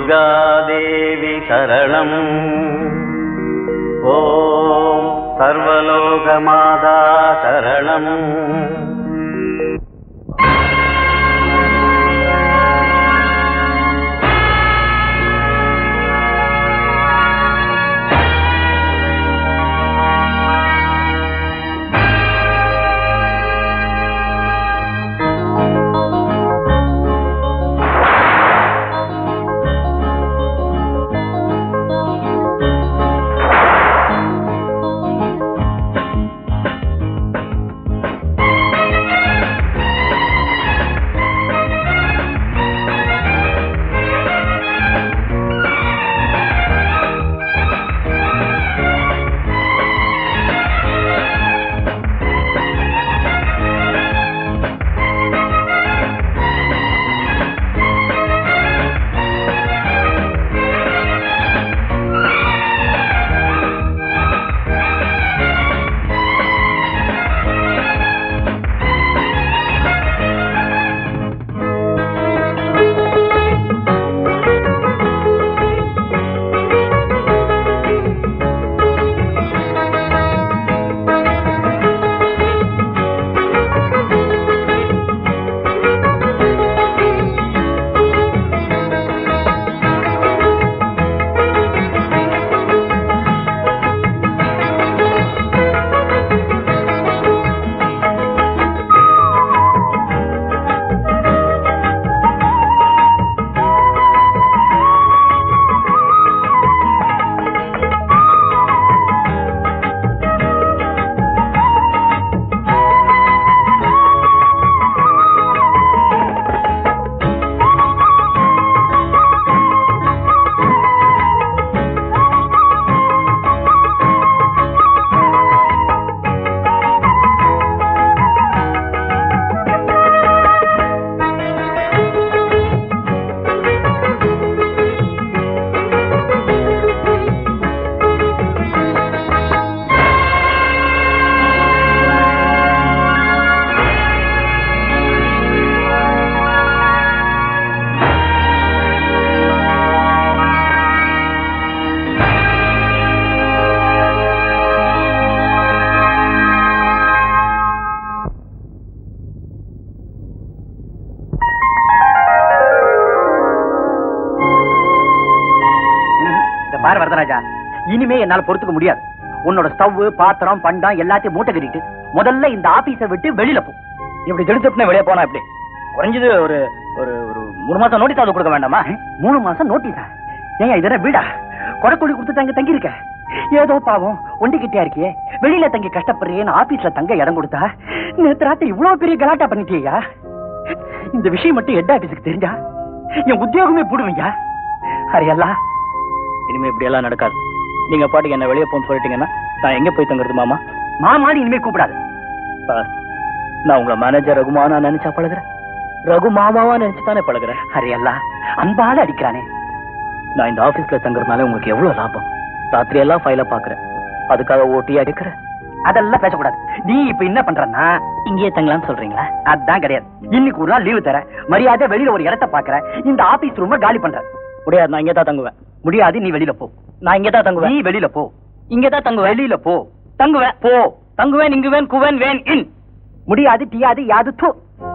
दुर्गादेवी शरणम् ॐ सर्वलोकमाता शरणम् இந்த பாரு வரதராஜா இனிமே என்னால பொறுத்துக்க முடியாது உன்னோட ஸ்டவ் பாத்திரம் பண்டம் எல்லாத்தையும் மூட்டை கட்டிட்டு முதல்ல இந்த ஆபீஸை விட்டு வெளியில போ இப்படி திடுத்துப்புனே வெளியே போனா எப்படி குறைஞ்சது ஒரு ஒரு ஒரு மூணு மாசம் நோட்டீஸ் அது கொடுக்க வேண்டாமா மூணு மாசம் நோட்டீஸா ஏன் இதென்ன வீடா கொடக்குடி கொடுத்து தங்க தங்கி இருக்க ஏதோ பாவம் ஒண்டிக்கிட்டே இருக்கியே வெளியில தங்கி கஷ்டப்படுறியேன்னு ஆபீஸ்ல தங்க இடம் கொடுத்தா நேத்து ராத்திரி இவ்வளவு பெரிய கலாட்டா பண்ணிட்டியா இந்த விஷயம் மட்டும் ஹெட் ஆபீஸுக்கு தெரிஞ்சா என் உத்தியோகமே போடுவீங்க ஹரியல்லா இனிமே இப்படி எல்லாம் நடக்காது நீங்க பாட்டுக்கு என்ன வெளியே போன்னு சொல்லிட்டீங்கன்னா நான் எங்க போய் தங்குறது மாமா மாமான்னு இனிமே கூப்பிடாது சார் நான் உங்களை மேனேஜர் ரகுமானா நினைச்சா பழகுறேன் ரகு மாமாவா நினைச்சு தானே பழகுறேன் ஹரியல்லா அன்பால அடிக்கிறானே நான் இந்த ஆபீஸ்ல தங்குறதுனால உங்களுக்கு எவ்வளவு லாபம் ராத்திரி எல்லாம் ஃபைல பாக்குறேன் அதுக்காக ஓட்டியா இருக்கிறேன் அதெல்லாம் பேசக்கூடாது நீ இப்ப என்ன பண்றன்னா இங்கேயே தங்கலாம்னு சொல்றீங்களா அதான் கிடையாது இன்னைக்கு ஒரு நாள் லீவு தர மரியாதை வெளியில ஒரு இடத்த பாக்குற இந்த ஆபீஸ் ரூம காலி பண்ற முடியாது நான் இங்கே தான் தங்குவேன் முடியாது நீ வெளியில போ நான் இங்கே தான் தங்குவேன் நீ வெளியில போ இங்கே தான் தங்குவேன் வெளியில போ தங்குவேன் போ தங்குவேன் இங்குவேன் குவேன் வேன் இன் முடியாது டியாது யாது தூ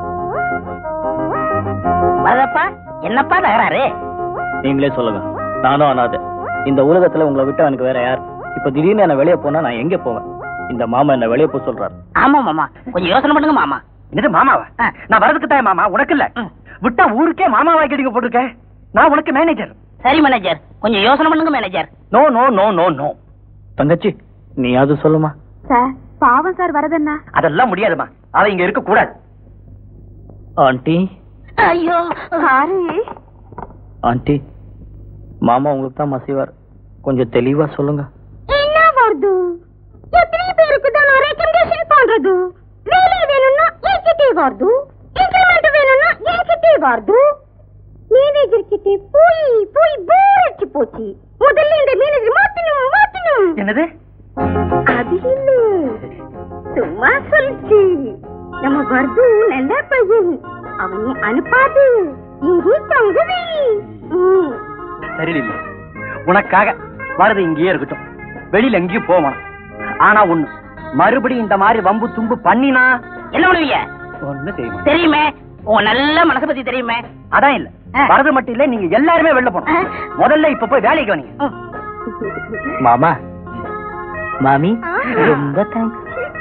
வரப்பா என்னப்பா தகராறு நீங்களே சொல்லுங்க நானும் அனாதை இந்த உலகத்துல உங்களை விட்டு எனக்கு வேற யார் இப்ப திடீர்னு என்ன வெளியே போனா நான் எங்க போவேன் இந்த மாமா என்ன வெளியே போக சொல்றாரு ஆமா மாமா கொஞ்சம் யோசனை பண்ணுங்க மாமா இது மாமாவா ஆ. நான் வரதுக்கு தான் மாமா உனக்கு இல்ல ம். விட்டா ஊருக்கே மாமாவா கேட்டுக்க போட்டிருக்கேன் நான் உனக்கு மேனேஜர் சரி மேனேஜர் கொஞ்சம் யோசனை பண்ணுங்க manager no no no no no தங்கச்சி நீ அது சொல்லுமா சார் பாவம் சார் வரதண்ணா அதெல்லாம் முடியாதுமா அவ இங்க இருக்க கூடாது ஆண்டி ஐயோ சாரி ஆண்டி மாமா உங்களுக்கு தான் மசிவார் கொஞ்சம் தெளிவா சொல்லுங்க என்ன வருது எத்தனை பேருக்கு தான் ரெக்கமெண்டேஷன் பண்றது வேலை வேணும்னா என்கிட்டே வருது இன்கிரிமெண்ட் வேணும்னா என்கிட்டே வருது மேனேஜர் கிட்டே போய் போய் போர் அடிச்சு போச்சு முதல்ல இந்த மேனேஜர் மாத்தணும் மாத்தணும் என்னது அது இல்ல சும்மா சொல்லிச்சு நம்ம வர்து நல்ல பையன் அவனை அனுப்பாது இங்கே தங்குவே ம். சரியில்லை உனக்காக வரது இங்கேயே இருக்கட்டும் வெளியில எங்கேயும் போவான் ஆனா ஒண்ணு மறுபடியும் இந்த மாதிரி வம்பு தும்பு பண்ணினா என்ன பண்ணுவீங்க ஒண்ணு செய்வோம் தெரியுமே உன் நல்ல மனசை பத்தி தெரியுமே அதான் இல்ல ஆ. வரது மட்டும் இல்ல நீங்க எல்லாருமே வெளில போகணும் ஆ. முதல்ல இப்ப போய் வேலைக்கு வந்தீங்க ம். மாமா மாமி ஆ. ரொம்ப தேங்க்ஸ்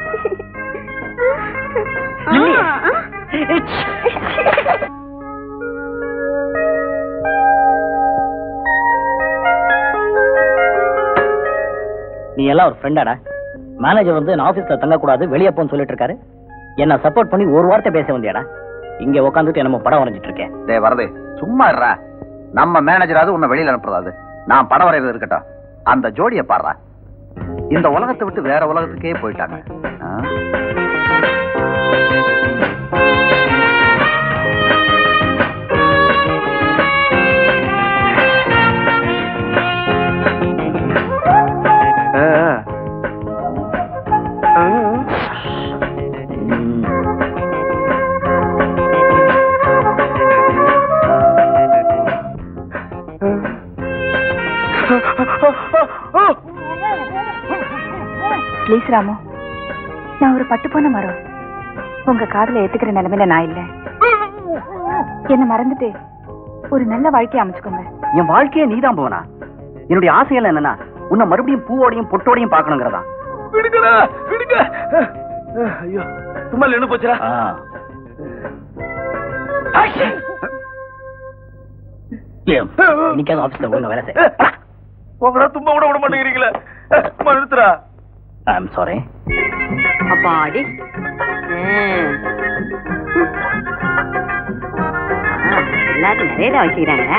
நீ எல்லாம் ஒரு ஃப்ரெண்டாடா மேனேஜர் வந்து நான் ஆபீஸ்ல தங்க கூடாது வெளியே போன்னு சொல்லிட்டு இருக்காரு என்ன சப்போர்ட் பண்ணி ஒரு வார்த்தை பேச வந்தியாடா இங்க உட்காந்துட்டு நம்ம படம் வரைஞ்சிட்டு இருக்கேன் டேய் வரது சும்மா இருடா நம்ம மேனேஜராவது உன்னை வெளியில அனுப்புறாது நான் படம் வரைகிறது இருக்கட்டும் அந்த ஜோடியை பாடுறா இந்த உலகத்தை விட்டு வேற உலகத்துக்கே போயிட்டாங்க ஆ? ப்ளீஸ் ராமு நான் ஒரு பட்டு போன மரம் உங்க காதல ஏத்துக்கிற நிலைமையில நான் இல்ல என்ன மறந்துட்டு ஒரு நல்ல வாழ்க்கையை அமைச்சுக்கோங்க என் வாழ்க்கையே நீதான் போவனா என்னுடைய ஆசைகள் என்னன்னா உன்னை மறுபடியும் பூவோடையும் பொட்டோடையும் பார்க்கணுங்கிறதா விடுங்கடா விடுங்க ஐயோ தும்மல் நின்னு போச்சுடா இன்னைக்காவது ஆபீஸ்ல ஒழுங்கா வேலை செய்ய உங்களா தும்ப விட விட மாட்டேங்கிறீங்களே சும்மா நிறுத்துறா ஐ எம் சாரி அப்பாடி எல்லாரும் நிறைய தான் வச்சுக்கிறாங்க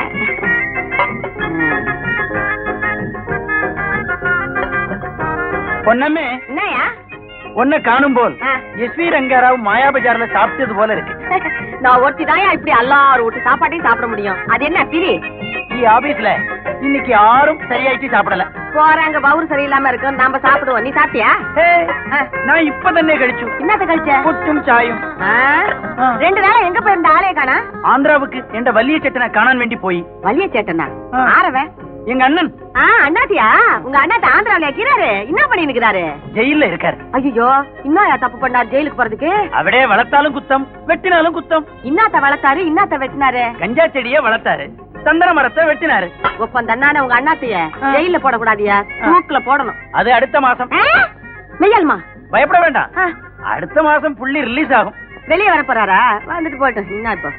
பொன்னம்மே என்னயா ஒன்ன காணும் போல் ஆ. எஸ் வி ரங்காராவ் மாயா பஜார்ல சாப்பிட்டது போல இருக்கு நான் ஒருத்தி தான் இப்படி எல்லாரும் வீட்டு சாப்பாட்டையும் சாப்பிட முடியும் அது என்ன பிரி ഈ ஆபீஸ்ல இன்னைக்கு யாரும் சரியாயிட்டு சாப்பிடல போறாங்க பவுர் சரியில்லாம இருக்கு நாம சாப்பிடுவோம் நீ சாப்பிட்டியா ஏய், ஆ. நான் இப்ப തന്നെ കഴിച്ചു என்னத்த கழிச்ச പുട്ടും ചായും ஆ? ஆ. ரெண்டு நாளா எங்க போயிருந்த ஆளே காணா ആന്ധ്രാവുക്ക് എന്റെ വലിയ ചേട്ടനെ കാണാൻ വേണ്ടി പോയി வலிய சேட்டனா ஆ. ஆறவன் எங்க அண்ணன் ஆ அண்ணாத்தியா உங்க அண்ணாத்த ஆந்திராவில இருக்கிறாரு என்ன பண்ணி நிக்கிறாரு ஜெயில இருக்காரு ஐயோ இன்னும் தப்பு பண்ணாரு ஜெயிலுக்கு போறதுக்கு അവിടെ വളർത്താലും കുത്തം വെട്ടിനാലും കുத்தம் இன்னாத்த வளர்த்தாரு இன்னாத்த வெட்டினாரு கஞ்சா செடியை வளர்த்தாரு சந்தன மரத்தை வெட்டினாரு ஒப்பம் தன்னான உங்க அண்ணாத்தைய ஆ. ஜெயில போடக்கூடாதியா தூக்குல போடணும் அது அடுத்த மாசம் ஆ? மெய்யாலுமா பயப்பட வேண்டாம் ஆ, அடுத்த மாசம் புள்ளி ரிலீஸ் ஆகும் வெளிய வர போறாரா வந்துட்டு போட்டோம் என்ன இப்போ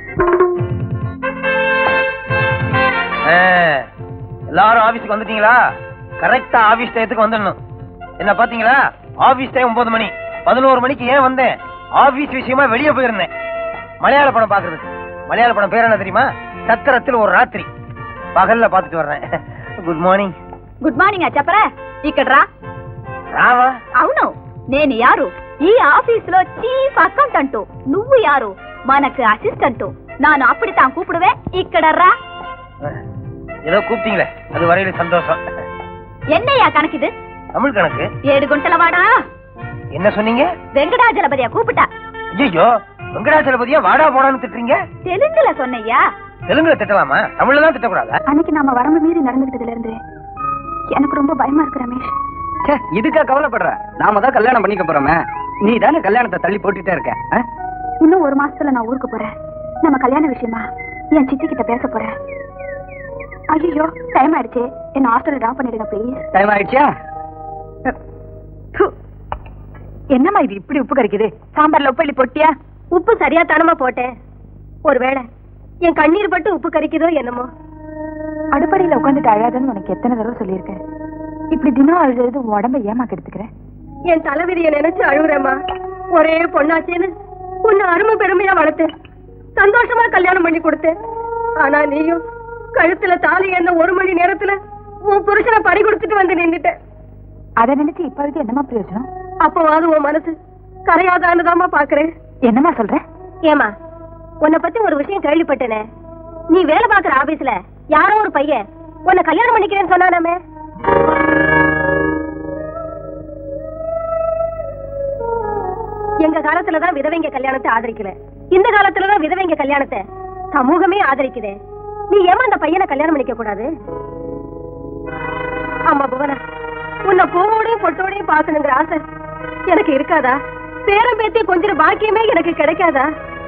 எல்லாரும் ஆபீஸ்க்கு வந்துட்டீங்களா கரெக்டா ஆபீஸ் டயத்துக்கு வந்துடணும் என்ன பாத்தீங்களா ஆபீஸ் டைம் ஒன்பது மணி பதினோரு மணிக்கு ஏன் வந்தேன் ஆபீஸ் விஷயமா வெளியே போயிருந்தேன் மலையாள படம் பாக்குறதுக்கு மலையாள படம் பேர் என்ன தெரியுமா சத்திரத்தில் ஒரு ராத்திரி பகல்ல பாத்துட்டு வர்றேன் குட் மார்னிங் గుడ్ మార్నింగ్ చెప్పరా ఇక్కడ రా ராவா అవును నేను యారు ఈ ఆఫీస్ లో చీఫ్ అకౌంటెంట్ నువ్వు యారు మనకు అసిస్టెంట్ నాను అప్పుడు తాను కూపుడువే ఇక్కడ రా ஏதோ கூப்பிட்டீங்களே அது வரையில சந்தோஷம் என்னையா கணக்குது தமிழ் கணக்கு ఏడు గుంటల వాడా என்ன சொன்னீங்க వెంకటాచలపతియ కూపుట ஐயோ வெங்கடாச்சலபதியா வாடா போடான்னு திட்டுறீங்க తెలుగుல சொன்னையா தெலுங்குல திட்டலாமா தமிழ்ல தான் திட்டக்கூடாதா அன்னைக்கு நாம வரம்பு மீறி நடந்துகிட்டதுல இருந்து எனக்கு ரொம்ப பயமா இருக்கு ரமேஷ் ச்சே, இதுக்கா கவலைப்படுற நாம தான் கல்யாணம் பண்ணிக்க போறோமே நீ தானே கல்யாணத்தை தள்ளி போட்டுட்டே இருக்க ஆ? இன்னும் ஒரு மாசத்துல நான் ஊருக்கு போறேன் நம்ம கல்யாண விஷயமா என் சித்தி கிட்ட பேச போறேன் ஐயோ டைம் ஆயிடுச்சு என்ன ஹாஸ்டல்ல டிராப் பண்ணிடுங்க ப்ளீஸ் டைம் ஆயிடுச்சா என்னம்மா இது இப்படி உப்பு கறிக்குது சாம்பார்ல உப்பு அள்ளி போட்டியா உப்பு சரியா தானமா போட்டேன் ஒருவேளை என் கண்ணீர் பட்டு உப்பு கறிக்குதோ என்னமோ அடுப்படியில உட்காந்துட்டு அழாதன்னு உனக்கு எத்தனை தடவை சொல்லியிருக்கேன் இப்படி தினம் அழுது உடம்ப ஏமா கெடுத்துக்கிறேன் என் தலைவிதிய நினைச்சு அழுகுறேம்மா ஒரே பொண்ணாச்சேன்னு உன்னை அருமை பெருமையா வளர்த்தேன் சந்தோஷமா கல்யாணம் பண்ணி கொடுத்தேன் ஆனா நீயும் கழுத்துல தாலி என்ன ஒரு மணி நேரத்துல உன் புருஷனை பறி கொடுத்துட்டு வந்து நின்னுட்ட அதை நினைச்சு இப்ப அழுது என்னமா பிரயோஜனம் அப்பவாது உன் மனசு கரையாதான்னுதாம்மா பாக்குறேன் என்னம்மா சொல்ற ஏமா உன்னை பத்தி ஒரு விஷயம் கேள்விப்பட்டேனே நீ வேலை பாக்குற ஆபீஸ்ல யாரோ ஒரு பையன் உன்னை கல்யாணம் பண்ணிக்கிறேன்னு சொன்னானாமே எங்க காலத்துலதான் விதவைங்க கல்யாணத்தை ஆதரிக்கல இந்த காலத்துலதான் விதவைங்க கல்யாணத்தை சமூகமே ஆதரிக்குதே நீ ஏமா அந்த பையனை கல்யாணம் பண்ணிக்க கூடாது ஆமா புவனா உன்னை பூவோடையும் பொட்டோடையும் பார்க்கணுங்கிற ஆசை எனக்கு இருக்காதா பேரம் பேத்தி கொஞ்சம் பாக்கியமே எனக்கு கிடைக்காதா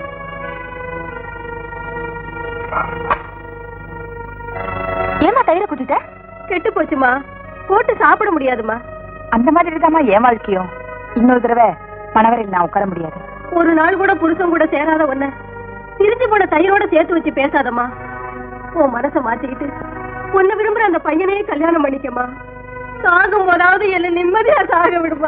ஏமா தயிரை கூட்டிட்ட கெட்டு போச்சுமா போட்டு சாப்பிட முடியாதுமா அந்த மாதிரி தாம்மா என் வாழ்க்கையும் இன்னொரு தடவை பணவரையில் நான் உட்கார முடியாது ஒரு நாள் கூட புருஷன் கூட சேராத ஒன்ன திருச்சி போன தயிரோட சேர்த்து வச்சு பேசாதம்மா உன் மனச மாத்திக்கிட்டு உன்னை விரும்புற அந்த பையனையே கல்யாணம் பண்ணிக்கமா சாகும் போதாவது என்ன நிம்மதியா சாக விடுமா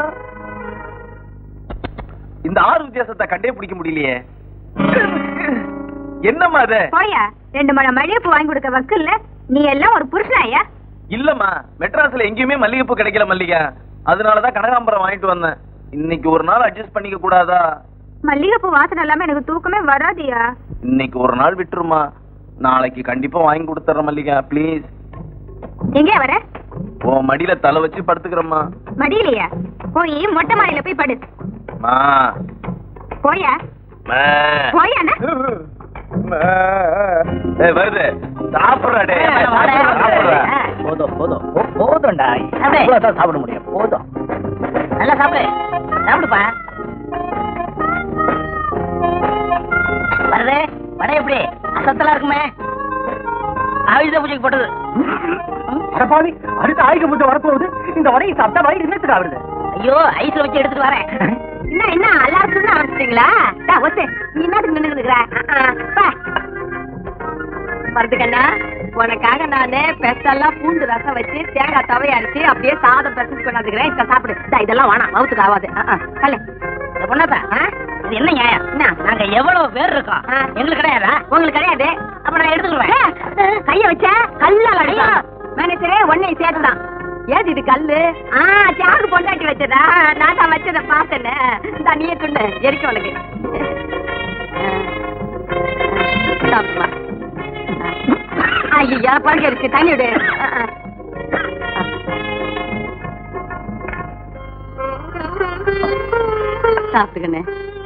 இந்த ஆறு வித்தியாசத்தை கண்டே பிடிக்க முடியலையே என்னம்மா அது போயா ரெண்டு மணி மல்லிகைப்பூ வாங்கி கொடுக்க வக்கில்ல நீ எல்லாம் ஒரு புருஷனாயா இல்லம்மா மெட்ராஸ்ல எங்கேயுமே மல்லிகைப்பூ கிடைக்கல மல்லிகை அதனாலதான் கனகாம்பரம் வாங்கிட்டு வந்தேன் இன்னைக்கு ஒரு நாள் அட்ஜஸ்ட் பண்ணிக்க கூடாதா மல்லிகைப்பூ வாசனை இல்லாம எனக்கு தூக்கமே வராதியா இன்னைக்கு ஒரு நாள் விட்டுருமா நாளைக்கு கண்டிப்பா வாங்கி கொடுத்துறேன் மல்லிகா ப்ளீஸ் எங்க வர உன் மடியில தலை வச்சு படுத்துக்கிறேம்மா மடியிலையா போய் மொட்டை மாடியில போய் படு மா போயா மா. போயாண்ணா மா. ஏய், வருது சாப்பிடுறா டே சாப்பிடுறா போதும் போதும் போ- போதும்டா அப்படியே. இவ்வளவுதான் சாப்பிட முடியும் போதும் நல்லா சாப்பிடு சாப்பிடுப்பா வருது வடை எப்படி அசத்தலா இருக்குமே ஆயுத பூஜைக்கு போட்டது அடப்பாவி அடுத்த ஆயுத பூஜை வரப்போகுது இந்த வடையை சாப்பிட்டா வயிறு என்னத்துக்கு ஆகுது ஐயோ ஐஸ்ல வச்சு எடுத்துட்டு வரேன் என்ன என்ன எல்லாருக்கும் ஆரம்பிச்சிட்டீங்களா ஒத்து நீ என்னத்துக்கு நின்னுக்குற மருதுக்கண்ணா உனக்காக நானு பெசெல்லாம் பூண்டு ரசம் வச்சு தேங்காய் தவை அரைச்சு அப்படியே சாதம் பெசஞ்சு கொண்டாந்துக்கிறேன் இப்ப சாப்பிடு இந்தா, இதெல்லாம் வேணாம் மவுத்துக்கு ஆகாது கல்ல இந்த பொண்ணாத்தா இது என்ன நியாயம் என்ன? நாங்க எவ்வளவு பேர் இருக்கோம் ஆ. எங்களுக்கு கிடையாதா உங்களுக்கு கிடையாது அப்ப நான் எடுத்துக்கிடுவேன் கைய வச்ச கல்லால அடிக்கலாம் மேனேஜரே ஒன்னை சேர்த்துதான் ஏது இது கல்லு ஆ சாகு பொண்டாட்டி வச்சதா நான் தான் வச்சத பார்த்தேன்னு இந்த நீயே துண்ணு எரிக்க உனக்கு சாப்பிடுமா ஐயா பழக இருக்கு தண்ணி விடு ஆ, ஆ. சாப்பிட்டுக்கண்ணே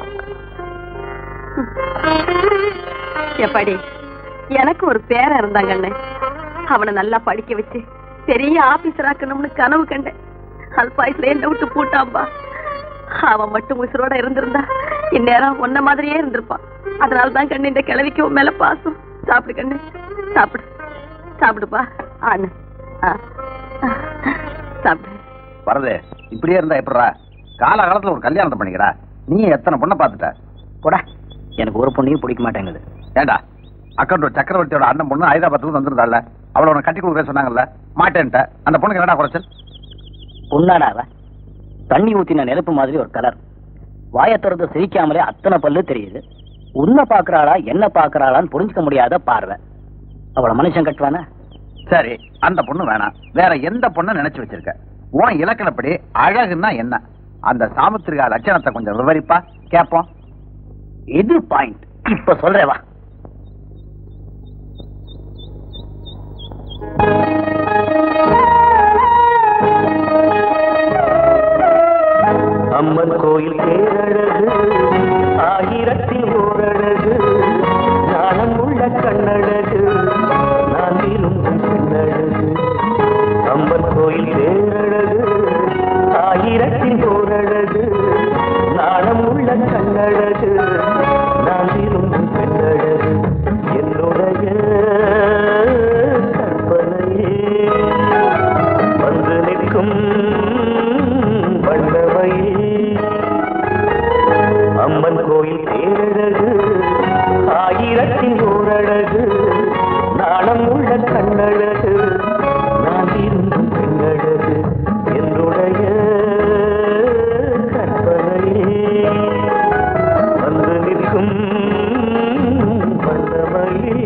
எப்பாடி எனக்கு ஒரு பேரன் இருந்தாங்கண்ணே அவனை நல்லா படிக்க வச்சு பெரிய ஆபீசர் ஆக்கணும்னு கனவு கண்டேன் அல்பாயுஸ்ல என்ன விட்டு பூட்டாம்பா அவன் மட்டும் உசுரோட இருந்திருந்தா இந்நேரம் உன்ன மாதிரியே இருந்திருப்பான் அதனாலதான் கண்ணு இந்த கிழவிக்கு உன் மேல பாசம் சாப்பிடு கண்ணு சாப்பிடு சாப்பிடுப்பா ஆனு ஆ. சாப்பிடு வரது இப்படியே இருந்தா எப்படா காலகாலத்துல ஒரு கல்யாணத்தை பண்ணிக்கிறா நீ எத்தனை பொண்ணை பார்த்துட்ட போடா எனக்கு ஒரு பொண்ணையும் பிடிக்க மாட்டேங்குது ஏண்டா அக்கௌண்ட் சக்கரவர்த்தியோட அண்ணன் பொண்ணு ஹைதராபாத்துக்கு வந்திருந்தால அவளை உனக்கு கட்டி கொடுக்க சொன்னாங்கல்ல மாட்டேன்ட்ட அந்த பொண்ணுக்கு என்னடா குறைச்சல் பொண்ணாடா அவ தண்ணி ஊத்தின நெருப்பு மாதிரி ஒரு கலர் வாயை திறந்து சிரிக்காமலே அத்தனை பல்லு தெரியுது உன்னை பாக்குறாளா என்ன பாக்குறாளான்னு புரிஞ்சுக்க முடியாத பார்வை அவள மனுஷன் கட்டுவானா சரி அந்த பொண்ணு வேணாம் வேற எந்த பொண்ணை நினைச்சு வச்சிருக்க உன் இலக்கணப்படி அழகுன்னா என்ன அந்த சாமுத்திரிகா லட்சணத்தை கொஞ்சம் விவரிப்பா கேப்போம் இது பாயிண்ட் இப்ப சொல்றே வா அம்மன் கோயில் பேரழகு ஆயிரத்தில் ஓரழகு ஞானம் உள்ள கண்ணழகு நான் விரும்பும் பெண்ணழகு அம்மன் கோயில் பேரழகு ஆயிரத்தில் ஓரழகு நாணம் உள்ள கண்ணழகு நான் விரும்பும் பெண்ணழகு என்னுடைய கற்பனையே வந்து நிற்கும் வண்டமையே அம்மன் கோயில் தேரழகு ஆயிரத்தின் ஓரழகு நாணம் உள்ள கண்ணழகு நான் விரும்பும் பெண்ணழகு என்னுடைய கற்பனையே வந்து நிற்கும் வண்டமையே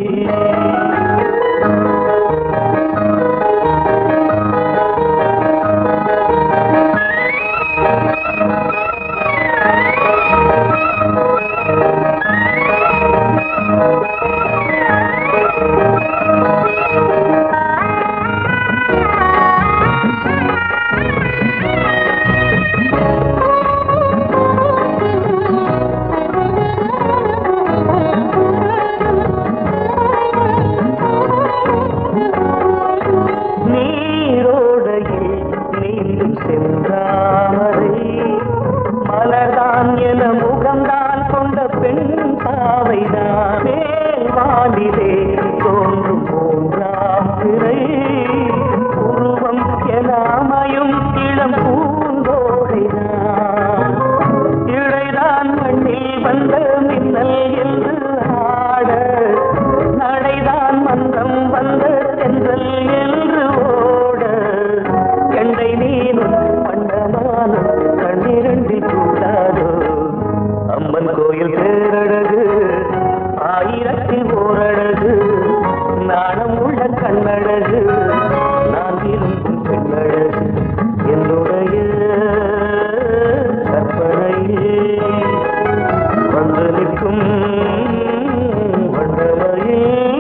செந்தாமரை மலர்தான் என முகம்தான் கொண்ட பெண் பாவைதான் மேல் வானிலே தோன்றும் மூன்றாம் திரை உருவம் என அமையும் இளம் பூந்தோகைதான் இழைதான் மண்ணில் வந்த மின்னல் என்று ஆட நடைதான் மன்றம் வந்த தென்றல் என்று ஓட கண்டை நீனும் வண்ணமானும் கண்ணிரண்டில் கூடாதோ அம்மன் கோயில் பேரழகு ஆயிரத்தில் ஓரழகு நாணம் உள்ள கண்ணழகு நான் விரும்பும் பெண்ணழகு என்னுடைய கற்பனையே வந்து நிற்கும் வண்ணமயே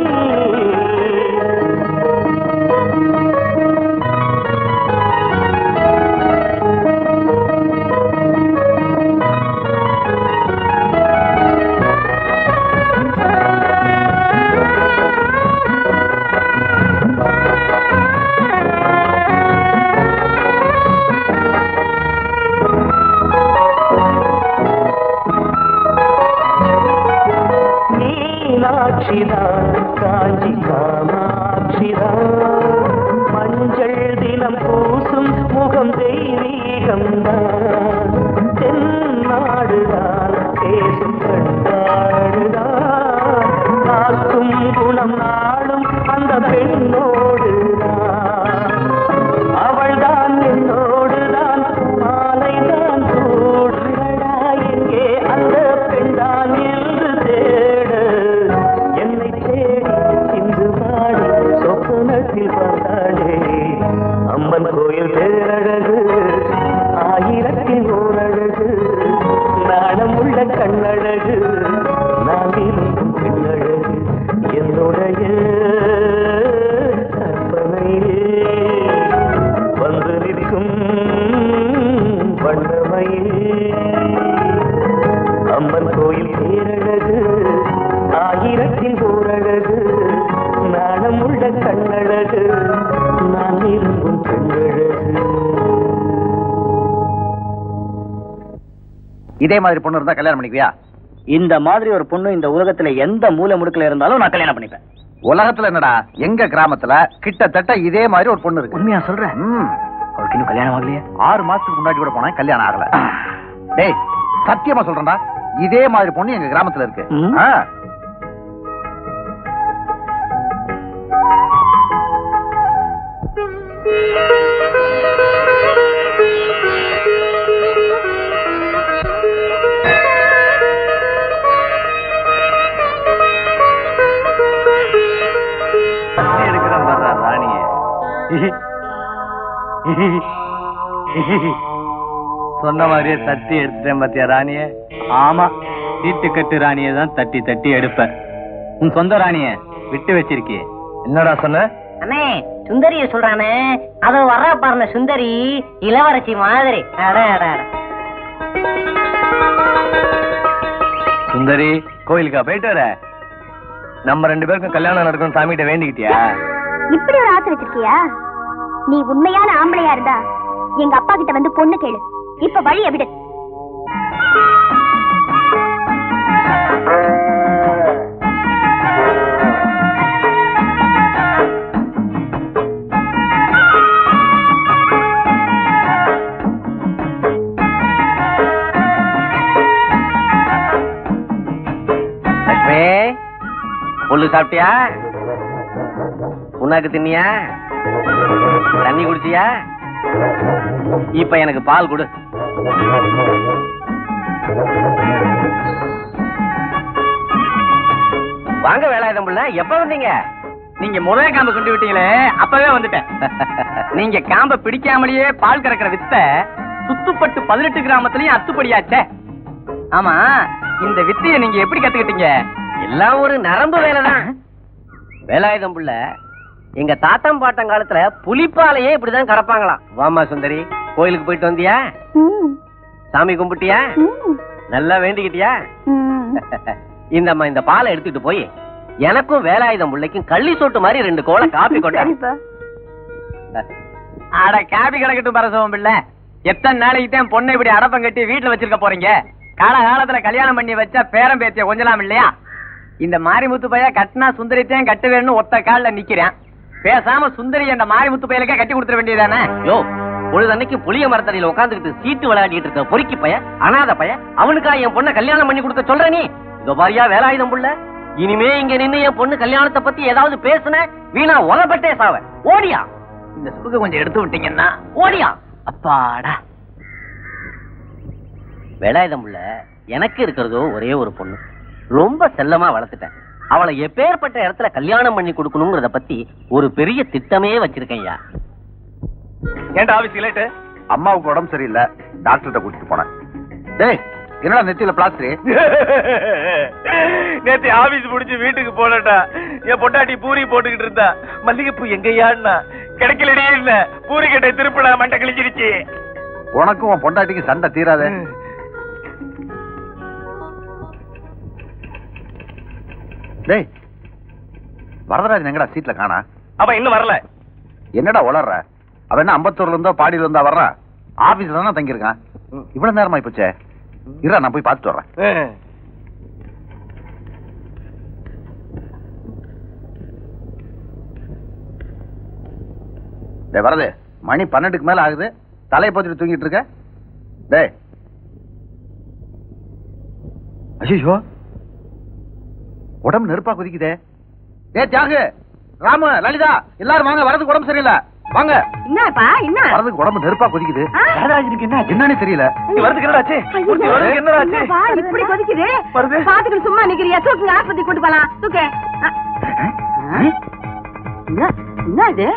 மீனாட்சிதான் காஞ்சி காமாட்சிதான் மஞ்சள் தினம் பூசும் முகம் தெய்வீகம்தான் தென்னாடுதான் பேசும் கண்டாடுதான் காக்கும் குணம் நாளும் அந்த பெண்ணோடுதான் அவள்தான் என்னோடுதான் மாலைதான் சூடுடா எங்கே அந்த பெண்தான் என்று தேட என்னை தேடி சிந்து பாடி சொப்பனத்தில் வந்தாளே அம்மன் கோயில் பேரழகு ஆயிரத்தில் ஓரழகு நாணம் உள்ள கண்ணழகு நான் விரும்பும் பெண்ணழகு என்னுடைய கற்பனையே வந்து நிற்கும் வண்ணமயே அம்மன் கோயில் பேரழகு ஆயிரத்தில் ஓரழகு நாணம் உள்ள கண்ணழகு நான் விரும்பும் பெண்ணழகு இதே மாதிரி பொண்ணு இருந்தா கல்யாணம் பண்ணிக்குவியா இந்த மாதிரி ஒரு பொண்ணு இந்த உலகத்துல எந்த மூலை முடுக்குல இருந்தாலும் நான் கல்யாணம் பண்ணிப்பேன் உலகத்துல என்னடா எங்க கிராமத்துல கிட்டத்தட்ட இதே மாதிரி ஒரு பொண்ணு இருக்கு உண்மையா சொல்றேன் ம். அவளுக்கு இன்னும் கல்யாணம் ஆகலையே ஆறு மாசத்துக்கு முன்னாடி கூட போனா கல்யாணம் ஆகல டேய் சத்தியமா சொல்றேன்டா இதே மாதிரி பொண்ணு எங்க கிராமத்துல இருக்கு ம். ஆ. எடுக்கிறேன் பாரு ராணிய சொன்ன மாதிரியே தட்டி எடுத்துட்டேன் பாத்தியா ராணிய ஆமா சீட்டு கட்டு ராணிய தான் தட்டி தட்டி எடுப்பேன் உன் சொந்த ராணிய விட்டு வச்சிருக்கியே என்னடா சொன்ன அண்ணே சுந்தரிய சொல்றானே அது வர்றா பாருங்க சுந்தரி இளவரசி மாதிரி அட அட அட சுந்தரி கோயிலுக்கா போயிட்டு வர நம்ம ரெண்டு பேருக்கும் கல்யாணம் நடக்கும் சாமிகிட்ட வேண்டிக்கிட்டியா இப்படி ஒரு ஆசை வச்சிருக்கியா நீ உண்மையான ஆம்பளையா இருந்தா எங்க அப்பா கிட்ட வந்து பொண்ணு கேளு இப்ப வழிய விடு லட்சுமி புல்லு சாப்பிட்டியா உனக்கு தின்னியா தண்ணி குடிச்சியா இப்ப எனக்கு பால் கொடு வாங்க வேலாயுதம் புள்ள எப்ப வந்தீங்க நீங்க முதல் காம்ப சுண்டி விட்டீங்களே அப்பவே வந்துட்டேன் நீங்க காம்ப பிடிக்காமலேயே பால் கறக்கிற வித்த சுத்துப்பட்டு பதினெட்டு கிராமத்துலயும் அத்துப்படியாச்சே ஆமா இந்த வித்தைய நீங்க எப்படி கத்துக்கிட்டீங்க எல்லாம் ஒரு நரம்பு வேலைதான் வேலாயுதம் புள்ள எங்க தாத்தம் பாட்டம் காலத்துல புலிப்பாலையே இப்படிதான் கறப்பாங்களாம் வாமா சுந்தரி கோயிலுக்கு போயிட்டு வந்தியா ம், சாமி கும்பிட்டியா ம், நல்லா வேண்டிக்கிட்டியா ம். இந்தம்மா இந்த பாலை எடுத்துட்டு போய் எனக்கும் வேலாயுதம் பிள்ளைக்கும் கள்ளி சொட்டு மாதிரி ரெண்டு கோலை காப்பி கொண்டா சரிப்பா அட காபி கணக்கிட்டு பரசவம் பிள்ளை எத்தனை நாளைக்கு தான் பொண்ணை இப்படி அடப்பம் கட்டி வீட்டுல வச்சிருக்க போறீங்க காலகாலத்துல கல்யாணம் பண்ணி வச்சா பேரம் பேத்திய கொஞ்சலாம் இல்லையா இந்த மாரிமுத்து பைய கட்டினா சுந்தரித்தையும் கட்ட வேணும்னு ஒத்த கால்ல நிக்கிறேன் பேசாம சுந்தரி அந்த மாரிமுத்து பையலுக்கே கட்டி கொடுத்துட வேண்டியதானே யோ பொழுதன்னைக்கு புளிய மரத்தடியில உட்காந்துக்கிட்டு சீட்டு விளையாடிட்டு இருக்க பொறுக்கி பைய அனாத பைய அவனுக்கா என் பொண்ணை கல்யாணம் பண்ணி கொடுத்த சொல்ற நீ இதோ பாரியா வேலாயுதம் புள்ள இனிமே இங்க நின்னு என் பொண்ணு கல்யாணத்தை பத்தி ஏதாவது பேசுன வீணா உலப்பட்டே சாவ ஓடியா இந்த சுருக்க கொஞ்சம் எடுத்து விட்டீங்கன்னா ஓடியா அப்பாடா வேலாயுதம் புள்ள எனக்கு இருக்கிறதோ ஒரே ஒரு பொண்ணு ரொம்ப செல்லமா வளர்த்துட்டேன் அவளை எப்பேற்பட்ட இடத்துல கல்யாணம் பண்ணி கொடுக்கணுங்கிறத பத்தி ஒரு பெரிய திட்டமே வச்சிருக்கேன் ஐயா ஏன்டா ஆபீஸ் லேட்டு அம்மாவுக்கு உடம்பு சரியில்லை டாக்டர்கிட்ட கூட்டிட்டு போனேன் டேய் என்னடா நெத்தியில பிளாஸ்டர் நேத்து ஆபீஸ் முடிஞ்சு வீட்டுக்கு போனட்டா என் பொட்டாட்டி பூரி போட்டுக்கிட்டு இருந்தா மல்லிகைப்பூ எங்கயான்னா கிடைக்கலடே இல்ல பூரி கட்டை திருப்பிடா மண்டை கிழிச்சிருச்சு உனக்கும் உன் பொண்டாட்டிக்கு சண்டை தீராதே டேய் வரதராஜன் எங்கடா சீட்ல காணா அவன் இன்னும் வரல என்னடா உளர்ற அவன் என்ன அம்பத்தூர்ல இருந்தோ பாடியில இருந்தா வர்றான் ஆபீஸ்ல தானே தங்கியிருக்கான் இவ்வளவு நேரமா போச்சே இருடா நான் போய் பார்த்துட்டு வர்றேன் டேய் வரது மணி பன்னெண்டுக்கு மேல ஆகுது தலையை போச்சுட்டு தூங்கிட்டு இருக்க டேய் ஐயோ உடம்பு நெருப்பா குதிக்குதே ஏ தியாகு ராமு லலிதா எல்லாரும் வாங்க வரதுக்கு உடம்பு சரியில்லை வாங்க என்னப்பா என்ன வரதுக்கு உடம்பு நெருப்பா கொதிக்குது ஆ? வரதராஜனுக்கு என்ன என்னன்னு தெரியல வரதுக்கு என்னடா ஆச்சு மூர்த்தி, வரதுக்கு என்னடா ஆச்சு என்னப்பா, இப்படி கொதிக்குது வருது. பாத்துக்கிட்டு சும்மா நிக்கிறியா தூக்குங்க ஆஸ்பத்திரி கொண்டு போலாம் தூக்க ஆ. என்ன என்ன இது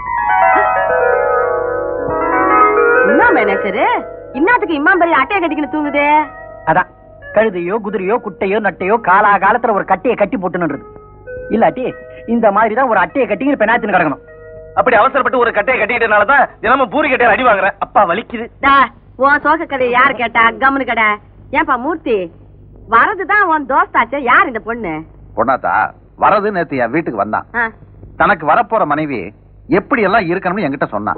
என்ன மேனேஜரு இன்னத்துக்கு இம்மா பெரிய அட்டையை கட்டிக்கிட்டு தூங்குதே அதான் கழுதையோ குதிரையோ குட்டையோ நட்டையோ காலா காலத்துல ஒரு கட்டையை கட்டி போட்டுன்றது இல்லாட்டி இந்த மாதிரி தான் ஒரு அட்டையை கட்டி பெனாத்தின்னு கிடக்கணும் அப்படி அவசரப்பட்டு ஒரு கட்டையை கட்டிக்கிட்டனாலதான் தினமும் பூரி கட்டையில அடி வாங்குறேன் அப்பா வலிக்குது டா உன் சோக கதை யார் கேட்டா கம்முனு கடை ஏன்பா மூர்த்தி வரதுதான் உன் தோஸ்தாச்சே யார் இந்த பொண்ணு பொண்ணாத்தா வரது நேத்து என் வீட்டுக்கு வந்தான் ஆ. தனக்கு வரப்போற மனைவி எப்படி எல்லாம் இருக்கணும்னு என்கிட்ட சொன்னான்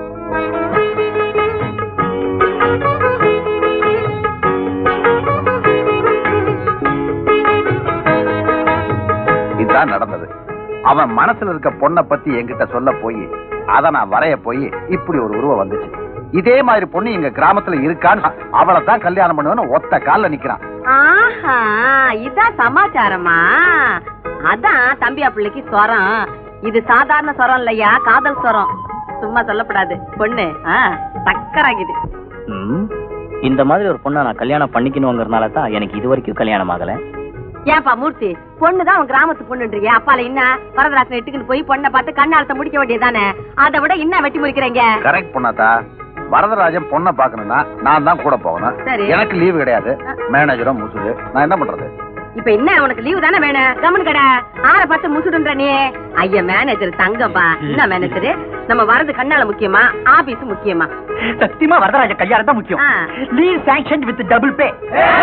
இதுதான் நடந்தது அவன் மனசுல இருக்க பொண்ணை பத்தி என்கிட்ட சொல்ல போய் அத நான் வரைய போய் இப்படி ஒரு உருவம் வந்துச்சு இதே மாதிரி பொண்ணு எங்க கிராமத்துல இருக்கான்னு அவளை தான் கல்யாணம் பண்ணுவேன்னு ஒத்த கால்ல நிக்கிறான் ஆஹா இதான் சமாச்சாரமா அதான் தம்பியா பிள்ளைக்கு சொரம் இது சாதாரண சொரம் இல்லையா காதல் சொரம் சும்மா சொல்லப்படாது பொண்ணு ஆ, சக்கராகிது இந்த மாதிரி ஒரு பொண்ணை நான் கல்யாணம் பண்ணிக்கணுங்கிறதுனால தான் எனக்கு இது வரைக்கும் கல்யாணம் ஆகல ஏன்பா மூர்த்தி பொண்ணுதான் உன் கிராமத்து பொண்ணுன்றீங்க அப்பால என்ன வரதராசன் இட்டுக்குன்னு போய் பொண்ணை பார்த்து கண்ணாலத்தை முடிக்க வேண்டியதானே அதை விட என்ன வெட்டி முடிக்கிறீங்க கரெக்ட் பொண்ணாத்தா வரதராஜன் பொண்ணை பாக்கணும்னா நான் தான் கூட போகணும் சரி. எனக்கு லீவு கிடையாது மேனேஜரும் முசுடு நான் என்ன பண்றது இப்ப என்ன உனக்கு லீவு தானே வேணும் கவனு கடை ஆற பார்த்து முசுடுன்ற நீ ஐயா மேனேஜர் தங்கப்பா என்ன மேனேஜர் நம்ம வரது கண்ணால முக்கியமா ஆபீஸ் முக்கியமா சத்தியமா வரதராஜ கல்யாணம் தான் முக்கியம் ஆ. Leave sanction with double pay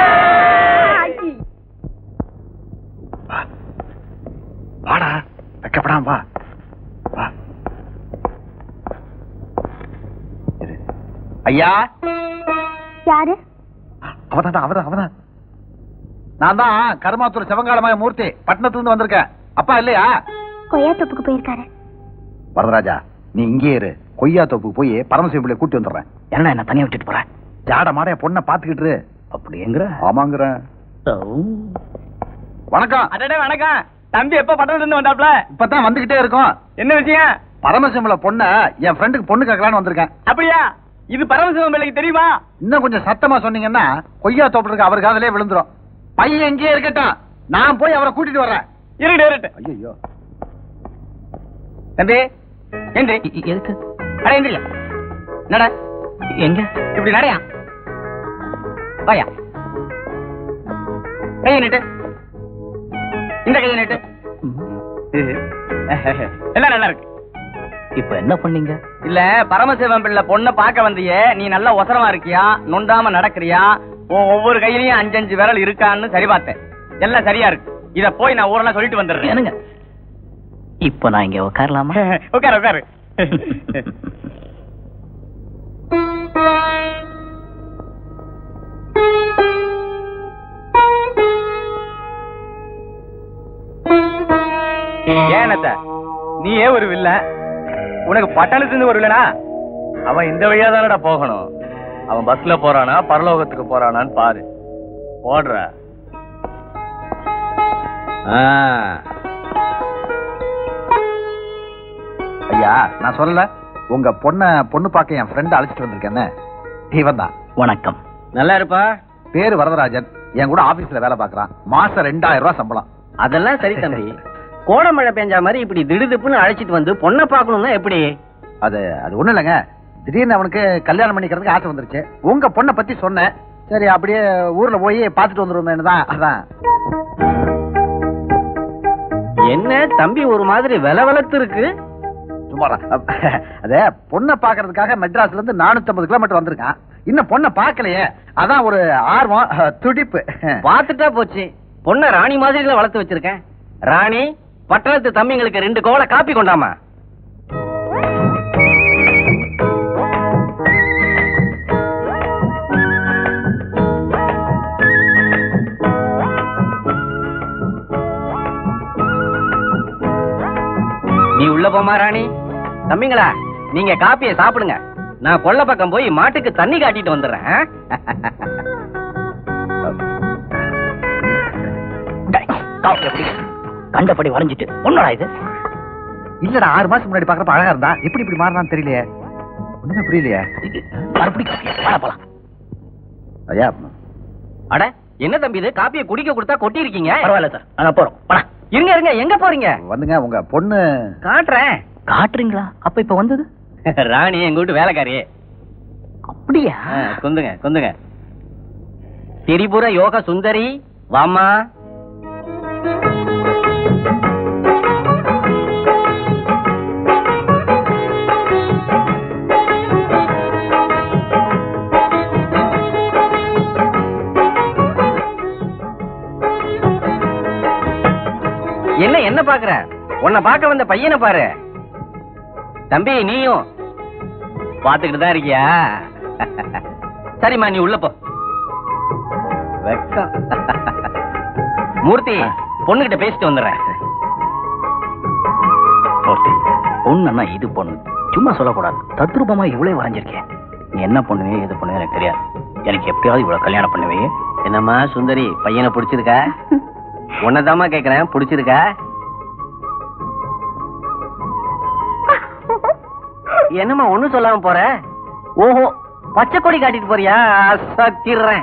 வாடா வைக்கப்படாம வா வா இரு. ஐயா யாரு அவதான் அவதான் அவதான் நான் தான் கருமாத்தூர் சிவங்காலமாய மூர்த்தி பட்டணத்துல இருந்து வந்திருக்கேன் அப்பா இல்லையா கொய்யா தோப்புக்கு போயிருக்காரு வரதராஜா நீ இங்கே இரு கொய்யா தோப்புக்கு போய் பரமசிவ பிள்ளைய கூட்டி வந்துடுறேன் என்ன என்ன தனியா விட்டுட்டு போறேன் ஜாட மாடைய பொண்ணை பாத்துக்கிட்டு இரு. அப்படிங்கிற ஆமாங்கிறேன் வணக்கம் அடடே வணக்கம் தம்பி எப்ப பட்டணத்துல இருந்து வந்தாப்ல இப்பதான் வந்துகிட்டே இருக்கோம் என்ன விஷயம் பரமசிவம்ல பொண்ண என் ஃப்ரெண்டுக்கு பொண்ணு கேட்கலான்னு வந்திருக்கேன் அப்படியா இது பரமசிவம் பிள்ளைக்கு தெரியுமா இன்னும் கொஞ்சம் சத்தமா சொன்னீங்கன்னா கொய்யா தோப்பு இருக்க அவர் காதலே விழுந்துரும் பையன் எங்கேயே இருக்கட்டும் நான் போய் அவரை கூட்டிட்டு வர்றேன் இருட்டு இருட்டு ஐயோ தம்பி எந்திரி எதுக்கு அட எந்திரியா நட எங்க இப்படி நடையா வாயா கையை நீட்டு இந்த கையை நீட்டு எல்லாம் நல்லா இருக்கு இப்ப என்ன பண்ணீங்க இல்ல பரமசிவம் பிள்ளை பொண்ண பாக்க வந்தியே நீ நல்லா ஒசரமா இருக்கியா நொண்டாம நடக்கறியா உன் ஒவ்வொரு கையிலயும் அஞ்சஞ்சு விரல் இருக்கான்னு சரி பார்த்தேன் எல்லாம் சரியா இருக்கு இத போய் நான் ஊரெல்லாம் சொல்லிட்டு வந்துடுறேன் என்னங்க இப்ப நான் இங்க உட்காரலாமா உட்காரு உட்காரு ஏனத்த நீ ஏன் ஒரு வில்ல உனக்கு பட்டணத்துல ஒரு வில்லனா அவன் இந்த வழியா தானடா போகணும் அவன் பஸ்ல போறானா பரலோகத்துக்கு போறானான்னு பாரு போடுற ஆ ஐயா நான் சொல்லல உங்க பொண்ண பொண்ணு பார்க்க என் ஃப்ரெண்ட் அழைச்சிட்டு வந்திருக்கேன்னு இவன் தான் வணக்கம் நல்லா இருப்பா பேரு வரதராஜன் என் கூட ஆபீஸ்ல வேலை பார்க்கறான் மாசம் ரெண்டாயிரம் ரூபாய் சம்பளம் அதெல்லாம் சரி தம்பி கோடை மழை பெஞ்சா மாதிரி இப்படி திடுதிப்புன்னு அழைச்சிட்டு வந்து பொண்ணை பார்க்கணும்னா எப்படி அது அது ஒண்ணும் இல்லைங்க திடீர்னு அவனுக்கு கல்யாணம் பண்ணிக்கிறதுக்கு ஆசை வந்துருச்சு உங்க பொண்ணை பத்தி சொன்னேன் சரி அப்படியே ஊர்ல போய் பார்த்துட்டு வந்துருவோமேனு தான் அதான் என்ன தம்பி ஒரு மாதிரி வில வளர்த்து இருக்கு சும்மா அதே பொண்ணை பாக்குறதுக்காக மெட்ராஸ்ல இருந்து நானூத்தி ஐம்பது கிலோமீட்டர் வந்திருக்கான் இன்னும் பொண்ணை பார்க்கலையே அதான் ஒரு ஆர்வம் துடிப்பு பார்த்துட்டா போச்சு பொண்ணை ராணி மாதிரில வளர்த்து வச்சிருக்கேன் ராணி பட்டணத்து தம்பிங்களுக்கு ரெண்டு கோவலை காப்பி கொண்டாமா நீ உள்ள போமா ராணி தம்பிங்களா நீங்க காப்பியை சாப்பிடுங்க நான் கொல்ல பக்கம் போய் மாட்டுக்கு தண்ணி காட்டிட்டு வந்துடுறேன் ஆ? கண்டபடி வரைஞ்சிட்டு ஒன்னடா இது இல்லடா ஆறு மாசம் முன்னாடி பாக்குறப்ப அழகா இருந்தா எப்படி இப்படி மாறினான்னு தெரியலையே ஒண்ணுமே புரியலையே மறுபடியும் வாடா போலாம் ஐயா அட என்ன தம்பி இது காப்பியை குடிக்க கொடுத்தா கொட்டி இருக்கீங்க பரவாயில்ல சார் நாங்க போறோம் வாடா இருங்க இருங்க எங்க போறீங்க வந்துங்க உங்க பொண்ணு காட்டுறேன் காட்டுறீங்களா அப்ப இப்ப வந்தது ராணி எங்க வீட்டு வேலைக்காரி அப்படியா ஆ, குந்துங்க குந்துங்க திரிபுர யோக சுந்தரி வாமா என்ன என்ன பாக்குற உன்னை பார்க்க வந்த பையனை பாரு தம்பி நீயும் பாத்துக்கிட்டு தான் இருக்கியா சரிம்மா நீ உள்ள போ வெக்கம் மூர்த்தி பொண்ணுகிட்ட பேசிட்டு வந்துடுறேன் மூர்த்தி பொண்ணுன்னா இது பொண்ணு சும்மா சொல்லக்கூடாது தத்ரூபமா இவ்வளவு வரைஞ்சிருக்கேன் நீ என்ன பண்ணுவே எது பண்ணுவே எனக்கு தெரியாது எனக்கு எப்படியாவது இவ்வளவு கல்யாணம் பண்ணுவே என்னம்மா சுந்தரி பையனை பிடிச்சிருக்கா உன்னதாம்மா கேக்குறேன் பிடிச்சிருக்கா என்னம்மா ஒண்ணும் சொல்லாம போற ஓஹோ பச்சை கொடி காட்டிட்டு போறியா அசத்திடுறேன்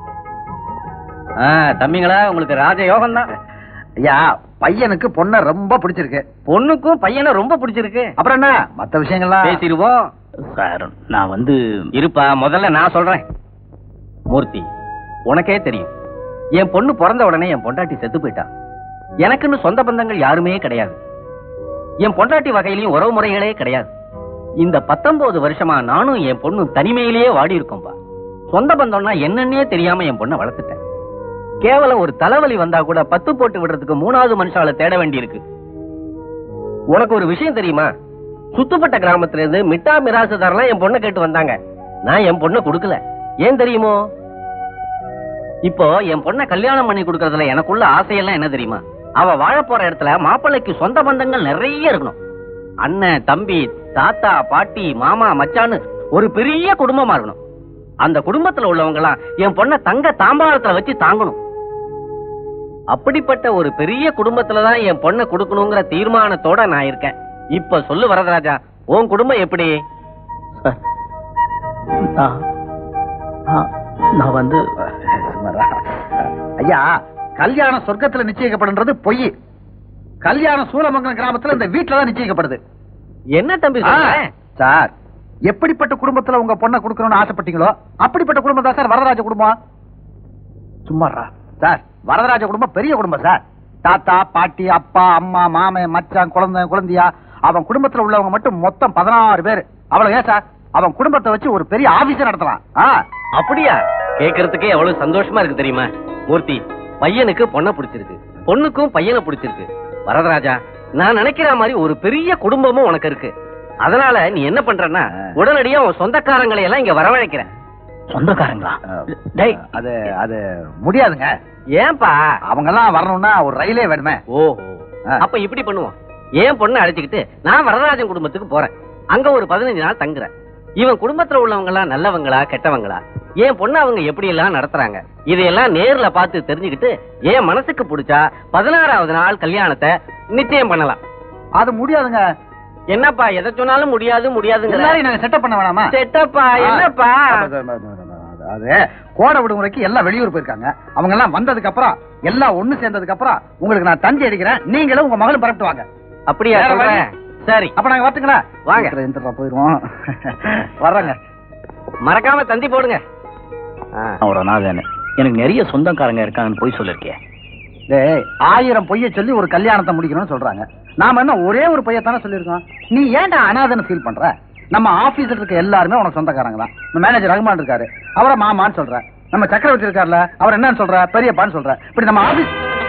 ஆ தம்பிங்களா உங்களுக்கு ராஜ யோகம் தான் ஐயா பையனுக்கு பொண்ணை ரொம்ப பிடிச்சிருக்கு பொண்ணுக்கும் பையனை ரொம்ப பிடிச்சிருக்கு அப்புறம் என்ன மத்த விஷயங்கள்லாம் பேசிடுவோம் சார் நான் வந்து இருப்பா முதல்ல நான் சொல்றேன் மூர்த்தி உனக்கே தெரியும் என் பொண்ணு பிறந்த உடனே என் பொண்டாட்டி செத்து போயிட்டா எனக்குன்னு சொந்த பந்தங்கள் யாருமே கிடையாது என் பொண்டாட்டி வகையிலயும் உறவு முறைகளே கிடையாது இந்த பத்தொன்பது வருஷமா நானும் என் பொண்ணும் தனிமையிலேயே வாடி இருக்கோம்பா சொந்த பந்தம்னா என்னன்னே தெரியாம என் பொண்ணை வளர்த்துட்டேன் கேவலம் ஒரு தலைவலி வந்தா கூட பத்து போட்டு விடுறதுக்கு மூணாவது மனுஷால தேட வேண்டியிருக்கு உனக்கு ஒரு விஷயம் தெரியுமா சுத்துப்பட்ட கிராமத்துல இருந்து மிட்டா மிராசுதாரெல்லாம் என் பொண்ணை கேட்டு வந்தாங்க நான் என் பொண்ணை கொடுக்கல ஏன் தெரியுமோ இப்போ என் பொண்ணை கல்யாணம் பண்ணி கொடுக்கறதுல எனக்குள்ள ஆசையெல்லாம் என்ன தெரியுமா அவ வாழ போற இடத்துல மாப்பிள்ளைக்கு சொந்த பந்தங்கள் நிறைய இருக்கணும் அண்ணன் தம்பி தாத்தா பாட்டி மாமா மச்சான்னு ஒரு பெரிய குடும்பமா இருக்கணும் அந்த குடும்பத்துல உள்ளவங்க எல்லாம் என் பொண்ணை தங்க தாம்பாளத்துல வச்சு தாங்கணும் அப்படிப்பட்ட ஒரு பெரிய குடும்பத்துல தான் என் பொண்ணை கொடுக்கணுங்கிற தீர்மானத்தோட நான் இருக்கேன் இப்ப சொல்லு வரதராஜா உன் குடும்பம் எப்படி நான் நான்- நான் வந்து சுமாரா? ஐயா கல்யாணம் சொர்க்கத்துல நிச்சயிக்கப்படுன்றது பொய் கல்யாணம் சூலமங்கலம் கிராமத்துல இந்த வீட்டுல தான் நிச்சயிக்கப்படுது என்ன தம்பி ஆ, சொல்ற? சார் எப்படிப்பட்ட குடும்பத்துல உங்க பொண்ணை கொடுக்கணும்னு ஆசைப்பட்டீங்களோ அப்படிப்பட்ட குடும்பம் தான் சார் வரதராஜ குடும்பம் சும்மாரா சார் வரதராஜ குடும்பம் பெரிய குடும்பம் சார் தாத்தா பாட்டி அப்பா அம்மா மாமன் மச்சான் குழந்தை குழந்தையா அவன் குடும்பத்துல உள்ளவங்க மட்டும் மொத்தம் பதினாறு பேர் அவ்வளவு ஏன் சார் அவன் குடும்பத்தை வச்சு ஒரு பெரிய ஆபீஸ் நடத்தலாம் ஆ, அப்படியா கேக்குறதுக்கே எவ்வளவு சந்தோஷமா இருக்கு தெரியுமா மூர்த்தி பையனுக்கு பொண்ணை பிடிச்சிருக்கு பொண்ணுக்கும் பையனை பிடிச்சிருக்கு வரதராஜா நான் நினைக்கிற மாதிரி ஒரு பெரிய குடும்பமும் உனக்கு இருக்கு அதனால நீ என்ன பண்றன்னா உடனடியா உன் சொந்தக்காரங்களை எல்லாம் இங்க வரவழைக்கிற சொந்தக்காரங்களா ஆ, டேய் அது அது முடியாதுங்க ஏன்பா அவங்க எல்லாம் வரணும்னா ஒரு ரயிலே வேணுமே ஓஹோ ஆ. அப்ப இப்படி பண்ணுவோம் என் பொண்ணை அழைச்சுக்கிட்டு நான் வரதராஜன் குடும்பத்துக்கு போறேன் அங்க ஒரு பதினஞ்சு நாள் தங்குறேன் இவன் குடும்பத்துல உள்ளவங்க எல்லாம் நல்லவங்களா கெட்டவங்களா என் பொண்ணு அவங்க எப்படி எல்லாம் நடத்துறாங்க இதையெல்லாம் நேர்ல பார்த்து தெரிஞ்சுக்கிட்டு என் மனசுக்கு பிடிச்சா பதினாறாவது நாள் கல்யாணத்தை நிச்சயம் பண்ணலாம் அது முடியாதுங்க என்னப்பா எதை சொன்னாலும் முடியாது முடியாதுங்கிற எல்லாரையும் நாங்க செட்டப் பண்ண வேணாமா செட்டப்பா என்னப்பா அது கோடை விடுமுறைக்கு எல்லாம் வெளியூர் போயிருக்காங்க அவங்க எல்லாம் வந்ததுக்கு அப்புறம் எல்லாம் ஒண்ணு சேர்ந்ததுக்கு அப்புறம் உங்களுக்கு நான் தஞ்சை அடிக்கிறேன் நீங்களும் உங்க மகளும் பரப்பிட்டு வாங்க அப்படியா வேற சொல்றேன்? வழி? சரி அப்ப நாங்க வரட்டுங்களா வாங்க. இந்த போயிருவோம் வர்றேங்க மறக்காம தந்தி போடுங்க ஆ. ஒரு அனாதேன்னு எனக்கு நிறைய சொந்தக்காரங்க இருக்காங்கன்னு போய் சொல்லிருக்கேன் டேய் ஆயிரம் பொய்ய சொல்லி ஒரு கல்யாணத்தை முடிக்கணும்னு சொல்றாங்க நாம என்ன ஒரே ஒரு பொய்யத்தானே சொல்லியிருக்கோம் நீ ஏன்டா அனாதன்னு ஃபீல் பண்ற நம்ம ஆபீஸ்ல இருக்க எல்லாருமே உனக்கு சொந்தக்காரங்க தான் நம்ம மேனேஜர் ரகுமான் இருக்காரு அவரை மாமான்னு சொல்ற நம்ம சக்கரவர்த்தி இருக்கார்ல அவர் என்னன்னு சொல்ற பெரியப்பான்னு சொல்ற இப்படி நம்ம ஆபீஸ்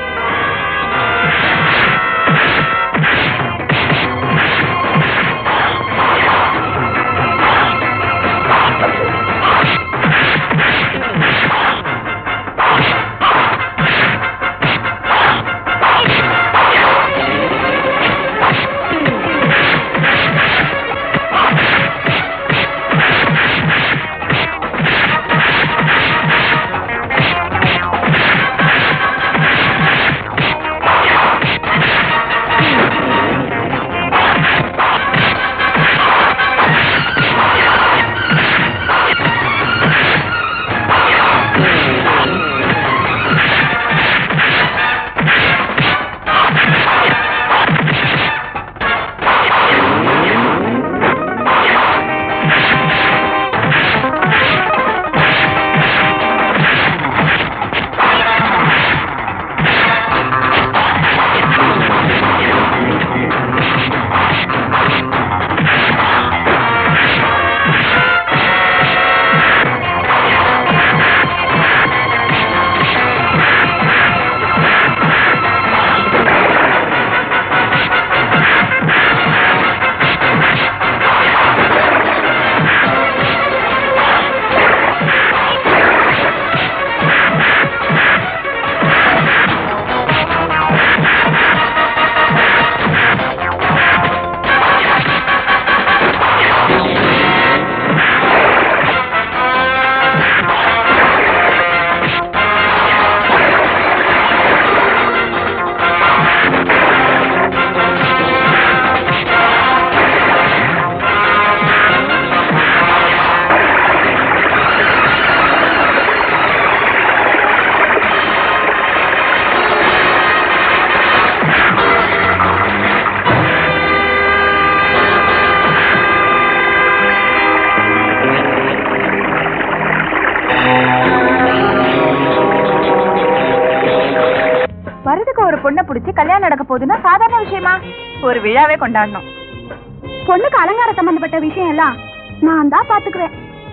வரதுக்கு ஒரு பொண்ணை புடிச்சு கல்யாணம் நடக்க போகுதுன்னா சாதாரண விஷயமா ஒரு விழாவே கொண்டாடணும் பொண்ணுக்கு அலங்கார சம்பந்தப்பட்ட விஷயம் எல்லாம் நான் தான் பாத்துக்குவேன்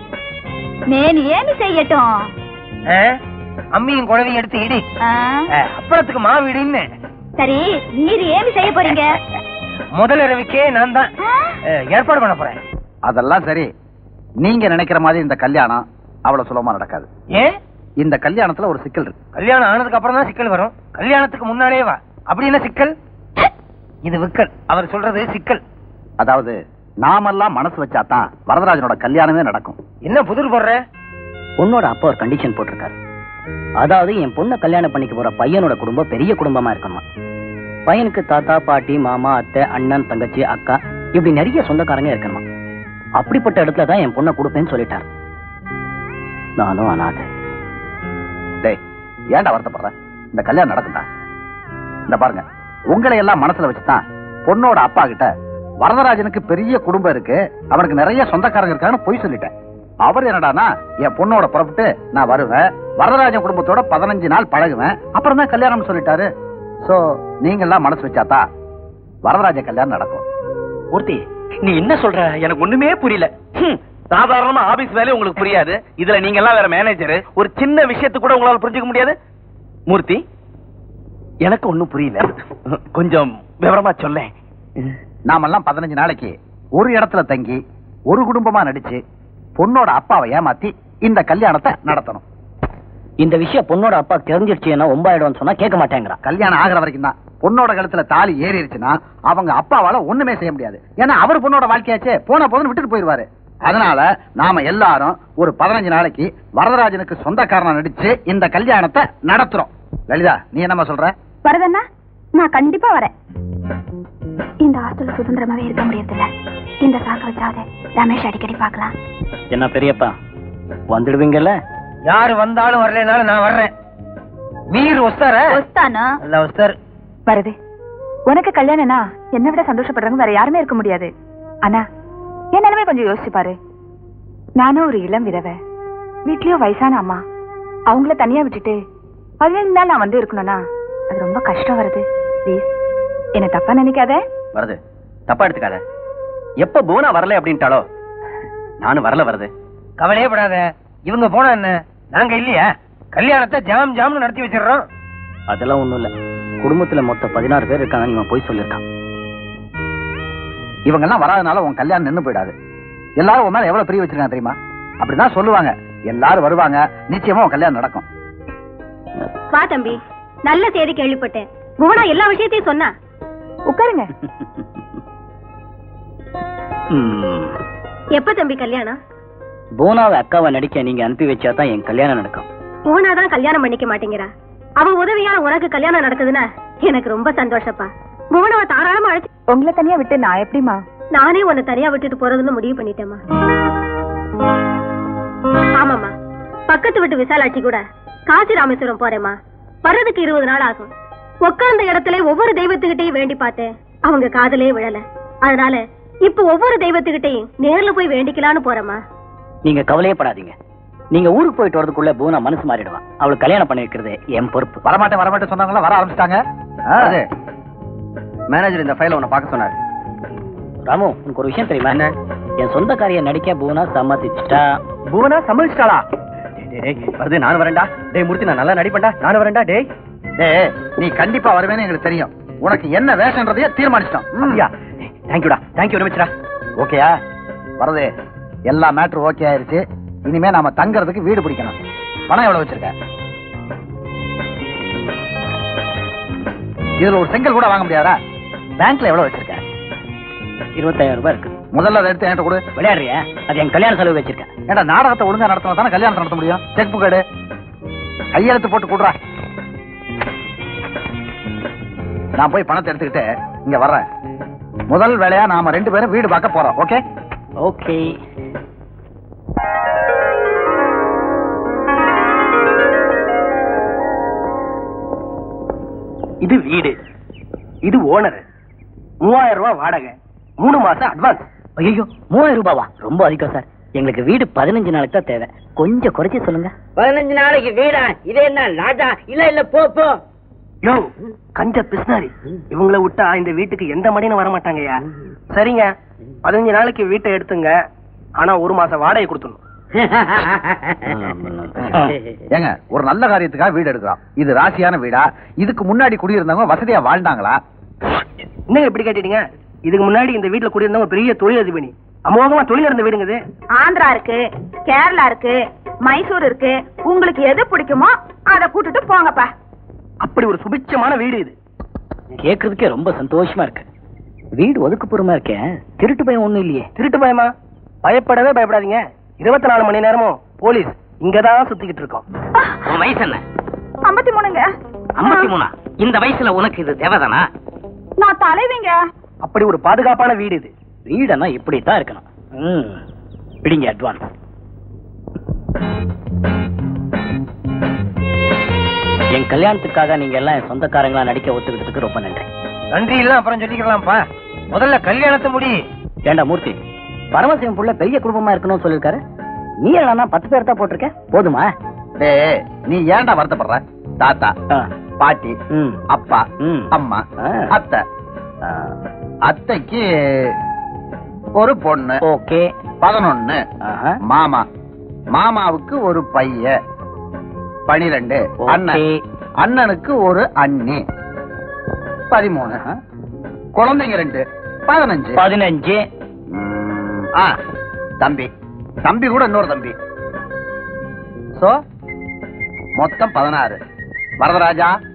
நேனு ஏனி செய்யட்டும் ஆ? அம்மியும் குழவையும் எடுத்து இடி ஆ, ஆ, அப்புறத்துக்கு மாவு இடின்னு சரி நீர் ஏமி செய்ய போறீங்க முதல் இரவுக்கே நான் தான் ஆ? ஆ, ஏற்பாடு பண்ண போறேன் அதெல்லாம் சரி நீங்க நினைக்கிற மாதிரி இந்த கல்யாணம் அவ்வளவு சுலபமா நடக்காது ஏன் இந்த கல்யாணத்துல ஒரு சிக்கல் இருக்கு கல்யாணம் ஆனதுக்கு அப்புறம் தான் சிக்கல் வரும் கல்யாணத்துக்கு முன்னாடியே வா அப்படி என்ன சிக்கல் இது விக்கல் அவர் சொல்றது சிக்கல் அதாவது நாமெல்லாம் மனசு வச்சாதான் வரதராஜனோட கல்யாணமே நடக்கும் என்ன புதிர் போடுற பொண்ணோட அப்பா ஒரு கண்டிஷன் போட்டிருக்காரு அதாவது என் பொண்ணை கல்யாணம் பண்ணிக்க போற பையனோட குடும்பம் பெரிய குடும்பமா இருக்கணும் பையனுக்கு தாத்தா பாட்டி மாமா அத்தை அண்ணன் தங்கச்சி அக்கா இப்படி நிறைய சொந்தக்காரங்க இருக்கணும் அப்படிப்பட்ட இடத்துல தான் என் பொண்ணை கொடுப்பேன்னு சொல்லிட்டார் நானும் அனாதை டேய் ஏன்டா வருத்தப்படுற இந்த கல்யாணம் நடக்கும்டா இந்த பாருங்க உங்களை எல்லாம் மனசுல வச்சுதான் பொண்ணோட அப்பா கிட்ட வரதராஜனுக்கு பெரிய குடும்பம் இருக்கு அவனுக்கு நிறைய சொந்தக்காரங்க இருக்காங்கன்னு பொய் சொல்லிட்டேன் அவர் என்னடானா என் பொண்ணோட புறப்பட்டு நான் வருவேன் வரதராஜன் குடும்பத்தோட பதினஞ்சு நாள் பழகுவேன் அப்புறம் தான் கல்யாணம் சொல்லிட்டாரு சோ நீங்க எல்லாம் மனசு வச்சாத்தா வரதராஜ கல்யாணம் நடக்கும் மூர்த்தி நீ என்ன சொல்ற எனக்கு ஒண்ணுமே புரியல சாதாரணமா ஆபீஸ் வேலை உங்களுக்கு புரியாது இதுல நீங்க எல்லாம் வேற மேனேஜர் ஒரு சின்ன விஷயத்தை கூட உங்களால புரிஞ்சுக்க முடியாது மூர்த்தி எனக்கு ஒண்ணும் புரியல கொஞ்சம் விவரமா சொல்லேன் நாமெல்லாம் பதினஞ்சு நாளைக்கு ஒரு இடத்துல தங்கி ஒரு குடும்பமா நடிச்சு பொண்ணோட அப்பாவை ஏமாத்தி இந்த கல்யாணத்தை நடத்தணும் இந்த விஷயம் பொண்ணோட அப்பா தெரிஞ்சிடுச்சுன்னா ஒம்பாயிடும்னு சொன்னா கேட்க மாட்டேங்கிறான் கல்யாணம் ஆகிற வரைக்கும் தான் பொண்ணோட கழுத்துல தாலி ஏறிடுச்சுன்னா அவங்க அப்பாவால ஒண்ணுமே செய்ய முடியாது ஏன்னா அவர் பொண்ணோட வாழ்க்கையாச்சே போன போதுன்னு விட்டுட்டு போயிருவாரு அதனால நாம எல்லாரும் ஒரு பதினஞ்சு நாளைக்கு வரதராஜனுக்கு சொந்தக்காரனா நடிச்சு இந்த கல்யாணத்தை நடத்துறோம் லலிதா நீ என்னம்மா சொல்ற வரதண்ணா நான் கண்டிப்பா வரேன் இந்த ஹாஸ்டல் சுதந்திரமாவே இருக்க முடியறதில்ல இந்த சாக்க வச்சாவது ரமேஷ் அடிக்கடி பார்க்கலாம் என்ன பெரியப்பா வந்துடுவீங்கல்ல யாரு வந்தாலும் வரலைனாலும் நான் வர்றேன் மீர் ஒஸ்தார வஸ்தானா நல்ல ஒஸ்தார் வருது உனக்கு கல்யாணம்னா என்னை விட சந்தோஷப்படுறவங்க வேற யாருமே இருக்க முடியாது அண்ணா என் நிலைமை கொஞ்சம் யோசிச்சு பாரு நானும் ஒரு இளம் விதவை வீட்லயும் வயசான அம்மா அவங்கள தனியா விட்டுட்டு பதினஞ்சு நாள் நான் வந்து இருக்கணும்னா அது ரொம்ப கஷ்டம் வருது ப்ளீஸ் என்ன தப்பா நினைக்காத வருது தப்பா எடுத்துக்காத எப்ப போனா வரல அப்படின்ட்டாலோ நானும் வரல வருது கவலையே படாத இவங்க போனா என்ன நாங்க இல்லையா கல்யாணத்தை ஜாம் ஜாம்னு நடத்தி வச்சிடுறோம் அதெல்லாம் ஒண்ணும் இல்ல குடும்பத்துல மொத்தம் பதினாறு பேர் இருக்காங்க நீங்க போய் சொல்லிருக்கான் இவங்க எல்லாம் வராதனால உன் கல்யாணம் நின்னு போயிடாது எல்லாரும் உன் மேல எவ்வளவு பிரிய வச்சிருக்காங்க தெரியுமா அப்படிதான் சொல்லுவாங்க எல்லாரும் வருவாங்க நிச்சயமா உன் கல்யாணம் நடக்கும் வா தம்பி நல்ல செய்தி கேள்விப்பட்டேன் புவனா எல்லா விஷயத்தையும் சொன்னா உட்காருங்க ம். எப்ப தம்பி கல்யாணம் போனாவை அக்காவை நடிக்க நீங்க அனுப்பி வச்சா தான் என் கல்யாணம் நடக்கும் புவனா தான் கல்யாணம் பண்ணிக்க மாட்டேங்கிறா அவ உதவியால உனக்கு கல்யாணம் நடக்குதுன்னா எனக்கு ரொம்ப சந்தோஷப்பா புவனாவை தாராளமா அழைச்சு உங்களை தனியா விட்டு நான் எப்படிமா நானே உன்னை தனியா விட்டுட்டு போறதுன்னு முடிவு பண்ணிட்டேம்மா ஆமாம்மா பக்கத்து வீட்டு விசாலாட்சி கூட காசி ராமேஸ்வரம் போறேம்மா வர்றதுக்கு இருபது நாள் ஆகும் உட்கார்ந்த இடத்துல ஒவ்வொரு தெய்வத்துக்கிட்டையும் வேண்டி பார்த்தேன் அவங்க காதலே விழல அதனால இப்ப ஒவ்வொரு தெய்வத்துக்கிட்டையும் நேர்ல போய் வேண்டிக்கலான்னு போறேம்மா நீங்க கவலையே படாதீங்க நீங்க ஊருக்கு போயிட்டு வரதுக்குள்ள பூனா மனசு மாறிடுவா அவளுக்கு கல்யாணம் பண்ணி வைக்கிறது என் பொறுப்பு வரமாட்டேன் வரமாட்டேன் சொன்னாங்களா வர ஆரம்பிச்சிட்டாங்க அது, மேனேஜர் இந்த ஃபைல உன்னை பார்க்க சொன்னார் ராமு உனக்கு ஒரு விஷயம் தெரியுமா என்ன என் சொந்தக்காரிய நடிக்க பூனா சம்மதிச்சிட்டா பூனா சம்மதிச்சிட்டாளா வருது நானும் வரேன்டா டேய் மூர்த்தி நான் நல்லா நடிப்பேன்டா நானும் வரேன்டா டேய் டேய் நீ கண்டிப்பா வருவேன்னு எங்களுக்கு தெரியும் உனக்கு என்ன வேஷன்றதையே தீர்மானிச்சிட்டோம் அப்படியா தேங்க்யூடா தேங்க்யூ ரமேஷ்ரா ஓகேயா வரது எல்லா மேட்ரும் ஓகே ஆயிருச்சு இனிமே நாம தங்கறதுக்கு வீடு பிடிக்கணும் பணம் எவ்வளவு வச்சிருக்க இதுல ஒரு செங்கல் கூட வாங்க முடியாதா பேங்க்ல எவ்வளவு வச்சிருக்க இருபத்தாயிரம் ரூபாய் இருக்கு முதல்ல அதை எடுத்து என்கிட்ட கொடு விளையாடுறியா அது என் கல்யாண செலவு வச்சிருக்கேன் ஏண்டா நாடகத்தை ஒழுங்கா நடத்தினா தானே கல்யாணத்தை நடத்த முடியும் செக் புக் எடு கையெழுத்து போட்டு கொடுறா நான் போய் பணத்தை எடுத்துக்கிட்டு இங்க வர்றேன் முதல் வேலையா நாம ரெண்டு பேரும் வீடு பார்க்க போறோம் ஓகே ஓகே இது வீடு இது ஓனர் மூவாயிரம் ரூபாய் வாடகை மூணு மாசம் அட்வான்ஸ் ஐயோ மூவாயிரம் ரூபாவா ரொம்ப அதிகம் சார் எங்களுக்கு வீடு பதினஞ்சு நாளைக்கு தான் தேவை கொஞ்சம் குறைச்சி சொல்லுங்க பதினஞ்சு நாளைக்கு வீடா இது என்ன லாஜா இல்ல இல்ல போ போ யோ கஞ்ச பிஸ்னாரி இவங்கள விட்டா இந்த வீட்டுக்கு எந்த மணியும் வர மாட்டாங்கய்யா சரிங்க பதினஞ்சு நாளைக்கு வீட்டை எடுத்துங்க ஆனா ஒரு மாசம் வாடகை கொடுத்துடணும் ஏங்க ஒரு நல்ல காரியத்துக்காக வீடு எடுக்கிறோம் இது ராசியான வீடா இதுக்கு முன்னாடி குடியிருந்தவங்க வசதியா வாழ்ந்தாங்களா என்னங்க இப்படி கேட்டீங்க இதுக்கு முன்னாடி இந்த வீட்டுல குடியிருந்தவங்க பெரிய தொழிலதிபதி அமோகமா தொழில் இருந்த வீடுங்க இது ஆந்திரா இருக்கு கேரளா இருக்கு மைசூர் இருக்கு உங்களுக்கு எது பிடிக்குமோ அத கூட்டிட்டு போங்கப்பா அப்படி ஒரு சுபிட்சமான வீடு இது கேக்குறதுக்கே ரொம்ப சந்தோஷமா இருக்கு வீடு ஒதுக்குப்புறமா இருக்கேன் திருட்டு பயம் ஒண்ணும் இல்லையே திருட்டு பயமா பயப்படவே பயப்படாதீங்க இருபத்தி நாலு மணி நேரமும் போலீஸ் இங்கதான் சுத்திக்கிட்டு இருக்கோம் உன் வயசு என்ன ஐம்பத்தி மூணுங்க ஐம்பத்தி மூணா இந்த வயசுல உனக்கு இது தேவைதானா நான் தலைவிங்க அப்படி ஒரு பாதுகாப்பான வீடு இது வீடனா இப்படித்தான் இருக்கணும் ம். பிடிங்க அட்வான்ஸ் என் கல்யாணத்துக்காக நீங்க எல்லாம் என் சொந்தக்காரங்களா நடிக்க ஒத்துக்கிட்டதுக்கு ரொம்ப நன்றி நன்றி எல்லாம் அப்புறம் சொல்லிக்கலாம்ப்பா முதல்ல கல்யாணத்தை முடி ஏண்டா மூர்த்தி பரமசிவம் புள்ள பெரிய குடும்பமா இருக்கணும்னு சொல்லிருக்காரு நீ என்னன்னா பத்து பேர் தான் போட்டிருக்க போதுமா டேய் நீ ஏன்டா வருத்தப்படுற தாத்தா ஆ. பாட்டி ம். அப்பா ம். அம்மா ஆ. அத்தை ஆ. அத்தைக்கு ஒரு பொண்ணு ஓகே பதினொன்னு ஆஹா. மாமா மாமாவுக்கு ஒரு பையன் பனிரெண்டு ஓகே. அண்ணன் அண்ணனுக்கு ஒரு அண்ணி பதிமூணு ஆஹா. குழந்தைங்க ரெண்டு பதினஞ்சு பதினஞ்சு ம், ஆ தம்பி தம்பி கூட இன்னொரு தம்பி சோ மொத்தம் பதினாறு வரதராஜா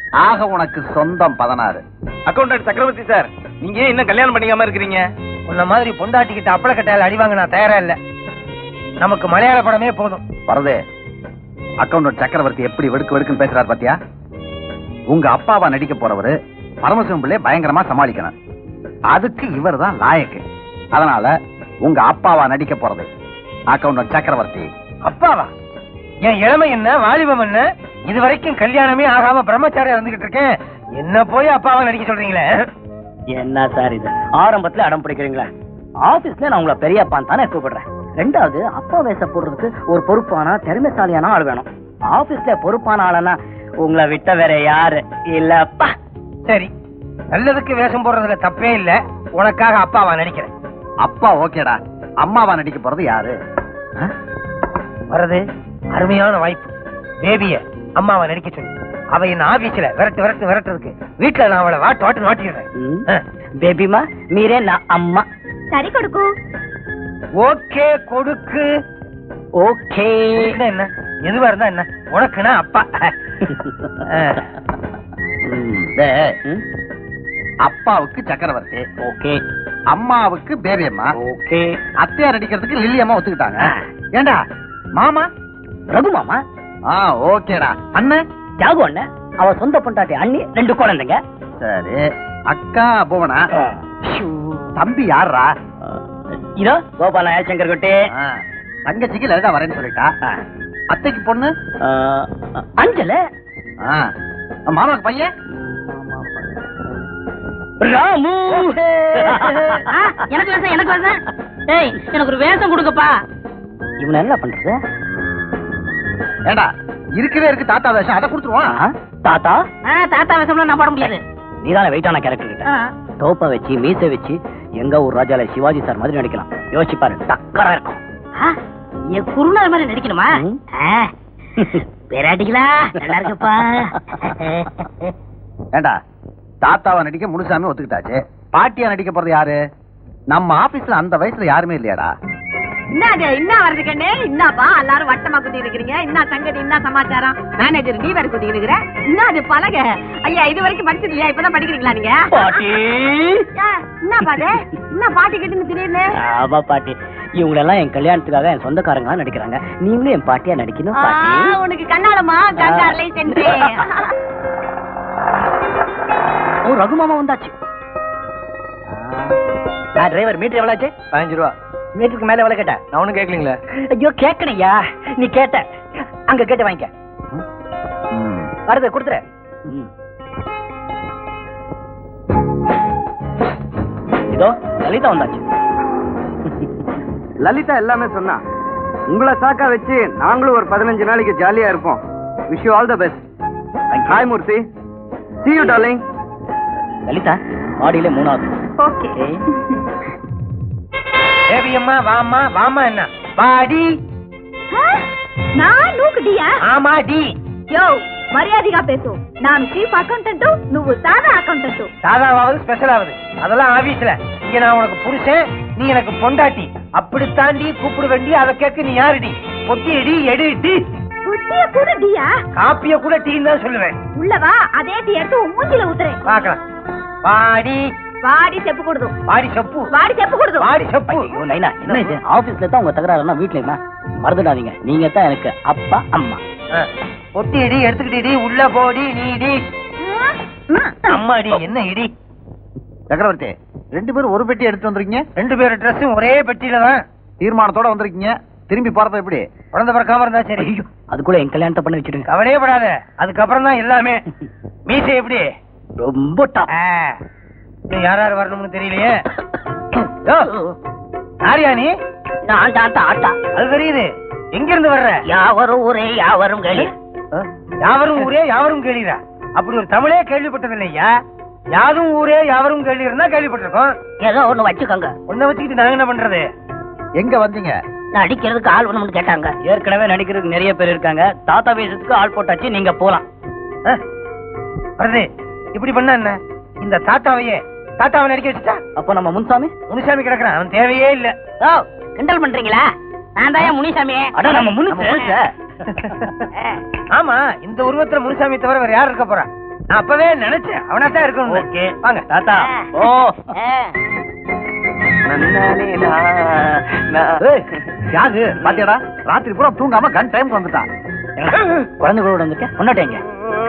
ஆக உனக்கு சொந்தம் பதினாறு அக்கௌண்டன்ட் சக்கரவர்த்தி சார் நீங்க ஏன் இன்னும் கல்யாணம் பண்ணிக்காம இருக்கிறீங்க உன்ன மாதிரி பொண்டாட்டிக்கிட்ட அப்பள கட்டாயில் அடி வாங்க நான் தயாரா இல்ல நமக்கு மலையாள படமே போதும் வரதே அக்கௌண்டன்ட் சக்கரவர்த்தி எப்படி வெடுக்கு வெடுக்குன்னு பேசுறாரு பாத்தியா உங்க அப்பாவா நடிக்க போறவரு பரமசிவம் பிள்ளை பயங்கரமா சமாளிக்கணும் அதுக்கு இவர் தான் லாயக்கு அதனால உங்க அப்பாவா நடிக்க போறது அக்கௌண்டன்ட் சக்கரவர்த்தி அப்பாவா என் இளமை என்ன வாலிபம் என்ன இது வரைக்கும் கல்யாணமே ஆகாம பிரம்மச்சாரியா இருந்துகிட்டு இருக்கேன் என்ன போய் அப்பாவை நடிக்க சொல்றீங்களே என்ன சார் இது ஆரம்பத்துல அடம் பிடிக்கிறீங்களா ஆபீஸ்ல நான் உங்களை பெரியப்பான் தானே கூப்பிடுறேன் ரெண்டாவது அப்பா வேஷ போடுறதுக்கு ஒரு பொறுப்பான திறமைசாலியான ஆள் வேணும் ஆபீஸ்ல பொறுப்பான ஆளனா உங்களை விட்ட வேற யாரு இல்லப்பா சரி நல்லதுக்கு வேஷம் போடுறதுல தப்பே இல்ல உனக்காக அப்பாவா நடிக்கிறேன் அப்பா ஓகேடா அம்மாவா நடிக்க போறது யாரு ஆ? வரது அருமையான வாய்ப்பு பேபிய அம்மாவை நடிக்க சொல்லு அவ என்ன ஆபீஸ்ல விரட்டு விரட்டு விரட்டுறதுக்கு வீட்டுல நான் அவளை வாட்டு வாட்டு வாட்டிடுறேன் பேபிமா மீரே நான் அம்மா சரி கொடுக்கு ஓகே கொடுக்கு ஓகே கொடுக்குன்னா என்ன எதுவா இருந்தா என்ன உனக்குன்னா அப்பா அஹ். டேய், அப்பாவுக்கு சக்கரவர்த்தி ஓகே அம்மாவுக்கு பேபி அம்மா ஓகே அத்தையா நடிக்கிறதுக்கு லில்லி அம்மா ஒத்துக்கிட்டாங்க ஏண்டா மாமா ரகு மாமா ஆ ஓகேடா அண்ணன் ஜாகு அண்ணன் அவ சொந்த பொண்டாட்டி அண்ணி ரெண்டு குழந்தைங்க சரி அக்கா புவனா ஷூ, தம்பி யாரா இதோ கோபால சங்கர் குட்டி ஆ, தங்கச்சிக்கு லலிதா வரேன்னு சொல்லிட்டா அத்தைக்கு பொண்ணு அஞ்சல ஆ, மாமாக்கு பையன் ராமு எனக்கு வேஷம் எனக்கு வேஷம் ஏய் எனக்கு ஒரு வேஷம் கொடுங்கப்பா இவனை என்ன பண்றது ஏண்டா இருக்கவே இருக்கு தாத்தா வேஷம் அதை கொடுத்துருவான் ஆ, தாத்தா ஆ, தாத்தா வேஷம்லாம் நான் போட முடியாது நீதான வெயிட்டான கேரக்டர் கிட்ட ஆ. தோப்ப வச்சு மீசை வச்சு எங்க ஊர் ராஜால சிவாஜி சார் மாதிரி நடிக்கலாம் யோசிச்சு பாரு டக்கரா இருக்கும் ஆ, என் குருநாள் மாதிரி நடிக்கணுமா ம். ஆ, பேராட்டிகளா நல்லா இருக்குப்பா ஏண்டா தாத்தாவை நடிக்க முனுசாமி ஒத்துக்கிட்டாச்சு பாட்டியா நடிக்க போறது யாரு நம்ம ஆபீஸ்ல அந்த வயசுல யாருமே இல்லையாடா என்னது என்ன வருது கண்ணே என்னப்பா எல்லாரும் வட்டமா குத்தி இருக்கிறீங்க என்ன சங்கதி என்ன சமாச்சாரம் மேனேஜர் நீ வேற குத்தி இருக்கிற என்னது பழக ஐயா இது வரைக்கும் படிச்சது இல்லையா இப்பதான் படிக்கிறீங்களா நீங்க பாட்டி என்ன பாது என்ன பாட்டி கிட்டுன்னு திடீர்னு ஆமா பாட்டி இவங்க எல்லாம் என் கல்யாணத்துக்காக என் சொந்தக்காரங்களா நடிக்கிறாங்க நீங்களும் என் பாட்டியா நடிக்கணும் ஆ, பாட்டி உனக்கு கண்ணாலமா கங்கார்லை சென்று ஓ ரகு மாமா வந்தாச்சு டிரைவர் மீட்டர் எவ்வளவு ஆச்சு பதினஞ்சு ரூபா மீட்டருக்கு மேல எவ்வளவு கேட்ட நான் ஒண்ணும் கேட்கலீங்களே ஐயோ கேட்கணையா நீ கேட்ட அங்க கேட்டு வாங்கிக்க ம். வருது கொடுத்துரு இதோ லலிதா வந்தாச்சு லலிதா எல்லாமே சொன்னா உங்களை சாக்கா வச்சு நாங்களும் ஒரு பதினஞ்சு நாளைக்கு ஜாலியா இருப்போம் wish you all the best hi Murthy see you darling Lalitha மாடியில மூணாவது ஓகே பேபி அம்மா வாமா வாமா என்ன வாடி நான் நூக்குடியா ஆமா டி యో మర్యాదగా పేసు నాను చీఫ్ అకౌంటెంట్ నువ్వు సాదా అకౌంటెంట్ சாதாவாவது ஸ்பெஷல் ஆகுது அதெல்லாம் ஆபீஸ்ல இங்க நான் உனக்கு புருஷன் நீ எனக்கு பொண்டாட்டி அப்படி தாண்டி கூப்பிட வேண்டி அதை கேட்க நீ யாருடி பொத்தி எடி எடு டி புத்திய கூட டியா காப்பிய கூட டீன்னு தான் சொல்லுவேன் உள்ளவா అదే టీ எடுத்து உன் மூஞ்சில ஊத்துறேன் பார்க்கலாம் வாடி వాడి చెప్పకూడదు வாடி செப்பு వాడి చెప్పకూడదు வாடி செப்பு ஐயோ நைனா என்ன இது ஆபீஸ்ல தான் உங்க தகராறுனா வீட்ல என்ன மறந்துடாதீங்க நீங்க தான் எனக்கு அப்பா அம்மா ஆ, பொத்தி இடி எடுத்துக்கிட்டு உள்ள போடி நீ இடி அம்மாடி என்ன இடி சக்கரவர்த்தி ரெண்டு பேரும் ஒரு பெட்டி எடுத்து வந்திருக்கீங்க ரெண்டு பேரும் ட்ரெஸ்ஸும் ஒரே பெட்டியில தான் தீர்மானத்தோட வந்திருக்கீங்க திரும்பி போறப்ப எப்படி குழந்தை பிறக்காம இருந்தா சரி அதுக்குள்ள என் கல்யாணத்தை பண்ணி வச்சிடுங்க கவலையே படாத அதுக்கப்புறம் தான் எல்லாமே மீசை எப்படி ரொம்ப டாப் ஆ, இன்னும் யார் யார் வரணும்னு தெரியலையே யோ, யாரியா நீ நான் தாத்தா ஆட்டா அது தெரியுது எங்க இருந்து வர்ற யாவரும் ஊரே யாவரும் கேளு ஆ, யாவரும் ஊரே யாவரும் கேளீரா அப்படி ஒரு தமிழே கேள்விப்பட்டதில்லையா யாரும் ஊரே யாவரும் கேளீர்னா கேள்விப்பட்டிருக்கோம் ஏதோ ஒண்ணு வச்சுக்கோங்க உன்னை வச்சுக்கிட்டு நாங்க என்ன பண்றது எங்க வந்தீங்க நடிக்கிறதுக்கு ஆள் வேணும்னு கேட்டாங்க ஏற்கனவே நடிக்கிறதுக்கு நிறைய பேர் இருக்காங்க தாத்தா வேஷத்துக்கு ஆள் போட்டாச்சு நீங்க போலாம் ஆ, வருது இப்படி பண்ணா என்ன இந்த தாத்தாவையே தாத்தாவை நடிக்க வச்சுட்டா அப்போ நம்ம முன்சாமி முனுசாமி கிடக்குறான் அவன் தேவையே இல்ல ஓ கிண்டல் பண்றீங்களா நான் தான் முனிசாமி அட நம்ம முன்னுக்கு ஆமா இந்த உருவத்துல முனுசாமி தவிர வேற யார் இருக்க போறா நான் அப்பவே நினைச்சேன் அவனா தான் இருக்கணும் ஓகே வாங்க தாத்தா ஓ ஏய், யாரு பாத்தியாடா ராத்திரி பூரா தூங்காம கன் டைம் வந்துட்டான் குழந்தை கூட வந்துக்க பொண்டாட்டிங்க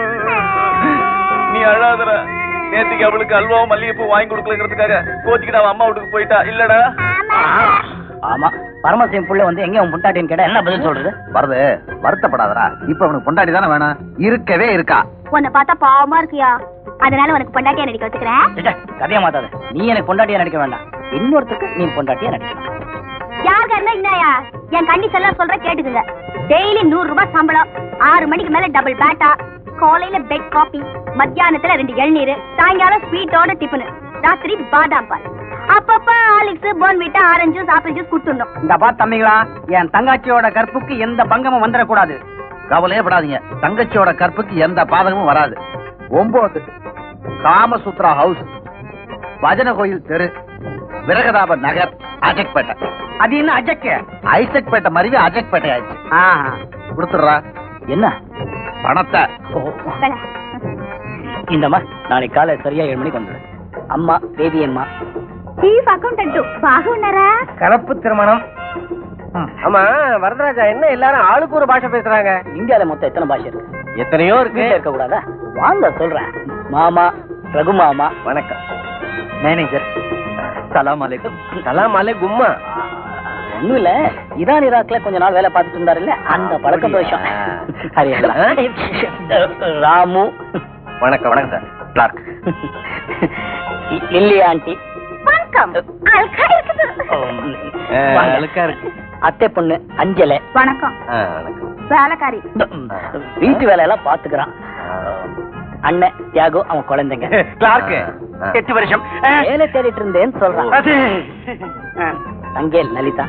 நீ அழாதடா நேத்துக்கு அவளுக்கு அல்வாவும் மல்லிகைப்பூ வாங்கி கொடுக்கலங்கிறதுக்காக கோச்சிக்கிட்டு அவன் அம்மா வீட்டுக்கு போயிட்டா இல்லடா ஆமா பரமசிவம் புள்ள வந்து எங்க உன் பொண்டாட்டின்னு கேட்டா என்ன பதில் சொல்றது வருது வருத்தப்படாதடா இப்ப அவனுக்கு பொண்டாடி தானே வேணும் இருக்கவே இருக்கா உன்னை பார்த்தா பாவமா இருக்கியா அதனால உனக்கு பொண்டாட்டியா நடிக்க வச்சுக்கிறேன் ச்சே, கதையை மாத்தாத நீ எனக்கு பொண்டாட்டியா நடிக்க வேண்டாம் இன்னொருத்தருக்கு நீ பொண்டாட்டியா நடிக்கலாம் யாருக்கா இருந்தா இன்னாயா என் கண்டிஷன் எல்லாம் சொல்ற கேட்டுக்குங்க டெய்லி நூறு ரூபாய் சம்பளம் ஆறு மணிக்கு மேல டபுள் பேட்டா காலையில பெட் காபி மத்தியானத்துல ரெண்டு இளநீர் சாயங்காலம் ஸ்வீட்டோட டிஃபனு ராத்திரி பாதாம் பால் அப்பப்ப Horlicks Bournvita orange juice apple juice குடுத்துடணும் இந்த பா தம்பிங்களா என் தங்காச்சியோட கற்புக்கு எந்த பங்கமும் வந்துடக்கூடாது கவலையே படாதீங்க தங்கச்சியோட கற்புக்கு எந்த பாதகமும் வராது ஒன்பது காமசூத்ரா ஹவுஸ் பஜன கோயில் தெரு விரகதாப நகர் அஜக்பேட்டை அது என்ன அஜக்க ஐசக்பேட்டை மருவி அஜக்பேட்டை ஆயிடுச்சு கொடுத்துடுறா என்ன பணத்தை இந்தம்மா நாளைக்கு காலை சரியா ஏழு மணிக்கு வந்துடு அம்மா பேபி அம்மா చీఫ్ అకౌంటెంట్ బాగున్నారా கலப்பு திருமணம் ஆமா வரதராஜா என்ன எல்லாரும் ஆளுக்கு ஒரு பாஷை பேசுறாங்க இந்தியால மொத்தம் எத்தனை பாஷை இருக்கு எத்தனையோ இருக்கு வீட்டுல இருக்க கூடாதா வாங்க சொல்றேன் மாமா ரகு மாமா வணக்கம் மேனேஜர் சலாம் அலைக்கும் சலாம் அலை கும்மா ஒண்ணும் இல்ல இதான் ஈராக்ல கொஞ்ச நாள் வேலை பார்த்துட்டு இருந்தாரு இல்ல அந்த பழக்க தோஷம் ஹரியானா ராமு வணக்கம் வணக்கம் சார் கிளார்க் லில்லி ஆண்டி வணக்கம் அல்கா இருக்குது வாங்க. அழுக்கா இருக்கு அத்தை பொண்ணு அஞ்சலை வணக்கம் வணக்கம் வேலைக்காரி வீட்டு வேலையெல்லாம் பாத்துக்கிறான் அண்ணன் தியாகு அவன் குழந்தைங்க கிளார்க் எட்டு வருஷம் வேலை தேடிட்டு இருந்தேன்னு சொல்றான் தங்கே லலிதா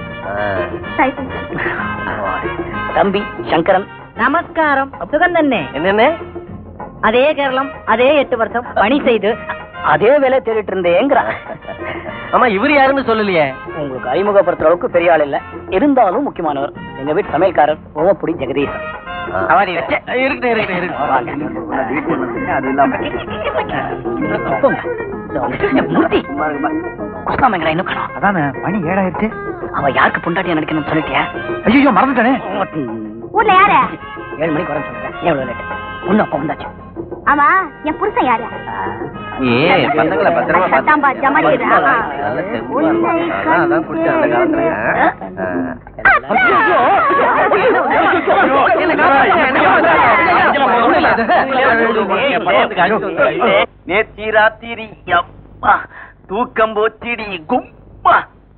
தம்பி சங்கரன் நமஸ்காரம் சுகந்தண்ணே என்னென்ன அதே கேரளம் அதே எட்டு வருஷம் பணி செய்து அதே வேலை தேடிட்டு இருந்தேங்கிறான் ஆமா இவர் யாருன்னு சொல்லலையே உங்களுக்கு அறிமுகப்படுத்துற அளவுக்கு பெரிய ஆள் இல்ல இருந்தாலும் முக்கியமானவர் எங்க வீட்டு சமையல்காரர் ஓமப்புடி ஜெகதீசன் அவரி இருக்கட்டும் இருக்கட்டும் இருக்கட்டும் வாங்க. அது இல்லாம போங்க. இதோ வந்துட்டு. மூர்த்தி. குஸ்லாமங்களா இன்னும் காணோம். அதானே மணி ஏழாயிருச்சு அவ யாருக்கு பொண்டாட்டியா நடிக்கணும்னு சொல்லிட்டியா ஐயோ மறந்துட்டானே ஊர்ல யாரு ஏழு மணிக்கு வரேன்னு சொல்றேன் ஏன் இவ்வளவு லேட்டு ஒண்ணு அப்ப வந்தாச்சு ஆமா என் புருஷன் யாரு ஏ பசங்களை பத்திரமா பார்த்து- சத்தாம்பா, ஜமாடிக்கிறா. நல்ல தெம்பா இருப்பான். அதான் அதான் பிடிச்ச அந்த காலத்துல நேத்தி ராத்திரி அப்பா தூக்கம் போச்சிடி கும்பா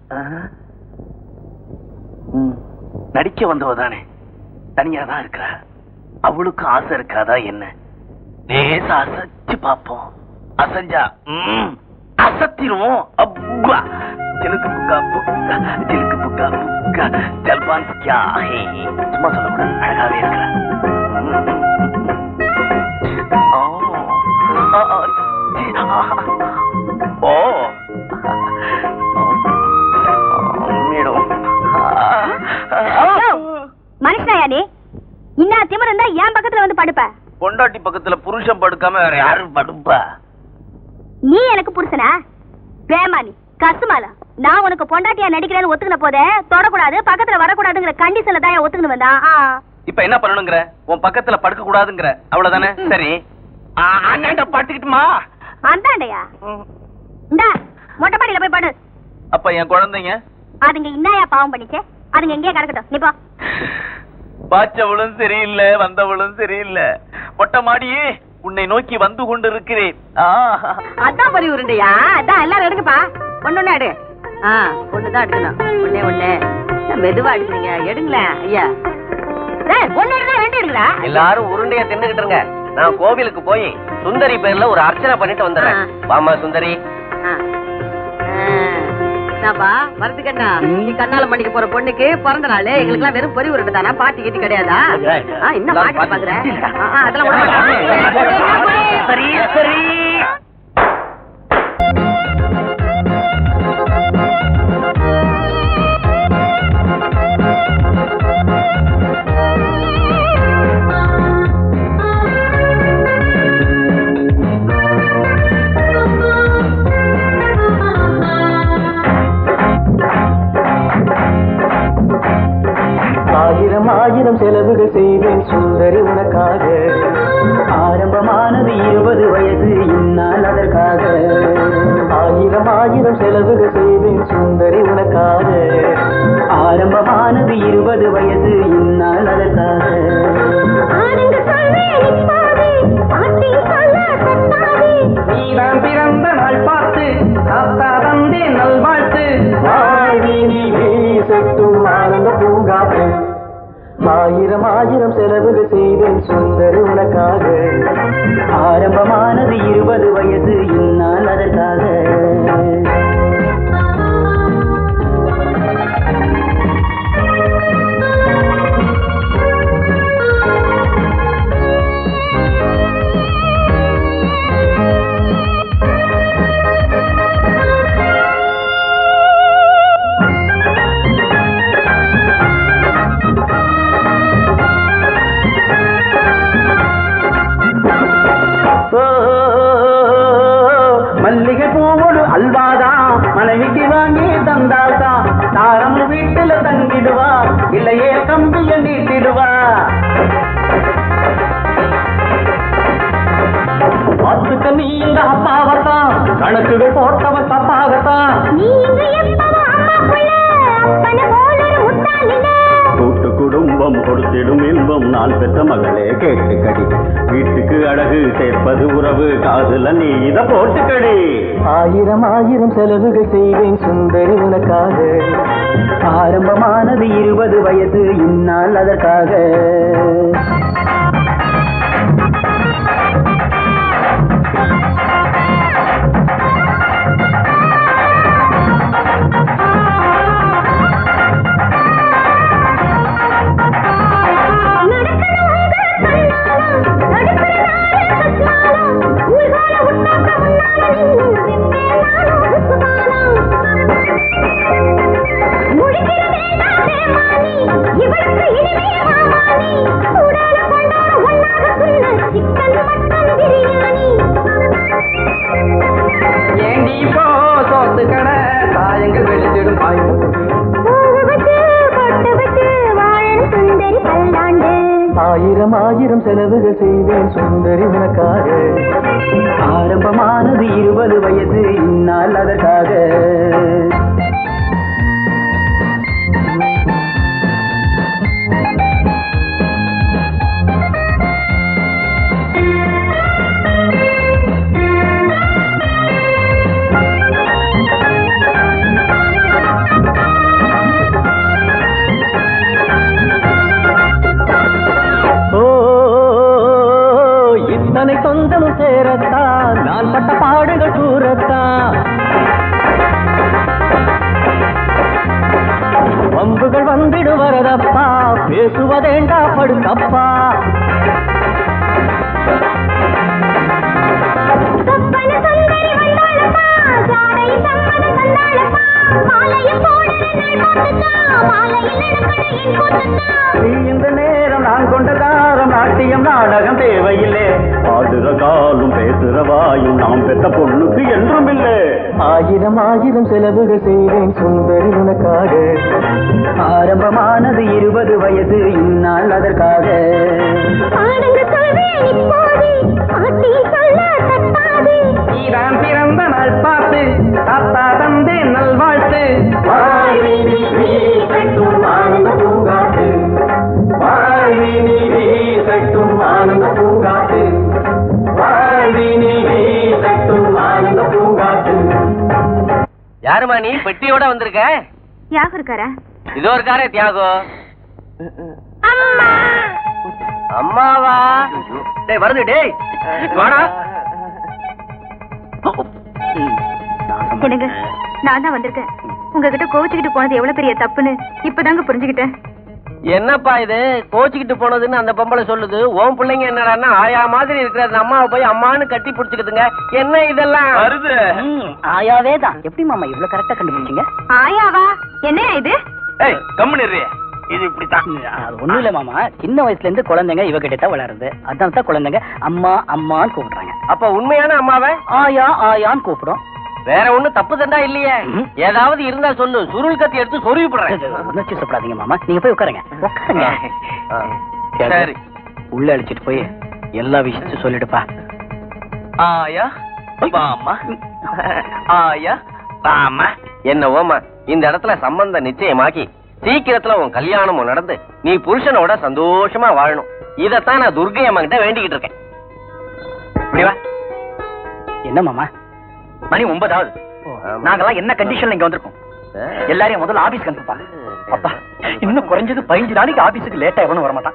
நடிக்க வந்தவ தானே தனியா தான் இருக்கிறா அவளுக்கு ஆசை இருக்காதா என்ன லேசா அசைச்சு பாப்போம் அசைஞ்சா ம், அசத்திருவோம் அப்பா சிலுக்கு புக்கா புக்கா சிலுக்கு புக்கா புக்கா ஜல்பான் கியா ஹே சும்மா சொல்லக்கூடாது அழகாவே இருக்கிறா ம். ஓ ஆ, ஆ, ஜி, ஆஹா. ஓ மேடம் மனுஷனாயா நீ இன்னா திமிர் இருந்தா என் பக்கத்துல வந்து படுப்ப பொண்டாட்டி பக்கத்துல புருஷன் படுக்காம வேற யாரும் படுப்பா நீ எனக்கு புருஷனா பேமானி கசுமாலா நான் உனக்கு பொண்டாட்டியா நடிக்கிறேன்னு ஒத்துக்கின போதே தொடக்கூடாது பக்கத்துல வரக்கூடாதுங்கிற கண்டிஷன்ல தான் ஒத்துக்கின்னு வந்தான் ஆ. இப்ப என்ன பண்ணணுங்கிற உன் பக்கத்துல படுக்க கூடாதுங்கிற அவ்வளவுதானே சரி ஆ, அண்ணாண்ட படுத்துக்கிட்டுமா அந்தாண்டையா இந்தா மொட்டை மாடியில போய் படு அப்ப என் குழந்தைங்க அதுங்க இன்னாயா பாவம் பண்ணிச்சே அதுங்க எங்கேயே கிடக்கட்டும் நீ போ பாச்சவளும் சரியில்லை வந்தவளும் சரியில்லை மொட்டை மாடியே உன்னை நோக்கி வந்து கொண்டு இருக்கிறேன் ஆ. அதான் பறி உருண்டையா அதான் எல்லாரும் எடுங்கப்பா ஒண்ணு ஒண்ணு எடு ஆ ஒண்ணுதான் எடுக்கணும் ஒண்ணே ஒண்ணு என்ன மெதுவா எடுக்கிறீங்க எடுங்களேன் ஐயா ஏய், ஒண்ணு எடுத்தா ரெண்டு எடுக்கிறா எல்லாரும் உருண்டைய தின்னுகிட்டு இருங்க நான் கோவிலுக்கு போய் சுந்தரி பேர்ல ஒரு அர்ச்சனை பண்ணிட்டு வந்துடுறேன் ஆ. வாமா சுந்தரி ஆ. ஆ. என்னப்பா வரது கண்ணா நீ கண்ணால மணிக்கு போற பொண்ணுக்கு பிறந்த நாள் எங்களுக்கு எல்லாம் வெறும் பொறி உருண்டை தானா பாட்டி கீட்டி கிடையாதா ஆ, இன்னும் பாட்டி பாக்குறேன் ஆ, ஆ, அதெல்லாம் விட மாட்டேன். சரி சரி செய்வேன் சுந்தரி உனக்காக ஆரம்பமானது இருபது வயது இந்நாள் அதற்காக ஆயிரம் ஆயிரம் செலவுகள் செய்வேன் சுந்தரி உனக்காக ஆரம்பமானது இருபது வயது இந்நாள் அதற்காக ஆனந்த சொல்வேன் இப்போது பாட்டி சொல்ல தட்டாதே நீதான் பிறந்த நாள் பார்த்து தாத்தா தந்தே நல்வாழ்த்து வாழ்வினி வீசட்டும் ஆனந்த பூங்காற்று ஆயிரம் ஆயிரம் செலவுகள் செய்வேன் சுந்தரி உனக்காக ஆரம்பமானது இருபது வயது இந்நாள் அதற்காக ஓ, மல்லிகை பூவோடு அல்வாதான் மனைவிக்கு வாங்கி தந்தால்தான் தாரம் வீட்டுல தங்கிடுவா இல்லையே கம்பிய நீட்டிடுவா பார்த்துக்க நீ இந்த அப்பாவத்தான் கணக்குகள் போட்டவன் தப்பாகத்தான் நீ இங்கு எப்பவோ அம்மா புள்ள அப்பன போல ஒரு முட்டாளில்ல கூட்டு குடும்பம் கொடுத்திடும் இன்பம் நான் பெற்ற மகளே கேட்டுக்கடி வீட்டுக்கு அழகு சேர்ப்பது உறவு காதுல நீ இத போட்டுக்கடி ஆயிரம் ஆயிரம் செலவுகள் செய்வேன் சுந்தரி உனக்காக ஆரம்பமானது இருபது வயது இந்நாள் அதற்காக ஏண்டி போ சோத்து கடை தாயங்கள் வெளிச்சிடும் பாய் ஆயிரம் ஆயிரம் செலவுகள் செய்வேன் சுந்தரி உனக்காக ஆரம்பமானது இருபது வயது இந்நாள் அதற்காக ஓ இத்தனை சொந்தமும் சேரத்தான் நான் பட்ட பாடுகள் கூறத்தான் வம்புகள் வந்திடு வரதப்பா பேசுவதேண்டா படுத்தப்பா நீ இந்த நேரம் நான் கொண்ட தாரம் நாட்டியம் நாடகம் தேவையில்லை ஆடுற காலும் பேசுற வாயும் நாம் பெற்ற பொண்ணுக்கு என்றும் இல்லை ஆயிரம் ஆயிரம் செலவுகள் செய்வேன் சுந்தரி உனக்காக ஆரம்பமானது இருபது வயது இந்நாள் அதற்காக நீதான் பிறந்த நாள் பார்த்து தாத்தா தந்தே நல்வாழ்த்து வாழ்வினி வீசட்டும் ஆனந்த பூங்காற்று வாழ்வினி வீசட்டும் ஆனந்த பூங்காற்று வாழ்வினி வீசட்டும் ஆனந்த பூங்காற்று யாருமா நீ பெட்டியோட வந்திருக்க யாகம் இருக்காரா இதோ இருக்காரே தியாகம் அம்மாவா டேய் வருது டேய் வாடா என்னங்க நான் தான் வந்திருக்கேன் உங்ககிட்ட கோவிச்சுக்கிட்டு போனது எவ்வளவு பெரிய தப்புன்னு இப்பதாங்க புரிஞ்சுக்கிட்டேன் என்னப்பா இது கோச்சுக்கிட்டு போனதுன்னு அந்த பொம்பளை சொல்லுது உன் பிள்ளைங்க என்னடான்னா ஆயா மாதிரி இருக்கிற அந்த அம்மாவை போய் அம்மான்னு கட்டி பிடிச்சுக்குதுங்க என்ன இதெல்லாம் வருது ஆயாவே தான் எப்படி மாமா இவ்வளவு கரெக்டா கண்டுபிடிச்சீங்க ஆயாவா என்னையா இது ஏய் கம்முன்னு இரு. இது இப்படித்தான் அது ஒண்ணும் இல்ல மாமா சின்ன வயசுல இருந்து குழந்தைங்க இவகிட்ட தான் வளருது அதான் தான் குழந்தைங்க அம்மா அம்மான்னு கூப்பிடுறாங்க அப்ப உண்மையான அம்மாவை ஆயா ஆயான்னு கூப்பிடும் வேற ஒண்ணும் தப்பு தண்டா இல்லையே ம். ஏதாவது இருந்தா சொல்லு சுருள் கத்தி எடுத்து சொருவி போடுறேன் உணர்ச்சி சாப்பிடாதீங்க மாமா நீங்க போய் உட்காருங்க உட்காருங்க சரி உள்ள அழைச்சிட்டு போய் எல்லா விஷயத்தையும் சொல்லிடுப்பா ஆயா பாமா ஆயா பாமா என்ன ஓமா இந்த இடத்துல சம்பந்தம் நிச்சயமாக்கி சீக்கிரத்துல உன் கல்யாணமும் நடந்து நீ புருஷனோட சந்தோஷமா வாழணும் இதத்தான் நான் துர்கை அம்மா கிட்ட வேண்டிக்கிட்டு இருக்கேன் இப்படி வா என்ன மாமா மணி ஒன்பதாவது நாங்கெல்லாம் என்ன கண்டிஷன்ல இங்க வந்திருக்கோம் எல்லாரையும் முதல்ல ஆபீஸ்க்கு அனுப்புப்பா அப்பா இன்னும் குறைஞ்சது பதினஞ்சு நாளைக்கு ஆபீஸுக்கு லேட்டா எவனும் வரமாட்டான்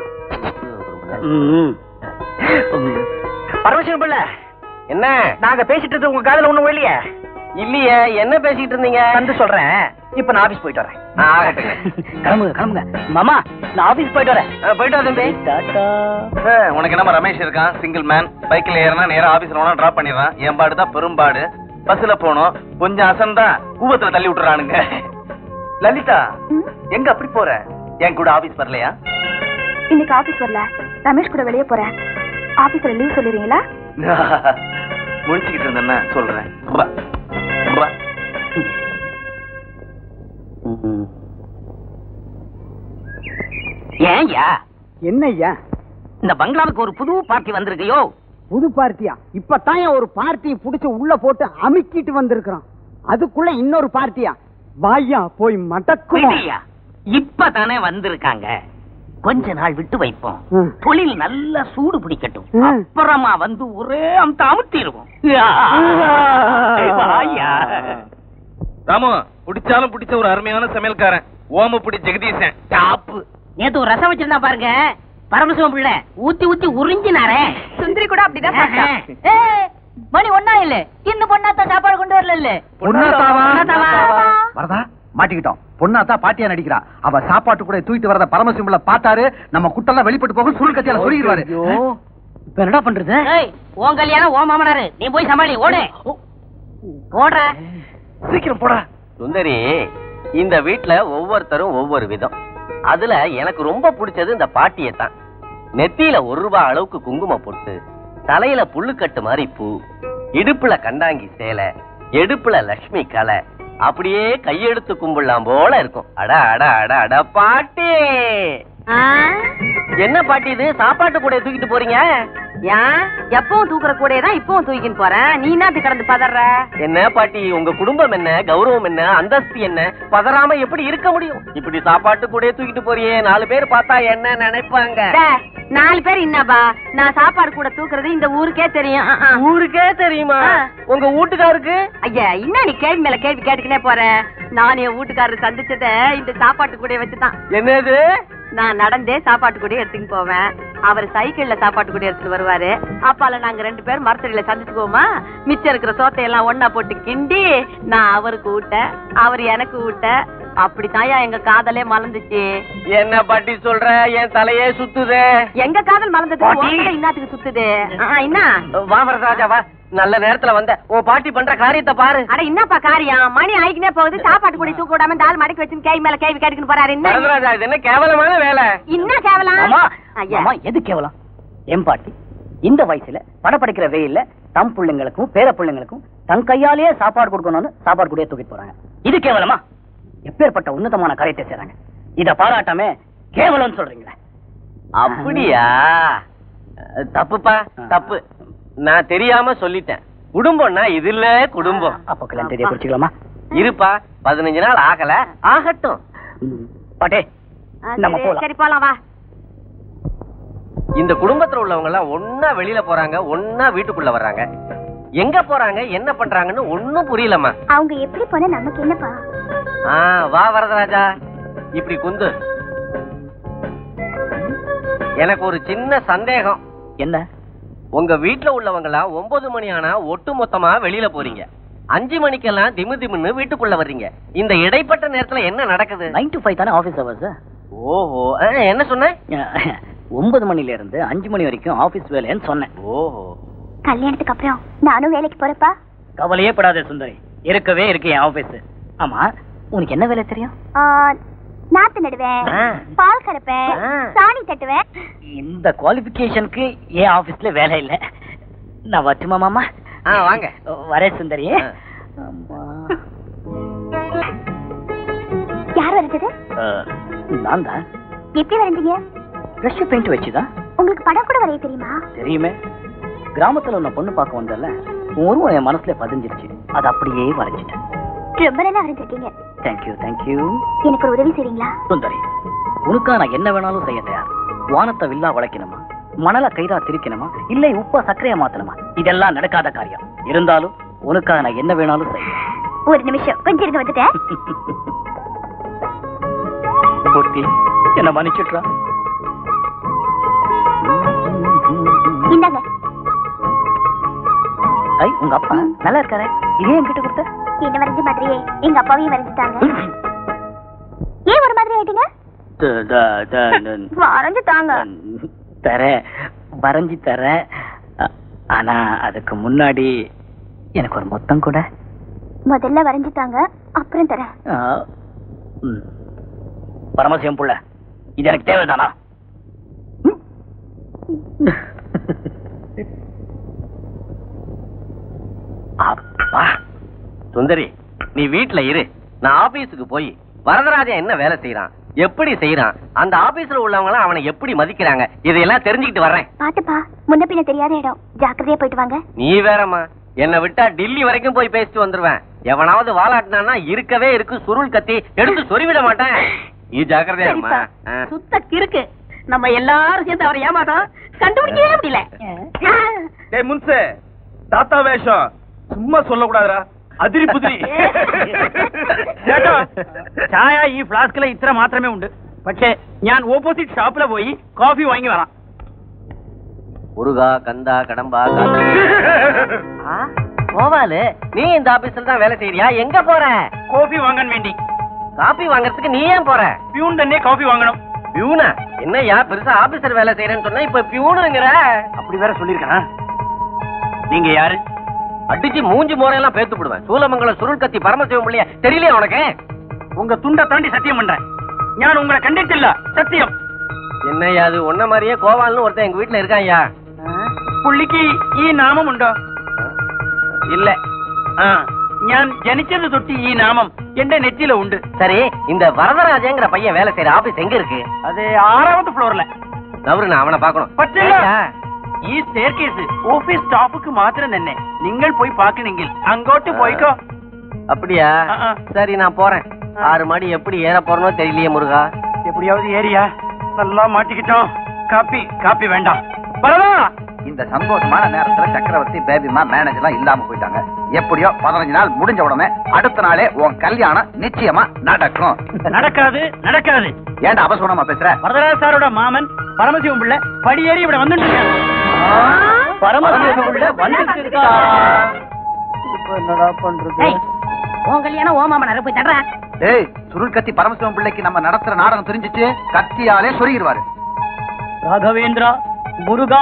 பரமசிவம் பிள்ளை என்ன நாங்க பேசிட்டு இருந்தது உங்க காதுல ஒண்ணும் இல்லையே இல்லையே என்ன பேசிட்டு இருந்தீங்க வந்து சொல்றேன் இப்ப நான் ஆபீஸ் போயிட்டு வரேன் ஆ, ஆகட்டுங்க. கிளம்புங்க கிளம்புங்க மாமா நான் ஆபீஸ் போயிட்டு வரேன் ஆ, போயிட்டு வா தம்பி டாடா ஏய், உனக்கு என்னமா ரமேஷ் இருக்கான் சிங்கிள் மேன் பைக்ல ஏறினா நேரா ஆபீஸ்ல வேணா டிராப் பண்ணிடுறான் என் பாடு தான் பெரும்பாடு பஸ்ல போனோம் கொஞ்சம் அசந்தா கூவத்துல தள்ளி விட்டுறானுங்க லலிதா எங்க அப்படி போற என் கூட ஆபீஸ் வரலையா இன்னைக்கு ஆபீஸ் வரல ரமேஷ் கூட வெளியே போறேன் ஆபீஸ்ல லீவ் சொல்லிடுறீங்களா முடிச்சுக்கிட்டு இருந்தேன்னா சொல்றேன் வா. வா. ஏன்யா என்னய்யா இந்த பங்களாவுக்கு ஒரு புது பார்ட்டி வந்திருக்கையோ புது பார்ட்டியா இப்பதான் ஒரு பார்ட்டி புடிச்சு உள்ள போட்டு அமுக்கிட்டு வந்திருக்கிறோம் அதுக்குள்ள இன்னொரு பார்ட்டியா வாயா போய் மடக்கும் குடியா இப்பதானே வந்திருக்காங்க கொஞ்ச நாள் விட்டு வைப்போம் ம். தொழில் நல்லா சூடு பிடிக்கட்டும் ம். அப்புறமா வந்து ஒரே அமுத்த அமுத்திடுவோம் வாயா. ராமு பிடிச்சாலும் பிடிச்ச ஒரு அருமையான சமையல்காரன் ஓம பிடி ஜெகதீசன் டாப்பு நேத்து ஒரு ரசம் வச்சிருந்தா பாருங்க பரமசிவம் பிள்ளை ஊத்தி ஊத்தி உறிஞ்சினாரே சுந்தரி கூட அப்படிதான் பார்த்தா. மணி ஒன்னா இல்ல இன்னும் பொண்ணாத்தான் சாப்பாடு கொண்டு வரல இல்ல பொண்ணாத்தாவா வரதா மாட்டிக்கிட்டோம் பொண்ணாத்தா பாட்டியா நடிக்கிறா அவ சாப்பாட்டு கூட தூக்கிட்டு வரத பரமசிம்பல பார்த்தாரு நம்ம குட்டெல்லாம் வெளிப்பட்டு போக சுருள் கத்தியால சொல்லிடுவாரு இப்ப என்னடா பண்றது ஏய் உன் கல்யாணம் ஓ மாமனாரு நீ போய் சமாளி ஓடு ஓடுற சீக்கிரம் போடா சுந்தரி இந்த வீட்ல ஒவ்வொருத்தரும் ஒவ்வொரு விதம் அதுல எனக்கு ரொம்ப பிடிச்சது இந்த பாட்டியை தான் நெத்தியில ஒரு ரூபாய் அளவுக்கு குங்குமம் போட்டு தலையில புல்லுக்கட்டு மாதிரி பூ இடுப்புல கண்டாங்கி சேலை எடுப்புல லட்சுமி கலை அப்படியே கையெடுத்து கும்பிடலாம் போல இருக்கும் அட அட அட அட பாட்டி என்ன பாட்டி இது சாப்பாட்டு கூட தூக்கிட்டு போறீங்க ஏன் எப்பவும் தூக்குற கூடயே தான் இப்பவும் தூக்கின்னு போறேன் நீ என்னத்து கடந்து பதற என்ன பாட்டி உங்க குடும்பம் என்ன கௌரவம் என்ன அந்தஸ்து என்ன பதறாம எப்படி இருக்க முடியும் இப்படி சாப்பாட்டு கூட தூக்கிட்டு போறியே நாலு பேர் பார்த்தா என்ன நினைப்பாங்க டேய், நாலு பேர் என்னப்பா நான் சாப்பாடு கூட தூக்குறது இந்த ஊருக்கே தெரியும் அஹ், அஹ். ஊருக்கே தெரியுமா ஆ. உங்க வீட்டுக்காருக்கு ஐயா என்ன நீ கேள்வி மேல கேள்வி கேட்டுக்கினே போற நான் என் வீட்டுக்காரர் சந்திச்சத இந்த சாப்பாட்டு கூட வச்சுதான் என்னது நான் நடந்தே சாப்பாட்டு கூட எடுத்துன்னு போவேன் அவர் சைக்கிள்ல சாப்பாட்டு கூட எடுத்துட்டு வருவாரு அப்பால நாங்க ரெண்டு பேரும் மரத்தடியில சந்திச்சுக்குவோமா மிச்சம் இருக்கிற சோத்தையெல்லாம் ஒண்ணா போட்டு கிண்டி நான் அவருக்கு ஊட்ட அவர் எனக்கு ஊட்ட அப்படித்தான்யா எங்க காதலே மலர்ந்துச்சு என்ன பாட்டி சொல்ற என் தலையே சுத்துதே எங்க காதல் மலர்ந்தது உங்க இன்னத்துக்கு சுத்துது ஆ, என்ன வா வரதராஜா வா நல்ல நேரத்துல வந்த உன் பாட்டி பண்ற காரியத்தை பாரு அட என்னப்பா காரியம் மணி ஆயிக்கினே போகுது சாப்பாட்டு கூட தூக்க விடாம தால் மடக்கி வச்சு கேள்வி மேல கேள்வி கேட்டுக்கின்னு போறாரு என்ன வரதராஜா இது என்ன கேவலமான வேலை என்ன கேவலம் மாமா ஐயா மாமா எது கேவலம் என் பாட்டி இந்த வயசுல படப்படிக்கிற வெயில்ல தம் பிள்ளைங்களுக்கும் பேர பிள்ளைங்களுக்கும் தன் கையாலேயே சாப்பாடு கொடுக்கணும்னு சாப்பாடு கூடயே தூக்கிட்டு போறாங்க இது கேவலமா எப்பேற்பட்ட உன்னதமான காரியத்தை செய்றாங்க இத பாராட்டாம கேவலம்னு சொல்றீங்களே அப்படியா அஹ், தப்புப்பா தப்பு நான் தெரியாம சொல்லிட்டேன் குடும்பம்னா இது இல்ல குடும்பம் அப்போ கல்யாணம் தேதியை குறிச்சுக்கலாமா இருப்பா பதினஞ்சு நாள் ஆகல ஆகட்டும் ம். பாட்டே ஆ, நம்ம சரி, போலாம் சரி போலாம் வா இந்த குடும்பத்துல உள்ளவங்க எல்லாம் ஒன்னா வெளியில போறாங்க ஒன்னா வீட்டுக்குள்ள வர்றாங்க எங்க போறாங்க என்ன பண்றாங்கன்னு ஒண்ணும் புரியலம்மா அவங்க எப்படி போனா நமக்கு என்னப்பா ஆ வா வரதராஜா இப்படி குந்து எனக்கு ஒரு சின்ன சந்தேகம் என்ன உங்க வீட்ல உள்ளவங்க எல்லாம் ஒன்பது மணி ஆனா ஒட்டு மொத்தமா வெளியில போறீங்க அஞ்சு மணிக்கெல்லாம் திமு திமுன்னு வீட்டுக்குள்ள வர்றீங்க இந்த இடைப்பட்ட நேரத்துல என்ன நடக்குது நைன் டு ஃபைவ் தானே ஆஃபீஸ் ஹவர்ஸ் ஓஹோ ஆ, என்ன சொன்ன ஒன்பது மணில இருந்து அஞ்சு மணி வரைக்கும் ஆபீஸ் வேலைன்னு சொன்னேன் ஓஹோ கல்யாணத்துக்கு அப்புறம் நானும் வேலைக்கு போறப்பா கவலையே படாத சுந்தரி இருக்கவே இருக்கு என் ஆபீஸ் ஆமா உனக்கு என்ன வேலை தெரியும் ஆ, நாத்து நடுவேன் ஆ. பால் கறப்பேன் ஆ. சாணி தட்டுவேன் இந்த குவாலிபிகேஷனுக்கு என் ஆபீஸ்ல வேலை இல்ல நான் வரட்டுமா மாமா ஆ வாங்க வரேன் சுந்தரி ஆ. ஆமா. யார் வரைஞ்சது அஹ், நான் தான் எப்படி வரைஞ்சீங்க பிரஷ் பெயிண்ட் வச்சுதான் உங்களுக்கு படம் கூட வரைய தெரியுமா தெரியுமே கிராமத்துல உன்னை பொண்ணு பார்க்க வந்தல உன் உருவம் என் மனசுல பதிஞ்சிருச்சு அது அப்படியே வரைஞ்சிட்டேன் ரொம்ப நல்லா வரைஞ்சிருக்கீங்க தேங்க்யூ தேங்க்யூ எனக்கு ஒரு உதவி செய்றீங்களா சுந்தரி உனக்கா நான் என்ன வேணாலும் செய்ய தயார் வானத்தை வில்லா வளைக்கணுமா மணல கைதா திரிக்கணுமா இல்லை உப்பா சர்க்கரையா மாத்தணுமா இதெல்லாம் நடக்காத காரியம் இருந்தாலும் உனக்காக நான் என்ன வேணாலும் செய்வேன் ஒரு நிமிஷம் கொஞ்சம் இருங்க வந்துட்டேன் மூர்த்தி என்ன மன்னிச்சுட்றா இந்தாங்க ஐ உங்க அப்பா நல்லா இருக்காரே இதே என்கிட்ட கொடுத்த என்ன வரைஞ்ச மாதிரியே எங்க அப்பாவையும் வரைஞ்சிட்டாங்க ஏன் ஒரு மாதிரி ஆயிட்டீங்க வரைஞ்சு தாங்க தரேன் வரைஞ்சி தரேன் அ- ஆனா அதுக்கு முன்னாடி எனக்கு ஒரு மொத்தம் கூட முதல்ல வரைஞ்சிட்டாங்க அப்புறம் தரேன் ஆ, ம். பரமசிவம் புள்ள இது எனக்கு தேவைதானா அப்பா சுந்தரி நீ வீட்ல இரு நான் ஆபீஸுக்கு போய் வரதராஜன் என்ன வேலை செய்யறான் எப்படி செய்யறான் அந்த ஆபீஸ்ல உள்ளவங்க அவனை எப்படி மதிக்கிறாங்க இதையெல்லாம் தெரிஞ்சுக்கிட்டு வர்றேன் பாத்துப்பா முன்ன பின்ன தெரியாத இடம் ஜாக்கிரதையா போயிட்டு வாங்க நீ வேறம்மா என்னை விட்டா டில்லி வரைக்கும் போய் பேசிட்டு வந்துருவேன் எவனாவது வாலாட்டினான்னா இருக்கவே இருக்கு சுருள் கத்தி எடுத்து சொருவிட மாட்டேன் நீ ஜாக்கிரதையா இருமா சுத்த கிறுக்கு நம்ம எல்லாரும் சேர்ந்து அவரை ஏமாத்தோம் கண்டுபிடிக்கவே முடியல டேய் முன்சே தாத்தா வேஷம் சும்மா சொல்லக்கூடாதுடா അതിരി പുതിരി ചേട്ടാ ചായ ഈ ഫ്ലാസ്കിൽ ഇത്ര മാത്രമേ ഉണ്ട് പക്ഷേ ഞാൻ ഓപ്പോസിറ്റ് ഷോപ്പിൽ പോയി കോഫി വാങ്ങി വരാം முருகா கந்தா கடம்பா கார்த்திகை. ஆ, கோவாலு நீ இந்த ஆபீஸ்ல தான் வேலை செய்யறியா எங்க போற കോഫി വാങ്ങാൻ വേണ്ടി காபி வாங்குறதுக்கு நீ ஏன் போற പ്യൂൺ തന്നെ കോഫി വാങ്ങണം பியூனா என்னய்யா பெருசா ஆபீசர் வேலை செய்யறேன்னு சொன்னா இப்ப பியூனுங்கிற அப்படி வேற சொல்லிருக்கேன் நீங்க யாரு அடிச்சு மூஞ்சி முறையெல்லாம் பேத்து விடுவேன் சூலமங்கலம் சுருள் கத்தி பரமசிவம் பிள்ளைய தெரியலையா உனக்கு உங்க துண்டை தாண்டி சத்தியம் பண்றேன் ஞான் உங்களை கண்டிட்டில்ல சத்தியம் என்னய்யா அது உன்ன மாதிரியே கோவால்னு ஒருத்தன் எங்க வீட்டுல இருக்கான்யா പുള്ളിക്ക് ഈ നാമമുണ്ടോ இல்ல ആ ഞാൻ ജനിച്ചത് തൊട്ട് ഈ നാമം എന്റെ നെറ്റിയില ഉണ്ട് சரி இந்த வரதராஜங்கிற பையன் வேலை செய்யற ஆபீஸ் எங்க இருக்கு അത് ആറാമത്തെ ഫ്ലോറിലെ நவரு நான் அவனை பாக்கணும் പറ്റില്ല ஏய்யா, ഈ സ്റ്റെയർ കേസ് ഓഫീസ് സ്റ്റാഫുക്ക് മാത്രം തന്നെ നിങ്ങൾ പോയി പാക്കണെങ്കിൽ അങ്ങോട്ട് പോയിക്കോ அப்படியா ஆ, ஆ. சரி நான் போறேன் ஆறு மாடி எப்படி ஏற போறனோ தெரியலையே முருகா எப்படியாவது ஏரியா நல்லா மாட்டிக்கிட்டோம் காப்பி காப்பி வேண்டாம் பரவா இந்த சந்தோஷமான நேரத்துல சக்கரவர்த்தி பேபிமா மேனேஜர்லாம் இல்லாம போயிட்டாங்க எப்படியோ பதினஞ்சு நாள் முடிஞ்ச உடனே அடுத்த நாளே உன் கல்யாணம் நிச்சயமா நடக்கும் நடக்காது நடக்காது ஏன்டா அபசகுணமா பேசுற வரதராஜ சாரோட மாமன் பரமசிவம் பிள்ளை படியேறி இப்படி வந்துட்டு இருக்காரு. பரமசிவம் பிள்ளை வந்துட்டு இருக்கா என்னடா பண்றது உன் கல்யாணம் ஓ மாமனார போய் தர்றா ஏய் சுருள் கத்தி பரமசிவம் பிள்ளைக்கு நம்ம நடத்துற நாடகம் தெரிஞ்சிச்சு கத்தியாலே சொருகிடுவாரு ராகவேந்திரா முருகா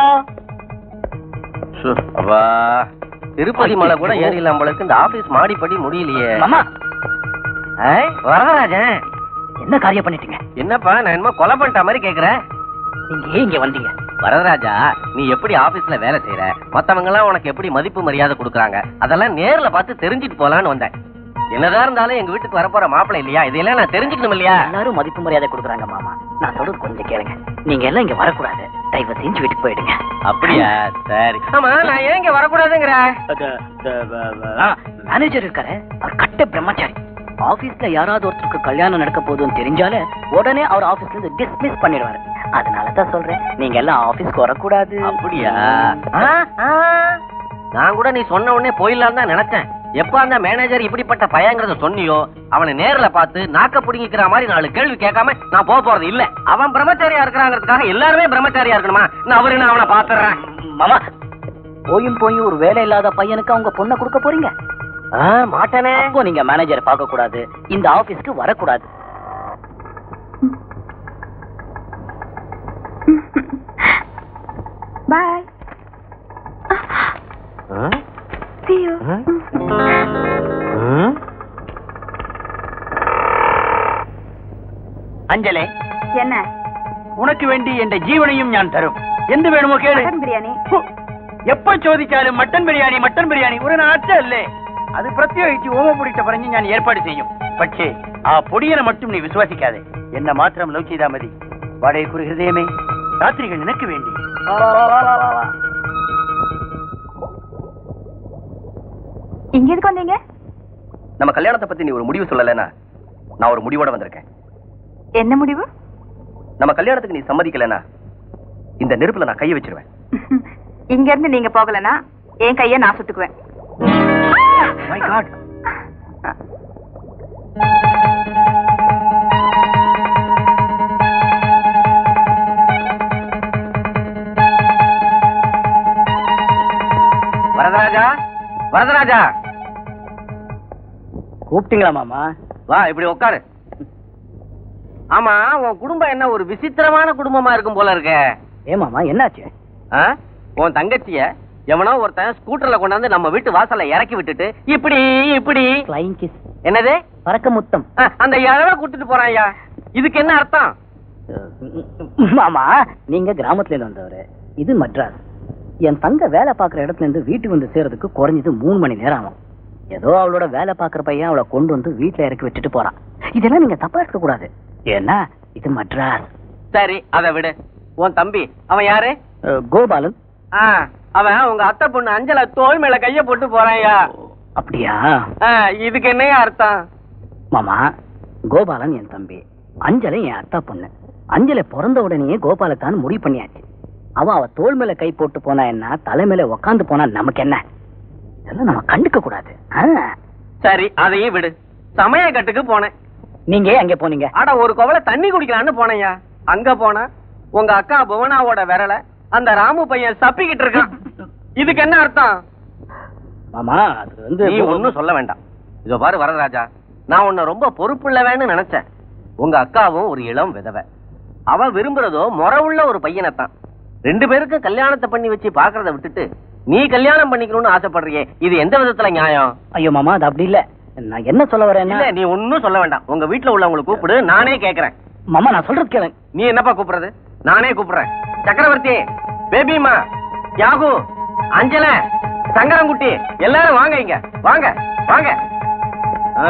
சு, அப்பா திருப்பதி மலை கூட ஏறிடலாம் போலக்கு இந்த ஆபீஸ் மாடிப்படி முடியலையே மாமா ஏய், வரதராஜன் என்ன காரியம் பண்ணிட்டீங்க என்னப்பா நான் என்னமோ கொலை பண்ணிட்ட மாதிரி கேக்குறேன் நீங்க ஏன் இங்க வந்தீங்க வரதராஜா நீ எப்படி ஆபீஸ்ல வேலை செய்யற மத்தவங்க எல்லாம் உனக்கு எப்படி மதிப்பு மரியாதை கொடுக்குறாங்க அதெல்லாம் நேர்ல பார்த்து தெரிஞ்சுட்டு போலான்னு வந்தேன் என்னதான் இருந்தாலும் எங்க வீட்டுக்கு வரப்போற மாப்பிள்ளை இல்லையா இதையெல்லாம் நான் தெரிஞ்சுக்கணும் இல்லையா எல்லாரும் மதிப்பு மரியாதை கொடுக்குறாங்க மாமா நான் சொல்றது கொஞ்சம் கேளுங்க நீங்க எல்லாம் இங்க வரக்கூடாது தயவு செஞ்சு வீட்டுக்கு போயிடுங்க அப்படியா சரி ஆமா நான் ஏன் இங்க வரக்கூடாதுங்கிற மேனேஜர் இருக்காரு அவர் கட்ட பிரம்மச்சாரி ஆபீஸ்ல யாராவது ஒருத்தருக்கு கல்யாணம் நடக்க போகுதுன்னு தெரிஞ்சாலே உடனே அவர் ஆபீஸ்ல இருந்து டிஸ்மிஸ் பண்ணிடுவாரு அதனால தான் சொல்றேன் நீங்க எல்லாம் ஆபீஸ்க்கு வரக்கூடாது அப்படியா ஆ, ஆ. நான் கூட நீ சொன்ன உடனே போயிடலாம் தான் நினைச்சேன் எப்ப அந்த மேனேஜர் இப்படிப்பட்ட பையங்கிறத சொன்னியோ அவனை நேர்ல பார்த்து நாக்க புடுங்கிக்கிற மாதிரி நாலு கேள்வி கேட்காம நான் போக போறது இல்ல அவன் பிரம்மச்சாரியா இருக்கிறாங்கிறதுக்காக எல்லாருமே பிரம்மச்சாரியா இருக்கணுமா நான் அவரு நான் அவனை பாத்துறேன் மாமா போயும் போயும் ஒரு வேலை இல்லாத பையனுக்கு அவங்க பொண்ணை கொடுக்க போறீங்க மாட்டானே அப்போ நீங்க மேனேஜர் பார்க்க கூடாது இந்த ஆபீஸ்க்கு வரக்கூடாது பாய் See you. அஞ்சலே என்ன ഉനക്ക് വേണ്ടി എന്റെ ജീവനെയും ഞാൻ തരും എന്ത് വേണമോ കേള് മട്ടൻ ബിരിയാണി ഹു, എപ്പോ ചോദിച്ചാലും മട്ടൻ ബിരിയാണി മട്ടൻ ബിരിയാണി ഒരു നാറ്റല്ലേ അത് പ്രത്യേകിച്ച് ഓമപ്പൊടിയിട്ട് പറഞ്ഞ് ഞാൻ ഏർപ്പാട് ചെയ്യും പക്ഷേ ആ പൊടിയനെ മറ്റും നീ വിശ്വസിക്കാതെ എന്നെ മാത്രം ലവ് ചെയ്താൽ മതി വാടകയ്ക്കൊരു ഹൃദയമേ ராத்திரிகள் நினைக்க வேண்டி இங்க எதுக்கு வந்தீங்க நம்ம கல்யாணத்தை பத்தி நீ ஒரு முடிவு சொல்லலைன்னா நான் ஒரு முடிவோட வந்திருக்கேன் என்ன முடிவு நம்ம கல்யாணத்துக்கு நீ சம்மதிக்கலைன்னா இந்த நெருப்புல நான் கையை வச்சிருவேன் இங்க இருந்து நீங்க போகலனா என் கைய நான் சுட்டுக்குவேன் மை காட் வரதராஜா வரதராஜா கூப்பிட்டீங்களா மாமா வா இப்படி உட்காரு ஆமா உன் குடும்பம் என்ன ஒரு விசித்திரமான குடும்பமா இருக்கும் போல இருக்க ஏ மாமா என்னாச்சு ஆ? உன் தங்கச்சிய எவனோ ஒருத்தன் ஸ்கூட்டர்ல கொண்டாந்து நம்ம வீட்டு வாசல்ல இறக்கி விட்டுட்டு இப்படி இப்படி ஃப்ளைங் கிஸ் என்னது பறக்க முத்தம் ஆ, அந்த இழவை கூட்டிட்டு போறான் ஐயா இதுக்கு என்ன அர்த்தம் மாமா நீங்க கிராமத்துல இருந்து வந்தவரு இது மட்ராஸ் என் தங்க வேலை பாக்குற இடத்துல இருந்து வீட்டுக்கு வந்து சேர்றதுக்கு குறைஞ்சது மூணு மணி நேரம் ஆகும் ஏதோ அவளோட வேலை பாக்குற பையன் அவளை கொண்டு வந்து வீட்டுல இறக்கி விட்டுட்டு போறான் இதெல்லாம் நீங்க தப்பா எடுக்க கூடாது ஏன்னா இது மட்ராஸ் சரி அதை விடு உன் தம்பி அவன் யாரு அஹ், கோபாலன் ஆ, அவன் உங்க அத்தை பொண்ணு அஞ்சல தோல் மேல கைய போட்டு போறான் ஐயா அப்படியா ஆ, இதுக்கு என்னையா அர்த்தம் மாமா கோபாலன் என் தம்பி அஞ்சலை என் அத்தா பொண்ணு அஞ்சலை பிறந்த உடனேயே கோபாலத்தான் முடிவு பண்ணியாச்சு அவ அவ தோள் மேல கை போட்டு போனா என்ன தலை மேல உக்காந்து போனா நமக்கு என்ன இதெல்லாம் நம்ம கண்டுக்க கூடாது ஆ. சரி அதையும் விடு சமய கட்டுக்கு போனேன் நீங்க ஏன் அங்க போனீங்க அட ஒரு குவளை தண்ணி குடிக்கலான்னு போனேயா அங்க போனா உங்க அக்கா புவனாவோட விரல அந்த ராமு பையன் சப்பிக்கிட்டு இருக்கான் இதுக்கு என்ன அர்த்தம் மாமா அது வந்து நீ ஒண்ணும் சொல்ல வேண்டாம் இதோ பாரு வரதராஜா நான் உன்னை ரொம்ப பொறுப்புள்ளவேன்னு நினைச்சேன் உங்க அக்காவும் ஒரு இளம் விதவை அவ விரும்புறதோ முறை உள்ள ஒரு பையனைத்தான் ரெண்டு பேருக்கும் கல்யாணத்தை பண்ணி வச்சு பாக்குறத விட்டுட்டு நீ கல்யாணம் பண்ணிக்கணும்னு ஆசைப்படுறியே இது எந்த விதத்துல நியாயம் ஐயோ மாமா அது அப்படி இல்ல நான் என்ன சொல்ல வரேன்னா இல்ல நீ ஒன்னும் சொல்ல வேண்டாம் உங்க வீட்டுல உள்ளவங்களை கூப்பிடு நானே கேக்குறேன் மாமா நான் சொல்றது கேளுங்க நீ என்னப்பா கூப்பிடுறது நானே கூப்பிடுறேன் சக்கரவர்த்தி பேபிமா யாகு அஞ்சல சங்கரங்குட்டி எல்லாரும் வாங்க இங்க வாங்க வாங்க ஆ.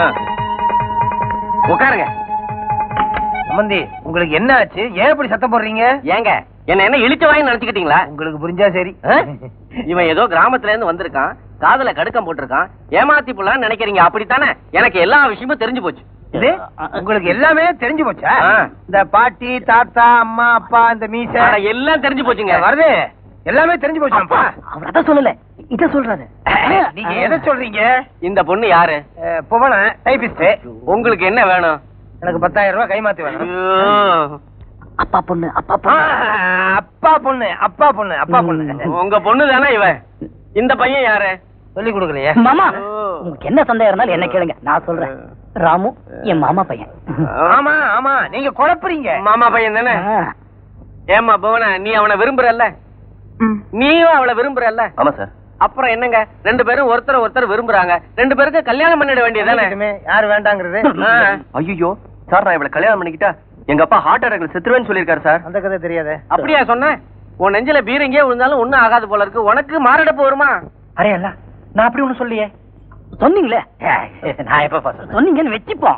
உட்காருங்க சம்பந்தி உங்களுக்கு என்ன ஆச்சு ஏன் இப்படி சத்தம் போடுறீங்க ஏங்க என்ன என்ன இழிச்ச வாங்கி நினைச்சுக்கிட்டீங்களா உங்களுக்கு புரிஞ்சா சரி ஆ? இவன் ஏதோ கிராமத்துல இருந்து வந்திருக்கான் காதுல கடுக்கம் போட்டிருக்கான் ஏமாத்தி புள்ளான்னு நினைக்கிறீங்க அப்படித்தானே எனக்கு எல்லா விஷயமும் தெரிஞ்சு போச்சு இது உங்களுக்கு எல்லாமே தெரிஞ்சு போச்சா ஆ. இந்த பாட்டி தாத்தா அம்மா அப்பா இந்த மீச அட, எல்லாம் தெரிஞ்சு போச்சுங்க வருது எல்லாமே தெரிஞ்சு போச்சாப்பா அவர் அதான் சொல்லல இத சொல்றாரு நீங்க எதை சொல்றீங்க இந்த பொண்ணு யாரு அஹ், புவன டைபிஸ்ட் உங்களுக்கு என்ன வேணும் எனக்கு பத்தாயிரம் ரூபாய் கைமாத்தி வேணும் ஐயோ. அப்பா பொண்ணு அப்பா ஆ, பொண்ணு அப்பா பொண்ணு அப்பா பொண்ணு அப்பா பொண்ணு உங்க பொண்ணு தானே இவன் இந்த பையன் யாரு சொல்லி கொடுக்கலையே மாமா உங்களுக்கு என்ன சந்தேகம் இருந்தாலும் என்ன கேளுங்க நான் சொல்றேன் ராமு என் மாமா பையன் ஆமா ஆமா நீங்க குழப்புறீங்க மாமா பையன் தானே ஆ. ஏமா புவன நீ அவனை விரும்புறல்ல ம். நீயும் அவளை விரும்புறல்ல ஆமா சார் அப்புறம் என்னங்க ரெண்டு பேரும் ஒருத்தர் ஒருத்தர் விரும்புறாங்க ரெண்டு பேருக்கு கல்யாணம் பண்ணிட வேண்டியதானே பண்ணிட்டுமே, யாரு வேண்டாங்கிறது ஐயோ சார் நான் இவளை கல்யாணம் பண்ணிக்கிட்டா எங்க அப்பா ஹார்ட் அட்டாக்ல செத்துருவேன்னு சொல்லியிருக்காரு சார் அந்த கதை தெரியாதே அப்படியா சொன்ன உன் நெஞ்சில பீரங்கே விழுந்தாலும் ஒண்ணும் ஆகாது போல இருக்கு உனக்கு மாரடைப்பு வருமா அரே அல்ல நான் அப்படி ஒண்ணு சொல்லியே சொன்னீங்களே நான் எப்ப சொன்னீங்கன்னு வச்சுப்போம்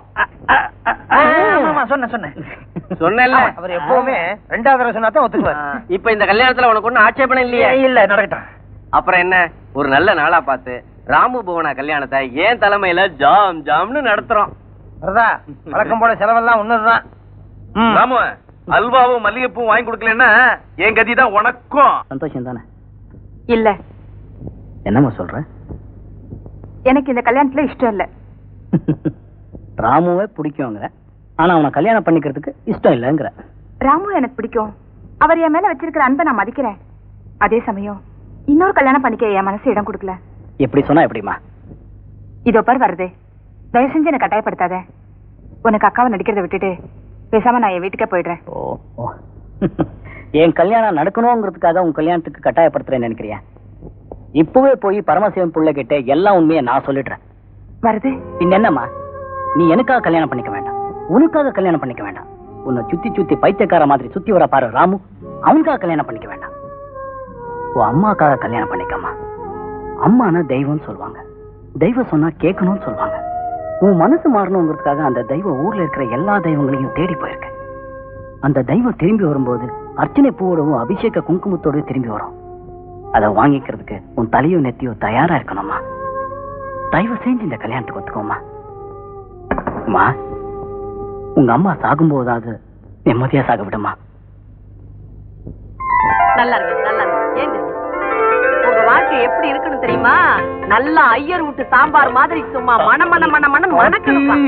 சொன்ன சொன்னேன் சொன்னேன்ல அவர் எப்பவுமே ரெண்டாவது தடவை சொன்னா தான் ஒத்துக்குவார் இப்ப இந்த கல்யாணத்துல உனக்கு ஒண்ணும் ஆட்சேபணம் இல்லையே இல்ல நடக்கட்டும் அப்புறம் என்ன ஒரு நல்ல நாளா பார்த்து ராமு புவனா கல்யாணத்தை ஏன் தலைமையில ஜாம் ஜாம்னு நடத்துறோம் வரதா வழக்கம் போல செலவெல்லாம் ஒண்ணுதான் ராமு அல்வாவும் மல்லிகைப்பூவும் வாங்கி கொடுக்கலன்னா என் கதி தான் உனக்கும் சந்தோஷம் தானே இல்ல என்னம்மா சொல்ற எனக்கு இந்த கல்யாணத்துல இஷ்டம் இல்ல ராமுவே பிடிக்குங்கிற ஆனா அவனை கல்யாணம் பண்ணிக்கிறதுக்கு இஷ்டம் இல்லைங்கிற ராமு எனக்கு பிடிக்கும் அவர் என் மேல வச்சிருக்கிற அன்பை நான் மதிக்கிறேன் அதே சமயம் இன்னொரு கல்யாணம் பண்ணிக்க என் மனசு இடம் கொடுக்கல எப்படி சொன்னா எப்படிமா இதோ பார் வருதே தயவு செஞ்சு என்ன கட்டாயப்படுத்தாத உனக்கு அக்காவை நடிக்கிறத விட்டுட்டு பேசாம நான் என் வீட்டுக்கே போயிடுறேன் ஓ ஓ. என் கல்யாணம் நடக்கணுங்கிறதுக்காக உன் கல்யாணத்துக்கு கட்டாயப்படுத்துறேன்னு நினைக்கிறியா இப்பவே போய் பரமசிவன் புள்ள கிட்ட எல்லா உண்மையை நான் சொல்லிடுறேன் வருது பின்ன என்னம்மா நீ எனக்காக கல்யாணம் பண்ணிக்க வேண்டாம் உனக்காக கல்யாணம் பண்ணிக்க வேண்டாம் உன்னை சுத்தி சுத்தி பைத்தியக்கார மாதிரி சுத்தி வர பாரு ராமு அவனுக்காக கல்யாணம் பண்ணிக்க வேண்டாம் உன் அம்மாக்காக கல்யாணம் பண்ணிக்கம்மா அம்மானா தெய்வம்னு சொல்லுவாங்க தெய்வம் சொன்னா கேட்கணும்னு சொல்லுவாங்க உன் மனசு மாறணுங்கிறதுக்காக அந்த தெய்வம் ஊர்ல இருக்கிற எல்லா தெய்வங்களையும் தேடி போயிருக்கேன் அந்த தெய்வம் திரும்பி வரும்போது அர்ச்சனை பூவோடவும் அபிஷேக குங்குமத்தோடவும் திரும்பி வரும் அதை வாங்கிக்கிறதுக்கு உன் தலையோ நெத்தியோ தயாரா இருக்கணும்மா தயவு செஞ்சு இந்த கல்யாணத்துக்கு ஒத்துக்கோமா அம்மா உங்க அம்மா சாகும்போதாவது நிம்மதியா சாக விடுமா நல்லா இருக்கு நல்லா இருக்கு ஏங்க உங்க வாழ்க்கை எப்படி இருக்குன்னு தெரியுமா நல்லா ஐயர் விட்டு சாம்பார் மாதிரி சும்மா மன மன மன மன மணக்கணும்பா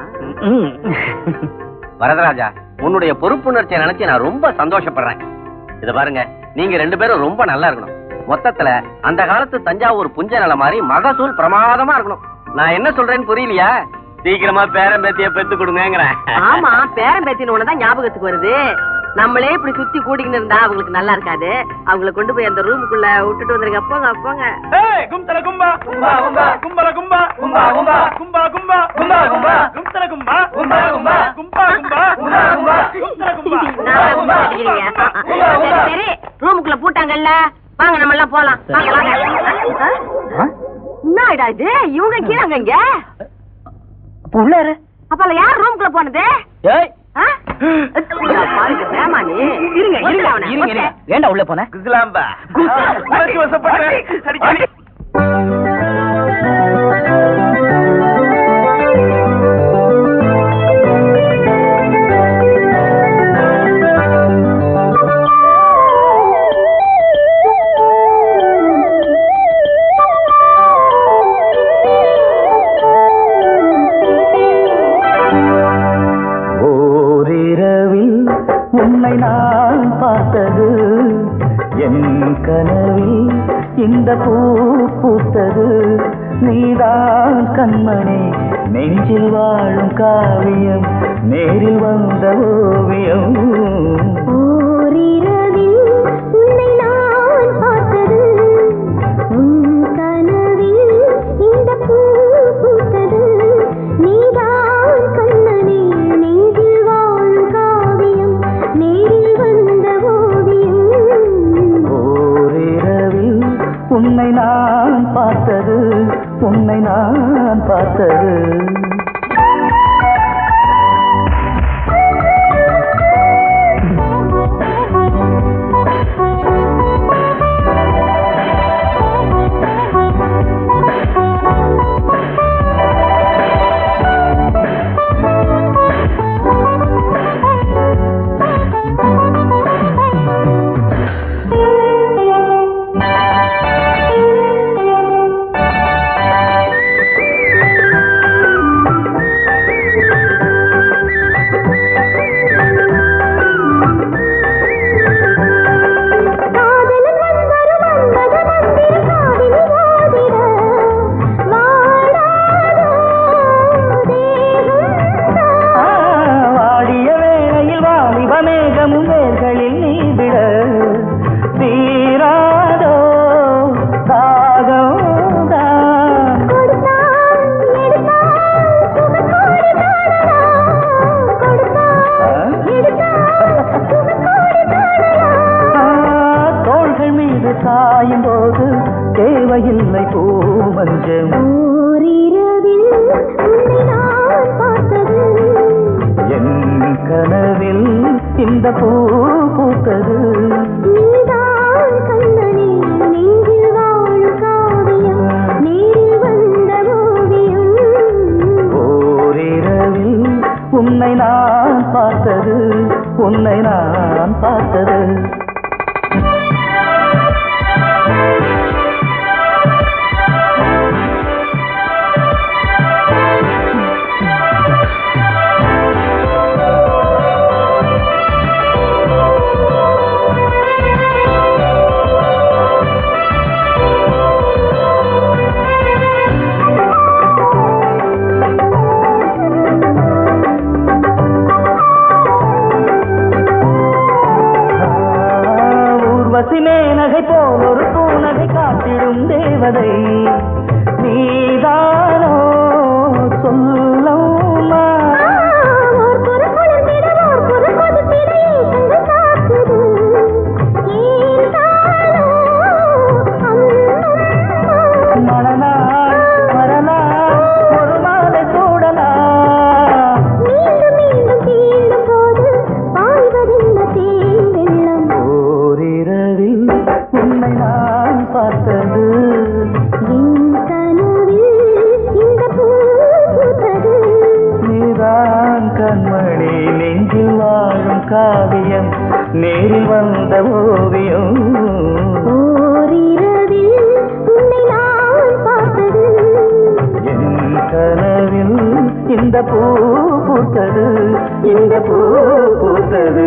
வரதராஜா உன்னுடைய பொறுப்புணர்ச்சியை நினைச்சு நான் ரொம்ப சந்தோஷப்படுறேன் இத பாருங்க நீங்க ரெண்டு பேரும் ரொம்ப நல்லா இருக்கணும் மொத்தத்துல அந்த காலத்து தஞ்சாவூர் புஞ்ச நில மாதிரி மகசூல் பிரமாதமா இருக்கணும் நான் என்ன சொல்றேன்னு புரியலையா சீக்கிரமா பேரன் பேத்திய பெத்து கொடுங்கங்கிறேன் ஆமா பேரன் பேத்தின ஒண்ணுதான் ஞாபகத்துக்கு வருது நம்மளே இப்படி சுத்தி கூட்டிக்கிட்டு இருந்தா அவங்களுக்கு நல்லா இருக்காது அவங்கள கொண்டு போய் அந்த ரூமுக்குள்ள விட்டுட்டு வந்துருங்க போங்க போங்க ஏய் கும்தல கும்பா கும்பா கும்பா கும்பல கும்பா கும்பா கும்பா கும்பா கும்பா கும்பா கும்பா கும்தல கும்பா கும்பா கும்பா கும்பா கும்பா கும்பா கும்பா கும்தல கும்பா நல்லா கும்பா அடிக்கிறீங்க. சரி, சரி ரூமுக்குள்ள பூட்டாங்கல்ல வாங்க நம்ம எல்லாம் போலாம் வாங்க வாங்க என்ன ஆயிடா இது இவங்க கீழங்க இங்க உள்ள இரு. அப்பல யார் ரூமுக்குள்ள போனது ஏய் ஆ? பாருங்க, வேமானி. இருங்க இருங்க அவனை. இருங்க இருங்க ஏண்டா உள்ள போன குஸ்லாம்பா உனக்கு வசப்பட்டேன் அடிக்கடி ஓரிரவில் உன்னை நான் பார்த்தது என் கனவில் இந்த பூ பூத்தது நீதான் கண்மணி நெஞ்சில் வாழும் காவியம் நேரில் வந்த ஓவியம் ஓரிரவில் உன்னை நான் பார்த்தது உன் கனவில் இந்த பூ பூத்தது நீதான் கண்ணனே நெஞ்சில் வாழும் காவியம் நேரில் வந்த ஓவியம் ஓரிரவில் உன்னை நான் பார்த்தது உன்னை நான் பார்த்தது காதலன் வந்தரும் அன்பத மந்திர காவினி ஓதிட வாடாதோ தேகம் ஆ, வாடிய வேளையில் வாலிப மேகமும் வேர்களில் நீவிட தீராதோ தாகம் தான் கொடுத்தான் எடுத்தான் சுகக்கோடி தாழலாம் கொடுத்தான் எடுத்தான் சுகக்கோடி தாழலாம் ஆ, தோள்கள் மீது சாயும் போது தேவையில்லை பூமஞ்சம் ஓரிரவில் உன்னை நான் பார்த்தது என் கனவில் இந்த பூ பூத்தது நீதான் கண்ணனே நெஞ்சில் வாழும் காவியம் நேரில் வந்த ஓவியம் ஓரிரவில் உன்னை நான் பார்த்தது உன்னை நான் பார்த்தது ஊர்வசி மேனகை போல் ஒரு பூனகை காட்டிடும் தேவதை நீதானோ சொல்லம்மா ஓர் புற குளிர்ந்திட ஓர் புற கொதித்திட ஏக்கங்கள் தாக்குது ஏன் தானோ அம்மம்மா மணநாள் மறநாள் ஒரு மாலை சூடலாம் மீண்டும் மீண்டும் தீண்டும் போது பாய்வதென்ன தேன் வெள்ளம் உன்னை நான் பார்த்தது நீதான் கண்மணி நெஞ்சில் வாழும் காவியம் நேரில் வந்த ஓவியம் என் கனவில் இந்த பூ பூத்தது இந்த பூ பூத்தது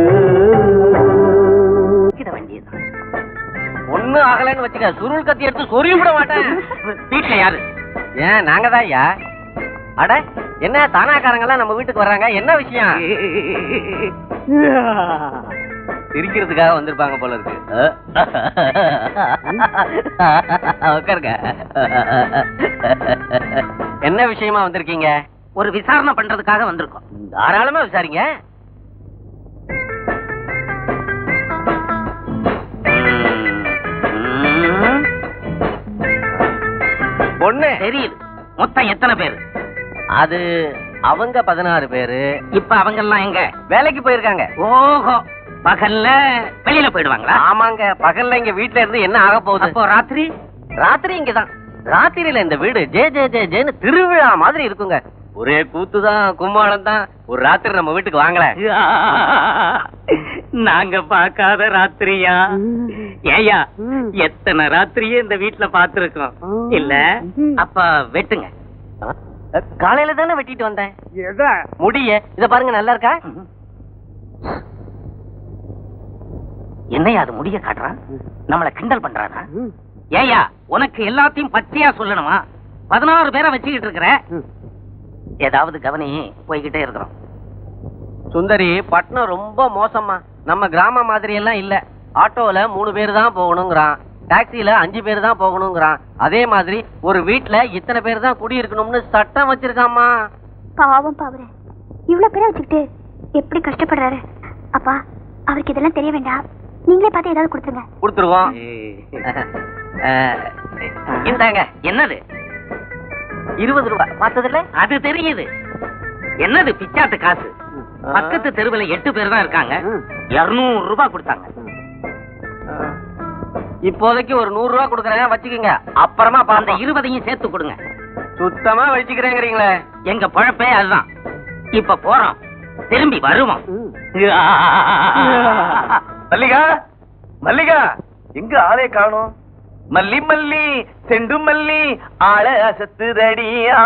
ஒண்ணு ஆகலைன்னு வச்சுக்க சுருள் கத்தி எடுத்து சொருவி விட மாட்டேன் வீட்டுல யாரு ஏன் நாங்க தான் ஐயா அட என்ன தானாக்காரங்க எல்லாம் நம்ம வீட்டுக்கு வர்றாங்க என்ன விஷயம் சிரிக்கிறதுக்காக வந்திருப்பாங்க போல இருக்கு உட்காருங்க என்ன விஷயமா வந்திருக்கீங்க ஒரு விசாரணை பண்றதுக்காக வந்திருக்கோம் தாராளமா விசாரிங்க பொண்ணு தெரியுது மொத்தம் எத்தனை பேர் அது அவங்க பதினாறு பேரு இப்ப அவங்க எல்லாம் எங்க வேலைக்கு போயிருக்காங்க ஓஹோ பகல்ல வெளியில போயிடுவாங்களா ஆமாங்க பகல்ல இங்க வீட்ல இருந்து என்ன ஆக போகுது அப்போ ராத்திரி ராத்திரி இங்கதான் ராத்திரியில இந்த வீடு ஜே ஜே ஜே ஜேன்னு திருவிழா மாதிரி இருக்குங்க ஒரே கூத்து தான் கும்மாளம் தான் ஒரு ராத்திரி நம்ம வீட்டுக்கு வாங்கல நாங்க பார்க்காத ராத்திரியா ஏயா எத்தனை ராத்திரியே இந்த வீட்டுல பாத்துருக்கோம் இல்ல அப்ப வெட்டுங்க காலையில தானே வெட்டிட்டு வந்தேன் முடிய இத பாருங்க நல்லா இருக்கா என்னையா அது முடிய காட்டுறான் நம்மள கிண்டல் பண்றானா ஏயா உனக்கு எல்லாத்தையும் பச்சையா சொல்லணுமா பதினாறு பேரை வச்சுக்கிட்டு இருக்கிற ஏதாவது கவனி போய்கிட்டே இருக்கிறோம் சுந்தரி பட்டணம் ரொம்ப மோசமா நம்ம கிராம மாதிரி எல்லாம் இல்ல ஆட்டோல மூணு பேர் தான் போகணுங்கிறான் டாக்ஸில அஞ்சு பேர் தான் போகணுங்கிறான் அதே மாதிரி ஒரு வீட்ல இத்தனை பேர் தான் குடியிருக்கணும்னு சட்டம் வச்சிருக்காமா பாவம் பாவரே இவ்வளவு பேரை வச்சுக்கிட்டு எப்படி கஷ்டப்படுறாரு அப்பா அவருக்கு இதெல்லாம் தெரிய வேண்டாம் நீங்களே பார்த்து ஏதாவது கொடுத்துருங்க கொடுத்துருவோம் அஹ், இந்தாங்க என்னது இருபது ரூபாய் பார்த்ததுல அது தெரியுது என்னது பிச்சாத்து காசு பக்கத்து தெருவுல எட்டு பேர் தான் இருக்காங்க இருநூறு ரூபாய் கொடுத்தாங்க இப்போதைக்கு ஒரு நூறு ரூபாய் கொடுக்குறேன் வச்சுக்கோங்க அப்புறமா அந்த பார்ந்த இருபதையும் சேர்த்து கொடுங்க சுத்தமா வச்சுக்கிறேங்கிறீங்களே எங்க பழப்பே அதுதான் இப்ப போறோம் திரும்பி வருவோம் மல்லிகா மல்லிகா எங்க ஆளே காணோம் மல்லி மல்லி செண்டு மல்லி ஆள அசத்துதடியா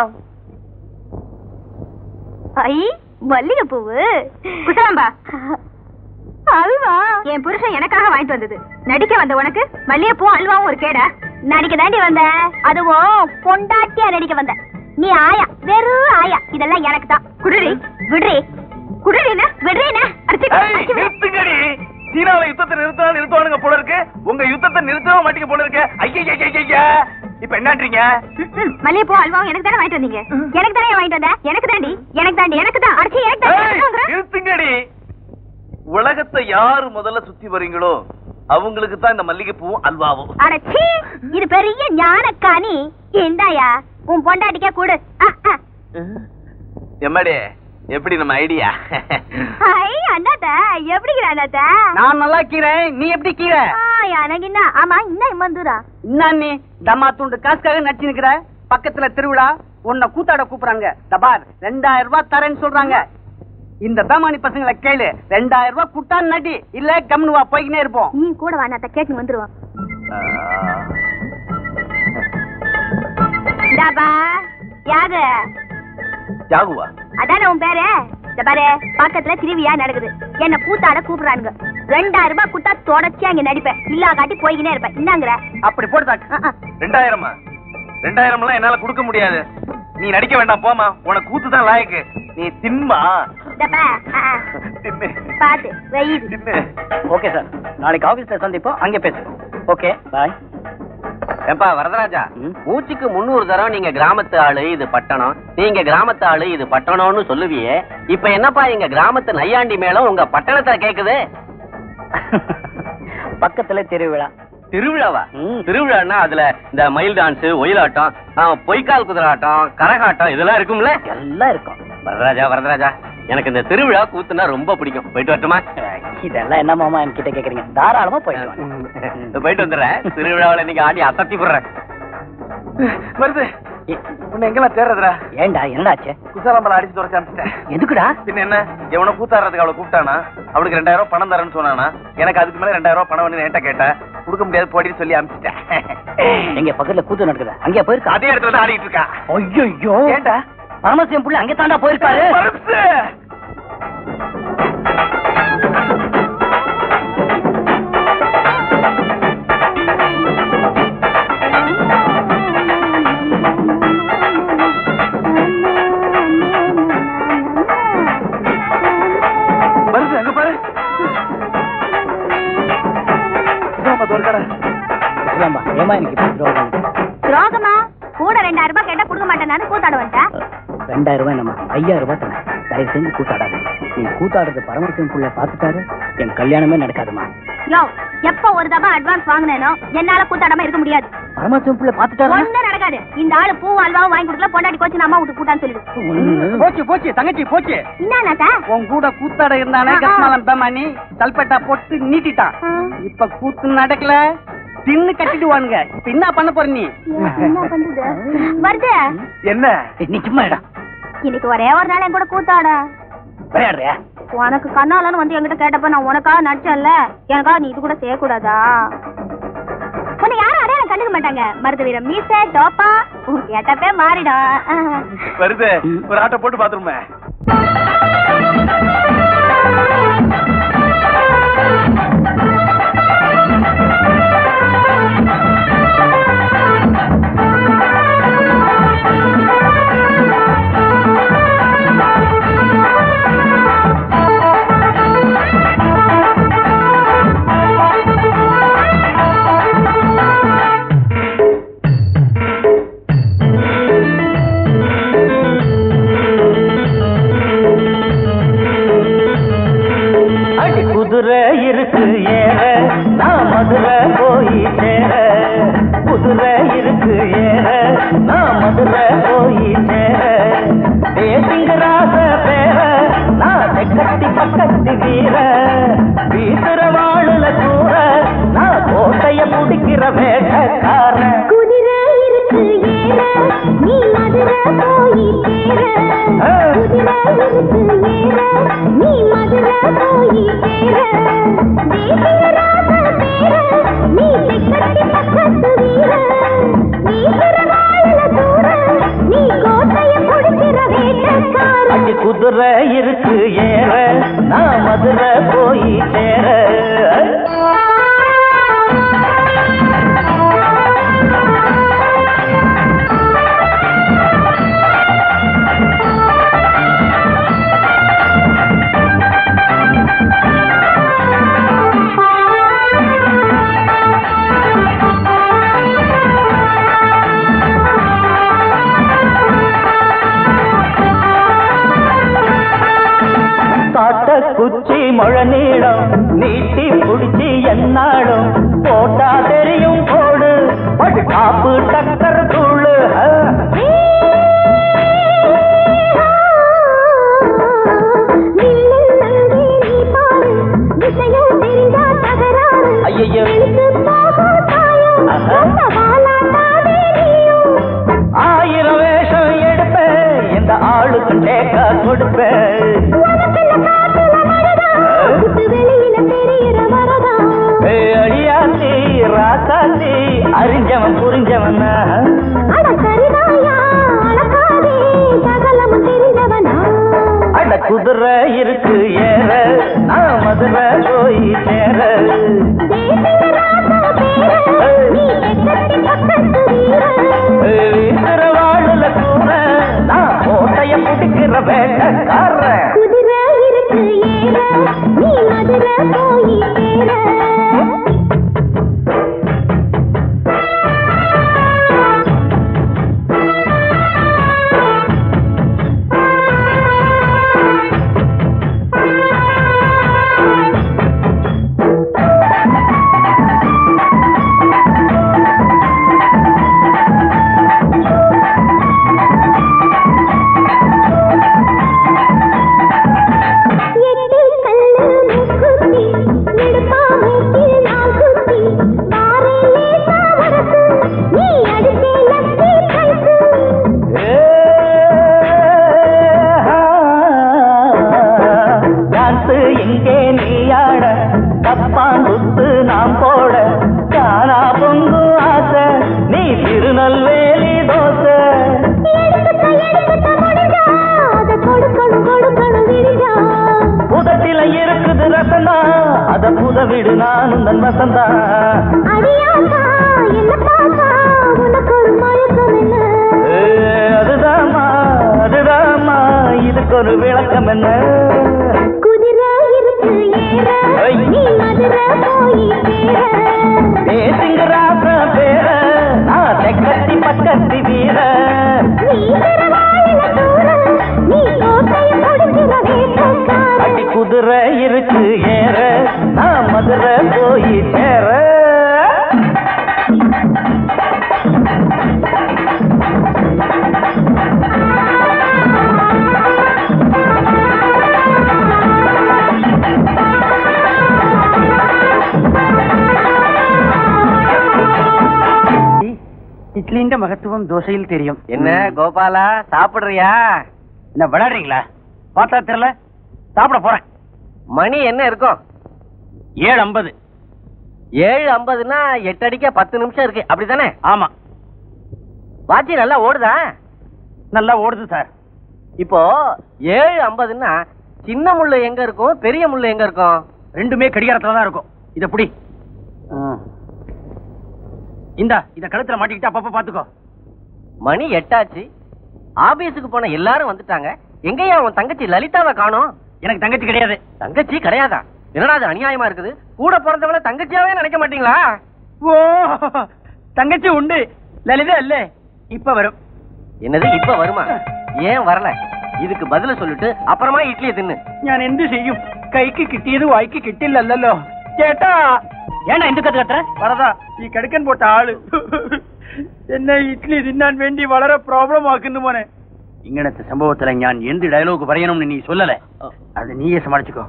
ஐ மல்லிகை பூவு குசலாம்பா அல்வா என் புருஷன் எனக்காக வாங்கிட்டு வந்தது நடிக்க வந்த உனக்கு மல்லிகை பூ அல்வாவும் ஒரு கேடா நடிக்க தாண்டி வந்த அதுவும் பொண்டாட்டியா நடிக்க வந்த நீ ஆயா வெறும் ஆயா இதெல்லாம் எனக்கு தான் குடுறி விடுறி குடுறினா விடுறீனா ஏய், நிறுத்துங்கடி சீனாவில யுத்தத்தை நிறுத்தினா நிறுத்துவானுங்க போல இருக்கு உங்க யுத்தத்தை நிறுத்தவே மாட்டீங்க போல இருக்கு ஐயா இப்ப என்னன்றீங்க மல்லிகை பூ அல்வாவும் எனக்கு தானே வாங்கிட்டு வந்தீங்க எனக்கு தானே வாங்கிட்டு வந்த எனக்கு தாண்டி எனக்கு தாண்டி எனக்கு தான் அடிச்சு எனக்கு தாண்டி ஏய், எனக்கு தாங்கிற? நிறுத்துங்கடி உலகத்தை யாரு முதல்ல சுத்தி வரீங்களோ அவங்களுக்கு தான் இந்த மல்லிகைப்பூவும் அல்வாவும் அடச்சி இது பெரிய ஞானக்காணி இந்தாயா உன் பொண்டாட்டிக்கே கூடு ஆ, ஆ. எம்மாடி எப்படி நம்ம ஐடியா ஐ அண்ணாத்த எப்படிங்கிற அண்ணாத்த நான் நல்லா கீறேன் நீ எப்படி கீரை ஆ, எனக்கு என்ன ஆமா இன்னும் இம்மந்தூரா என்ன நீ தம்மா துண்டு காசுக்காக நடிச்சு நிக்கிற பக்கத்துல திருவிழா உன்னை கூத்தாட கூப்பிடுறாங்க தபார் ரெண்டாயிரம் ரூபாய் தரேன்னு சொல்றாங்க இந்த தாமானி பசங்களை கேளு ரெண்டாயிரம் ரூபாய் குட்டான் நடி இல்ல கம்னு வா போய்க்கினே இருப்போம் நீ கூட வா அண்ணாத்த கேட்டு வந்துருவான் இந்தாப்பா யாரு ஜாகுவா அதானே உன் பேரு இந்த பாரு பக்கத்துல திருவிழா நடக்குது என்ன கூத்தாட கூப்பிடுறானுங்க ரெண்டாயிரம் ரூபாய் குட்டா தொடர்ச்சியா அங்க நடிப்பேன் இல்லா காட்டி போய்கினே இருப்பேன் என்னங்கிற அப்படி போடுதாக்கு ரெண்டாயிரமா ரெண்டாயிரம் எல்லாம் என்னால கொடுக்க முடியாது நீ நடிக்க வேண்டாம் போமா உனக்கு கூத்து தான் லாயக்கு நீ தின்மா இந்தப்பா ஆ, ஆ. தின்னு பாத்து வெயில் தின்னு ஓகே சார் நாளைக்கு ஆபீஸ்ல சந்திப்போம் அங்கே பேசுவோம் ஓகே பாய் ஏப்பா வரதராஜா மூச்சுக்கு முன்னூறு தரம் நீங்க கிராமத்து ஆளு இது பட்டணம் நீங்க கிராமத்து ஆளு இது பட்டணம்னு சொல்லுவியே இப்ப என்னப்பா எங்க கிராமத்து நையாண்டி மேளம் உங்க பட்டணத்துல கேக்குது பக்கத்துல திருவிழா திருவிழாவா திருவிழான்னா அதுல இந்த மயில் டான்ஸ் ஒயிலாட்டம் ஆ, பொய்க்கால் குதிராட்டம் கரகாட்டம் இதெல்லாம் இருக்கும்ல எல்லாம் இருக்கும் வரதராஜா வரதராஜா எனக்கு இந்த திருவிழா கூத்துனா ரொம்ப பிடிக்கும் போயிட்டு வரட்டுமா இதெல்லாம் என்ன மாமா என்கிட்ட கேக்குறீங்க தாராளமா போயிட்டு வாங்க. போயிட்டு வந்துடுறேன் திருவிழாவில் இன்னைக்கு ஆடி அசத்தி போடுறேன் வருது உன்னை எங்கெல்லாம் தேடுறதுடா ஏன்டா என்னடாச்சு குசாலம்பரம் அடிச்சு துரைச்சு அனுப்பிச்சிட்டேன் எதுக்குடா பின்ன என்ன எவனோ கூத்தாடுறதுக்கு அவளை கூப்பிட்டானா அவளுக்கு ரெண்டாயிரம் ரூபாய் பணம் தரேன்னு சொன்னானா எனக்கு அதுக்கு மேல ரெண்டாயிரம் ரூபாய் பணம் வந்து என்கிட்ட கேட்டேன் கொடுக்க முடியாது போடின்னு சொல்லி அனுப்பிச்சிட்டேன் எங்க பக்கத்துல கூத்து நடக்குது அங்கே போயிருக்கா அதே இடத்துல தான் ஆடிட்டு இருக்கா ஐயோ ஏன்டா பரமசிவம் புள்ள அங்கே தாண்டா போயிருக்காரு பரப்ஸு! வருது அங்க பாரு இதாம்மா துரைக்கடை. இஸ்லாம்பா ஏமா எனக்கு இப்படி துரோகம் துரோகமா கூட ரெண்டாயிரம் ரூபாய் கேட்டா கொடுக்க மாட்டேன் கூத்தாட வந்துட்டேன் ரெண்டாயிரம் ரூபாய் நம்ம ஐயாயிரம் ரூபாய் தரேன் தயவு செஞ்சு கூத்தாடாது நீ கூத்தாடுறது பரமசிவம் புள்ள பார்த்துட்டாரு என் கல்யாணமே நடக்காதுமா யோ எப்ப ஒரு தபா அட்வான்ஸ் வாங்கினேனோ என்னால கூத்தாடாம இருக்க முடியாது பரமசிவம் புள்ள பார்த்துட்டாரு ஒண்ணும் நடக்காது இந்த ஆளு பூ அல்வாவும் வாங்கி கொடுக்கல பொண்டாட்டி கோச்சு அம்மா விட்டு கூட்டான்னு சொல்லிடு போச்சு போச்சு தங்கச்சி போச்சு என்னன்னாக்கா உன் கூட கூத்தாட இருந்தானே ஆ, ஆ. கஸ்மாலம் பேமானி தல்பேட்டா போட்டு நீட்டிட்டான் இப்ப கூத்து நடக்கல தின்னு கட்டிடுவானுங்க இப்ப என்ன பண்ண போற நீ என்ன பண்றது வருது என்ன நீ சும்மா இடம் இன்னைக்கு ஒரே ஒரு நாள் என் கூட கூத்தாட விளையாடுறியா உனக்கு கண்ணாலன்னு வந்து என்கிட்ட கேட்டப்ப நான் உனக்காக நடிச்சேன்ல எனக்காக நீ இது கூட செய்யக்கூடாதா உன்னை யாரும் அடையாளம் கண்டுக்க மாட்டாங்க மருது வீரம் மீச டோப்பா உன் கேட்டப்பே மாறிடும் வருது ஒரு ஆட்டோ போட்டு பாத்துருமே அடி குதிரை இருக்கு ஏற நான் மதுரை போய் சேர குதிரை இருக்கு ஏற நான் மதுரை போய் சேர தேசிங்கராச பேர நான் தெக்கட்டி பக்கத்து வீர வீசுற வாழுல கூற நான் கோட்டைய பிடிக்கிற வேட்டக்காரன் குதிரை இருக்கு ஏற நீ மதுரை போய் சேர குதிரை இருக்கு ஏற நீ மதுரை போய் சேர தேசிய ராச பேர நீ தெக்கட்டி பக்கத்து வீர வீசுற வாழுல தூர நீ கோட்டைய பிடிக்கிற வேட்டக்காரன் அடி குதிரை இருக்கு ஏற நான் மதுரை போய் சேர காட்ட குச்சி மழை நீளம் நீட்டி புடிச்சி என்னாடும் போட்டா தெரியும் போடு படு காப்பு டக்கர் தூளு ஐயோ ஆயிரம் வேஷம் எடுப்பேன் எந்த ஆளுக்கு டேக்கா கொடுப்பேன் ஏய், அடியாத்தி ராசாத்தி அறிஞ்சவன் புரிஞ்சவன் அட குதிரை இருக்கு ஏற நான் மதுரை போய் சேர ஏய், வீசுற வாழுல கூற நான் கோட்டைய பிடிக்கிற வேட்டக்காரன் குதிரை இருக்கு ஏற நீ மதுரை போய் சேர ஆ மன்னன் வசந்தா அடியாத்தா என்ன பார்த்தா உனக்கு ஒரு மயக்கம் என்ன ஏ, அதுதாம்மா அதுதாம்மா இதுக்கு ஒரு விளக்கம் என்ன குதிரை இருக்கு ஏற நீ மதுரை போய் சேர பேசுங்க ராச பேர நான் தெக்கத்தி பக்கத்தி வீர நீ பெறவாயில தூர நீ கோட்டைய முடிக்கிற வேட்டக்கார அடி குதிரை இருக்கு ஏற நான் மதுரை போய் சேர இட்லின்ற மகத்துவம் தோசையில் தெரியும் என்ன கோபாலா சாப்பிடுறியா என்ன விளையாடுறீங்களா பார்த்தா தெரியல சாப்பிட போறேன் மணி என்ன இருக்கும் ஏழு ஐம்பது ஏழு ஐம்பதுன்னா எட்டு அடிக்க பத்து நிமிஷம் இருக்கு அப்படிதானே ஆமா வாட்சி நல்லா ஓடுதா நல்லா ஓடுது சார் இப்போ ஏழு ஐம்பதுன்னா சின்ன முள்ளு எங்க இருக்கும் பெரிய முள்ளு எங்க இருக்கும் ரெண்டுமே கடிகாரத்துல தான் இருக்கும் இத புடி இந்தா இத கழுத்துல மாட்டிக்கிட்டு அப்பப்ப பாத்துக்கோ மணி எட்டாச்சு ஆபீஸுக்கு போன எல்லாரும் வந்துட்டாங்க எங்கயா உன் தங்கச்சி லலிதாவை காணோம் எனக்கு தங்கச்சி கிடையாது தங்கச்சி கிடையாதா என்னடா அது அநியாயமா இருக்குது கூட பிறந்தவள தங்கச்சியாவே நினைக்க மாட்டீங்களா ஓ தங்கச்சி உண்டு லலிதா இல்ல இப்ப வரும் என்னது இப்ப வருமா ஏன் வரல இதுக்கு பதில சொல்லிட்டு அப்புறமா இட்லியை தின்னு ഞാൻ എന്ത് ചെയ്യും കൈക്ക് കിട്ടിയത് വായിക്ക് കിട്ടില്ലല്ലോ ചേട്ടാ ഏണ എന്ത് കത്ത് കത്ര പറതാ ഈ കിടക്കൻ പോട്ട ആള് എന്നെ ഇഡ്ലി തിന്നാൻ വേണ്ടി വളരെ പ്രോബ്ലം ആക്കുന്നു മോനെ ഇങ്ങനത്തെ സംഭവത്തിലെ ഞാൻ എന്ത് ഡയലോഗ് പറയണമെന്ന് നീ சொல்லல அது நீயே சமாளிச்சுக்கோ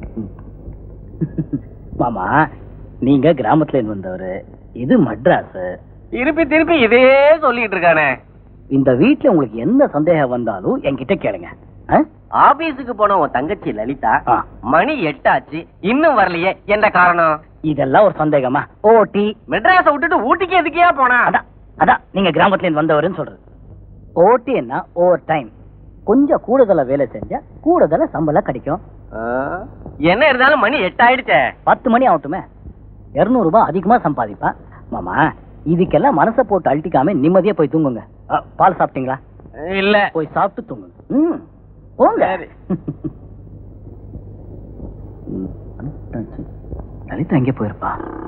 மாமா நீங்க கிராமத்துல இருந்து வந்தவரு இது மட்ராஸ் திருப்பி திருப்பி இதே சொல்லிட்டு இருக்கானே இந்த வீட்ல உங்களுக்கு எந்த சந்தேகம் வந்தாலும் என்கிட்ட கேளுங்க ஆ? ஆபீஸுக்கு போன உன் தங்கச்சி லலிதா ஆ. மணி எட்டாச்சு இன்னும் வரலையே என்ன காரணம் இதெல்லாம் ஒரு சந்தேகமா ஓடி மெட்ராஸ விட்டுட்டு ஊட்டிக்கு எதுக்கே போனா அதான் அதான் நீங்க கிராமத்துல இருந்து வந்தவருன்னு சொல்றது ஓடின்னா ஓவர் டைம் கொஞ்சம் கூடுதலா வேலை செஞ்சா கூடுதலா சம்பளம் கிடைக்கும் ஆ, என்ன இருந்தாலும் மணி எட்டாயிடுச்சே பத்து மணி ஆகட்டுமே இருநூறு ரூபாய் அதிகமா சம்பாதிப்பா மாமா இதுக்கெல்லாம் மனசை போட்டு அழட்டிக்காம நிம்மதியா போய் தூங்குங்க அ, பால் சாப்பிட்டீங்களா இல்ல போய் சாப்பிட்டு தூங்குங்க ம் போங்க ம், அனுப்பிட்டாச்சு. லலிதா எங்கே போயிருப்பா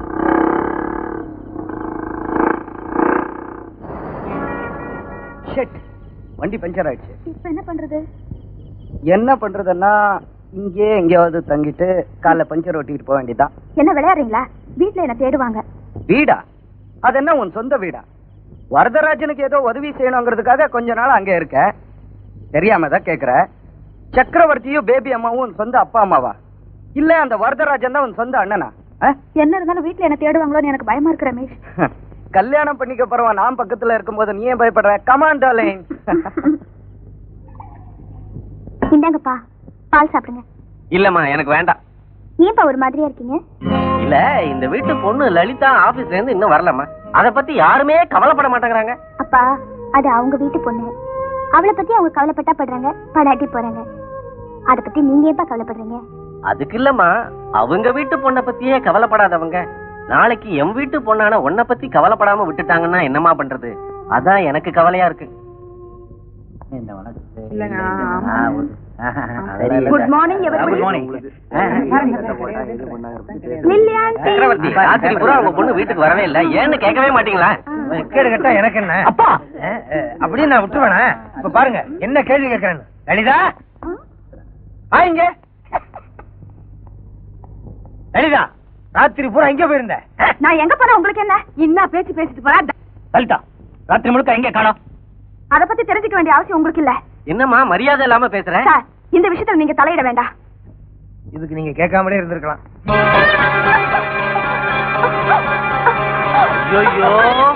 ஷெட் வண்டி பஞ்சர் ஆயிடுச்சு இப்ப என்ன பண்றது என்ன பண்றதுன்னா இங்கே எங்கேயாவது தங்கிட்டு காலைல பஞ்சர் ஓட்டிட்டு போக வேண்டியதுதான் என்ன விளையாடுறீங்களா வீட்ல என்ன தேடுவாங்க வீடா அது என்ன உன் சொந்த வீடா வரதராஜனுக்கு ஏதோ உதவி செய்யணுங்கிறதுக்காக கொஞ்ச நாள் அங்க இருக்க தெரியாம தான் கேக்குற சக்கரவர்த்தியும் பேபி அம்மாவும் உன் சொந்த அப்பா அம்மாவா இல்ல அந்த வரதராஜன் தான் உன் சொந்த அண்ணனா ஆ? என்ன இருந்தாலும் வீட்ல என்ன தேடுவாங்களோன்னு எனக்கு பயமா இருக்கு ரமேஷ் கல்யாணம் பண்ணிக்க போறவா நான் பக்கத்துல இருக்கும்போது நீ ஏன் பயப்படுற கமான் டார்லிங் இந்தாங்கப்பா பால் சாப்பிடுங்க இல்லம்மா எனக்கு வேண்டாம் ஏன்பா ஒரு மாதிரியா இருக்கீங்க இல்ல இந்த வீட்டு பொண்ணு லலிதா ஆபீஸ்ல இருந்து இன்னும் வரலம்மா அத பத்தி யாருமே கவலைப்பட மாட்டேங்கிறாங்க அப்பா அது அவங்க வீட்டு பொண்ணு அவளை பத்தி அவங்க கவலைப்பட்டா படுறாங்க படாட்டி போறாங்க அத பத்தி நீங்க ஏன்பா கவலைப்படுறீங்க அதுக்கு இல்லம்மா அவங்க வீட்டு பொண்ணை பத்தியே கவலைப்படாதவங்க நாளைக்கு எம் வீட்டு பொண்ணான உன்னை பத்தி கவலைப்படாம விட்டுட்டாங்கன்னா என்னம்மா பண்றது அதான் எனக்கு கவலையா இருக்கு குட் மார்னிங் குட் மார்னிங் சக்கரவர்த்தி ராத்திரி பூரா உங்க பொண்ணு வீட்டுக்கு வரவே இல்ல ஏன்னு கேட்கவே மாட்டீங்களா கேடு கேட்டா எனக்கு என்ன அப்பா அஹ், அஹ், அப்படியே நான் விட்டுருவேனா இப்ப பாருங்க என்ன கேள்வி கேட்கறேன்னு லலிதா ஆயிங்க லலிதா ராத்திரி பூரா எங்க போயிருந்த நான் எங்க போறேன் உங்களுக்கு என்ன என்ன பேச்சு பேசிட்டு போறா லலிதா ராத்திரி முழுக்க எங்க காணோம் அத பத்தி தெரிஞ்சுக்க வேண்டிய அவசியம் உங்களுக்கு இல்ல என்னம்மா மரியாதை இல்லாம பேசுற சார் இந்த விஷயத்துல நீங்க தலையிட வேண்டாம் இதுக்கு நீங்க கேட்காமலே இருந்திருக்கலாம் ஐயோ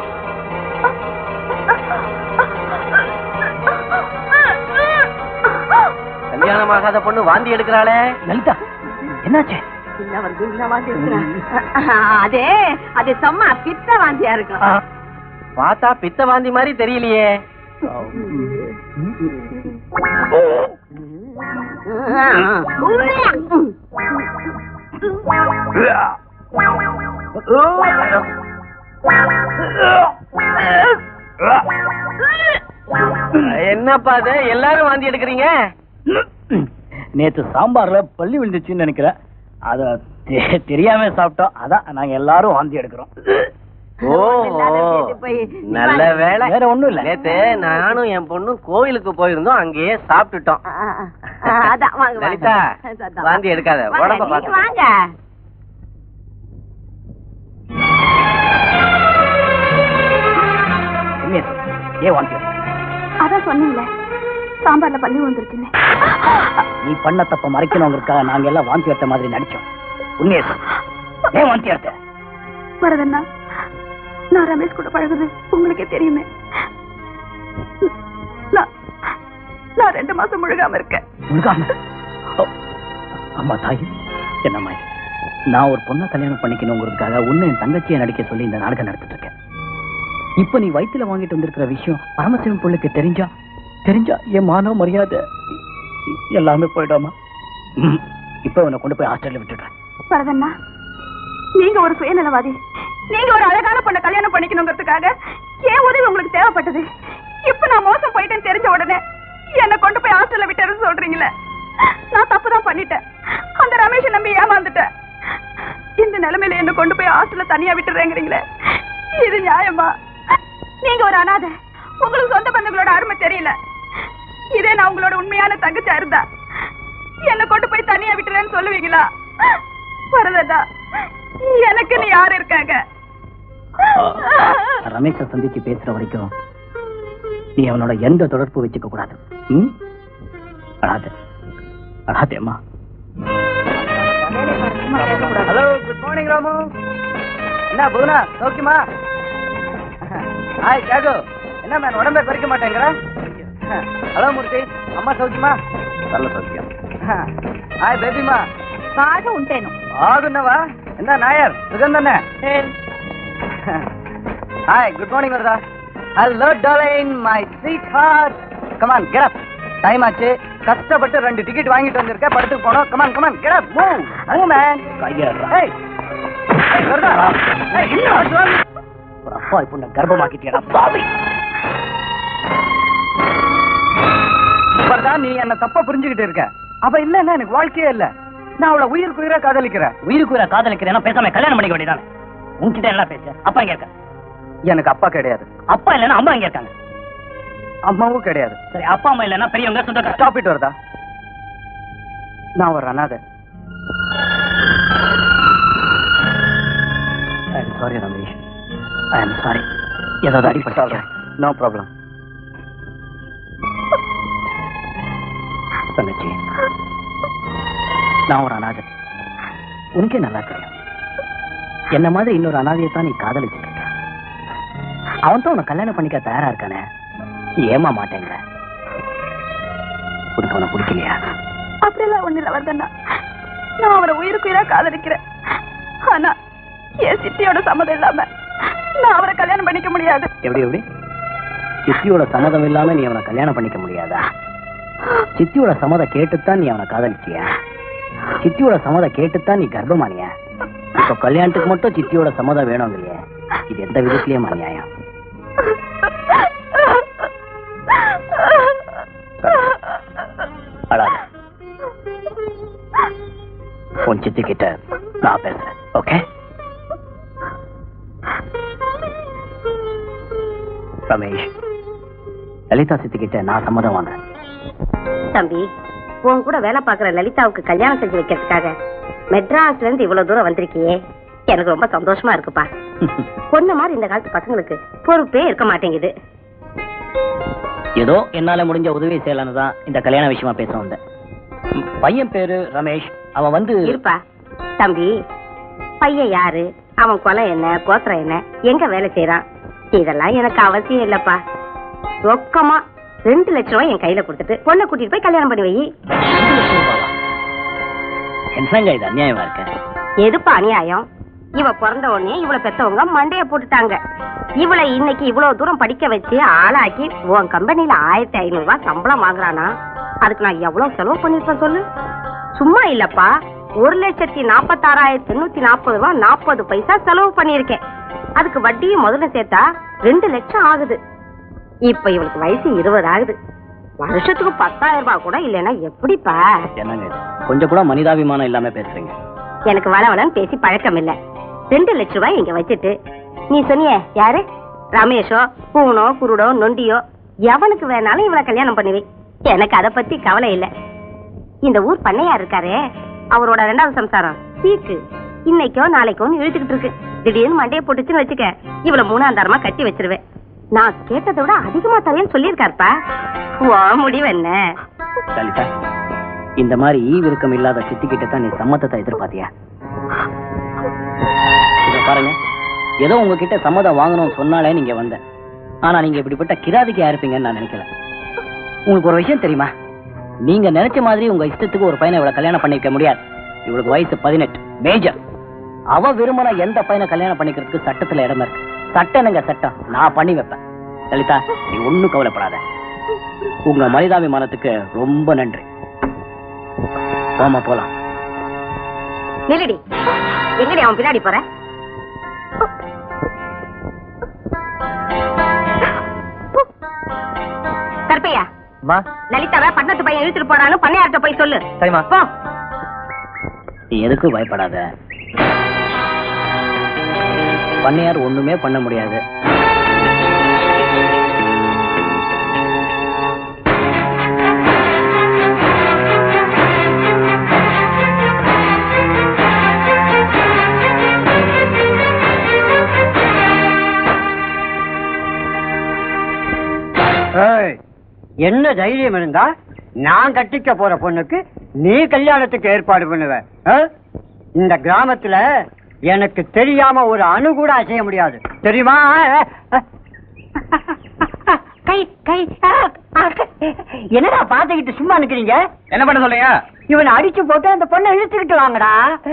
கல்யாணமாகாத பொண்ணு வாந்தி எடுக்கிறாளே லலிதா என்னாச்சு என்ன வந்து என்ன வாந்தி எடுக்கிறா? அதே அது சும்மா பித்த வாந்தியா இருக்கும் பார்த்தா பித்த வாந்தி மாதிரி தெரியலையே என்னப்பா அது எல்லாரும் வாந்தி எடுக்கிறீங்க நேத்து சாம்பார்ல பள்ளி விழுந்துச்சுன்னு நினைக்கிறேன் அத தெ- தெரியாம சாப்பிட்டோம் அதான் நாங்க எல்லாரும் வாந்தி எடுக்கிறோம் ஓ நல்ல வேலை வேற ஒண்ணும் இல்ல நேத்து நானும் என் பொண்ணும் கோயிலுக்கு போயிருந்தோம் அங்கேயே சாப்பிட்டுட்டோம் அதான் வாங்க லலிதா வாந்தி எடுக்காத உடம்ப பாத்து வாங்க என்ன ஏன் வாந்தி எடுத்த? அதான் சொன்னீங்களே சாம்பார்ல பள்ளி வந்துருச்சுன்னு நீ பண்ண தப்ப மறைக்கணுங்கிறதுக்காக நாங்க எல்லாம் வாந்தி எடுத்த மாதிரி நடிச்சோம் உண்மையே சொல்லு. ஏன் வாந்தி எடுத்த வரதண்ணா நான் ரமேஷ் கூட பழகுது உங்களுக்கே தெரியுமே நான் நான் ரெண்டு மாசம் முழுகாம இருக்கேன் முழுகாம ஓ, அம்மா தாய் என்னம்மா இது? நான் ஒரு பொண்ணை கல்யாணம் பண்ணிக்கணுங்கிறதுக்காக உன்னை என் தங்கச்சியை நடிக்க சொல்லி இந்த நாடகம் நடத்திட்டு இருக்கேன் இப்ப நீ வயித்துல வாங்கிட்டு வந்திருக்கிற விஷயம் பரமசிவன் பிள்ளைக்கு தெரிஞ்சா தெரிஞ்சா என் மானவ மரியாதை எ- எல்லாமே போயிடாமா ம், இப்ப உன்னை கொண்டு போய் ஹாஸ்டல்ல விட்டுடுறேன் வரதண்ணா நீங்க ஒரு சுயநலவாதி நீங்க ஒரு அழகான பொண்ணை கல்யாணம் பண்ணிக்கணுங்கிறதுக்காக ஏன் உதவி உங்களுக்கு தேவைப்பட்டது இப்ப நான் மோசம் போயிட்டேன்னு தெரிஞ்ச உடனே என்ன கொண்டு போய் ஹாஸ்டல்ல விட்டுறேன்னு சொல்றீங்களே நான் தப்பு தான் பண்ணிட்டேன் அந்த ரமேஷை நம்பி ஏமாந்துட்டேன் இந்த நிலைமையில என்ன கொண்டு போய் ஹாஸ்டல்ல தனியா விட்டுறேங்கிறீங்களே இது நியாயமா நீங்க ஒரு அனாதை உங்களுக்கு சொந்த பந்தங்களோட அருமை தெரியல இதே நான் உங்களோட உண்மையான தங்கச்சா இருந்தா என்ன கொண்டு போய் தனியா விட்டுறேன்னு சொல்லுவீங்களா வரதா எனக்கு நீ யாரு இருக்காங்க ரமேஷை சந்திச்சு பேசுற வரைக்கும் நீ அவனோட எந்த தொடர்பு வச்சுக்க கூடாது ம்? அழாத அழாதேம்மா ஹலோ குட் மார்னிங் ராமு என்ன புவனா சௌக்கியமா ஹாய் கேகு என்ன மேன் உடம்பே குறைக்க மாட்டேங்கிற ஹலோ மூர்த்தி அம்மா சௌக்கியமா நல்ல சத்தியம் ஹாய் பேபிமா బాగా ఉంటాను ஆகுன்னவா என்ன நாயர் சுகம் தானே hi good morning Varadha hello darling my sweetheart come on get up time ஆச்சு கஷ்டப்பட்டு ரெண்டு டிக்கெட் வாங்கிட்டு வந்திருக்க படத்துக்கு போனோம் come on come on get up move move man கையேறா. ஏய் ஏய், வரதா ஏய், என்ன ஆச்சு? ஒரு அப்பா இப்போ நான் கர்ப்பமாக்கிட்டியடா பாவி வரதா நீ என்ன தப்பா புரிஞ்சுகிட்டு இருக்க அவ இல்லன்னா எனக்கு வாழ்க்கையே இல்ல நான் அவளை உயிருக்கு உயிரா காதலிக்கிறேன் உயிருக்கு உயிரை காதலிக்கிறேன்னா பேசாம கல்யாணம் பண்ணிக்க வேண்டியதானே உன்கிட்ட என்ன பேச அப்பா இங்க இருக்க எனக்கு அப்பா கிடையாது அப்பா இல்லைன்னா அம்மா இங்க இருக்காங்க அம்மாவும் கிடையாது சரி அப்பா அம்மா இல்லைன்னா பெரியவங்க சொந்த ஸ்டாப் இட் வரதா நான் ஒரு அனாதை I am sorry Ramesh I am sorry ஏதாவது அடிப்பட்டு நோ ப்ராப்ளம் தங்கச்சி நான் ஒரு அனாதை உனக்கே நல்லா தெரியும் என்ன மாதிரி இன்னொரு அனாதையை தான் நீ காதலிச்சுட்டு இருக்க அவன் தான் உன்னை கல்யாணம் பண்ணிக்க தயாரா இருக்கானே நீ ஏமா மாட்டேங்கிற உனக்கு அவனை பிடிக்கலையா அப்படியெல்லாம் ஒண்ணு இல்ல வரதண்ணா நான் அவரை உயிருக்கு உயிரா காதலிக்கிறேன் ஆனா என் சித்தியோட சம்மதம் இல்லாம நான் அவரை கல்யாணம் பண்ணிக்க முடியாது எப்படி எப்படி சித்தியோட சம்மதம் இல்லாம நீ அவனை கல்யாணம் பண்ணிக்க முடியாதா சித்தியோட சம்மதம் கேட்டுத்தான் நீ அவனை காதலிச்சியா சித்தியோட சம்மதம் கேட்டுத்தான் நீ கர்ப்பமானியா இப்ப கல்யாணத்துக்கு மட்டும் சித்தியோட சம்மதம் வேணும் இல்லையே இது எந்த விதத்திலயும் அநியாயம் அழாத உன் சித்தி கிட்ட நான் பேசுறேன் ஓகே ரமேஷ் லலிதா சித்தி கிட்ட நான் சம்மதம் வாங்குறேன் தம்பி உன் கூட வேலை பார்க்குற லலிதாவுக்கு கல்யாணம் செஞ்சு வைக்கிறதுக்காக மெட்ராஸ்ல இருந்து இவ்வளவு தூரம் வந்திருக்கியே எனக்கு ரொம்ப சந்தோஷமா இருக்குப்பா பொண்ணு மாதிரி இந்த காலத்து பசங்களுக்கு பொறுப்பே இருக்க மாட்டேங்குது ஏதோ என்னால முடிஞ்ச உதவி செய்யலான்னு தான் இந்த கல்யாண விஷயமா பேச வந்தேன் ம், பையன் பேரு ரமேஷ் அவன் வந்து இருப்பா தம்பி பையன் யாரு அவன் கொலை என்ன கோத்திரம் என்ன எங்க வேலை செய்யறான் இதெல்லாம் எனக்கு அவசியம் இல்லப்பா ரொக்கமா ரெண்டு லட்சம் ரூபாய் என் கையில கொடுத்துட்டு பொண்ணை கூட்டிட்டு போய் கல்யாணம் பண்ணி வை என்னங்க இது அநியாயமா இருக்க எதுப்பா அநியாயம் இவ பிறந்த உடனே இவளை பெத்தவங்க மண்டைய போட்டுட்டாங்க இவளை இன்னைக்கு இவ்வளவு தூரம் படிக்க வச்சு ஆளாக்கி உன் கம்பெனில ஆயிரத்தி ஐநூறு ரூபாய் சம்பளம் வாங்குறானா அதுக்கு நான் எவ்வளவு செலவு பண்ணிருப்பேன் சொல்லு சும்மா இல்லப்பா ஒரு லட்சத்தி நாற்பத்தாறாயிரத்தி எண்ணூத்தி நாற்பது ரூபாய் நாற்பது பைசா செலவு பண்ணியிருக்கேன் அதுக்கு வட்டியும் முதல்ல சேர்த்தா ரெண்டு லட்சம் ஆகுது இப்ப இவளுக்கு வயசு இருபது ஆகுது வருஷத்துக்கு பத்தாயிரம் ரூபாய் கூட இல்லைன்னா எப்படிப்பா என்னங்க இது? கொஞ்சம் கூட மனிதாபிமானம் இல்லாம பேசுறீங்க எனக்கு வளவளன்னு பேசி பழக்கம் இல்ல ரெண்டு லட்ச ரூபாய் இங்க வச்சுட்டு நீ சொன்னியே யாரு ரமேஷோ பூனோ குருடோ நொண்டியோ எவனுக்கு வேணாலும் இவளை கல்யாணம் பண்ணுவே எனக்கு அத பத்தி கவலை இல்ல இந்த ஊர் பண்ணையார் இருக்காரே அவரோட ரெண்டாவது சம்சாரம் சீக்கு இன்னைக்கோ நாளைக்கோன்னு இழுத்துக்கிட்டு இருக்கு திடீர்னு மண்டையை போட்டுச்சுன்னு வச்சுக்க இவள மூணாந்தாரமா கட்டி வச்சிருவேன் நான் கேட்டதை விட அதிகமா தரேன்னு சொல்லியிருக்காருப்பா வா முடிவு என்ன லலிதா இந்த மாதிரி ஈவிருக்கம் இல்லாத சித்திக்கிட்ட தான் நீ சம்மதத்தை எதிர்பார்த்தியா இத பாருங்க ஏதோ உங்ககிட்ட சம்மதம் வாங்கணும்னு சொன்னாலே நீங்க வந்த ஆனா நீங்க இப்படிப்பட்ட கிராதிக்கா இருப்பீங்கன்னு நான் நினைக்கல உங்களுக்கு ஒரு விஷயம் தெரியுமா நீங்க நினைச்ச மாதிரி உங்க இஷ்டத்துக்கு ஒரு பையனை இவ்வளவு கல்யாணம் பண்ணிக்க முடியாது இவளுக்கு வயசு பதினெட்டு மேஜர் அவ விரும்பின எந்த பையனை கல்யாணம் பண்ணிக்கிறதுக்கு சட்டத்துல இடம் இருக்கு சட்டம் என்னங்க சட்டம் நான் பண்ணி வைப்பேன் லலிதா நீ ஒண்ணும் கவலைப்படாத உங்க மனிதாபிமானத்துக்கு ரொம்ப நன்றி போமா போலாம் நில்லடி எங்கடி அவன் பின்னாடி போற கருப்பையா அம்மா லலிதாவை பட்டணத்து பையன் இழுத்துட்டு போறான்னு பண்ணையார்ட்ட போய் சொல்லு சரிம்மா போ நீ எதுக்கும் பயப்படாத பண்ணையார் ஒண்ணுமே பண்ண முடியாது என்ன தைரியம் இருந்தா நான் கட்டிக்க போற பொண்ணுக்கு நீ கல்யாணத்துக்கு ஏற்பாடு பண்ணுவ ஆ? இந்த கிராமத்துல எனக்கு தெரியாம ஒரு அணு கூட அசைய முடியாது தெரியுமா கை கை என்னடா பாத்துக்கிட்டு சும்மா நிக்கிறீங்க என்ன பண்ண சொல்றீங்க இவனை அடிச்சு போட்டு அந்த பொண்ணை இழுத்துக்கிட்டு வாங்கடா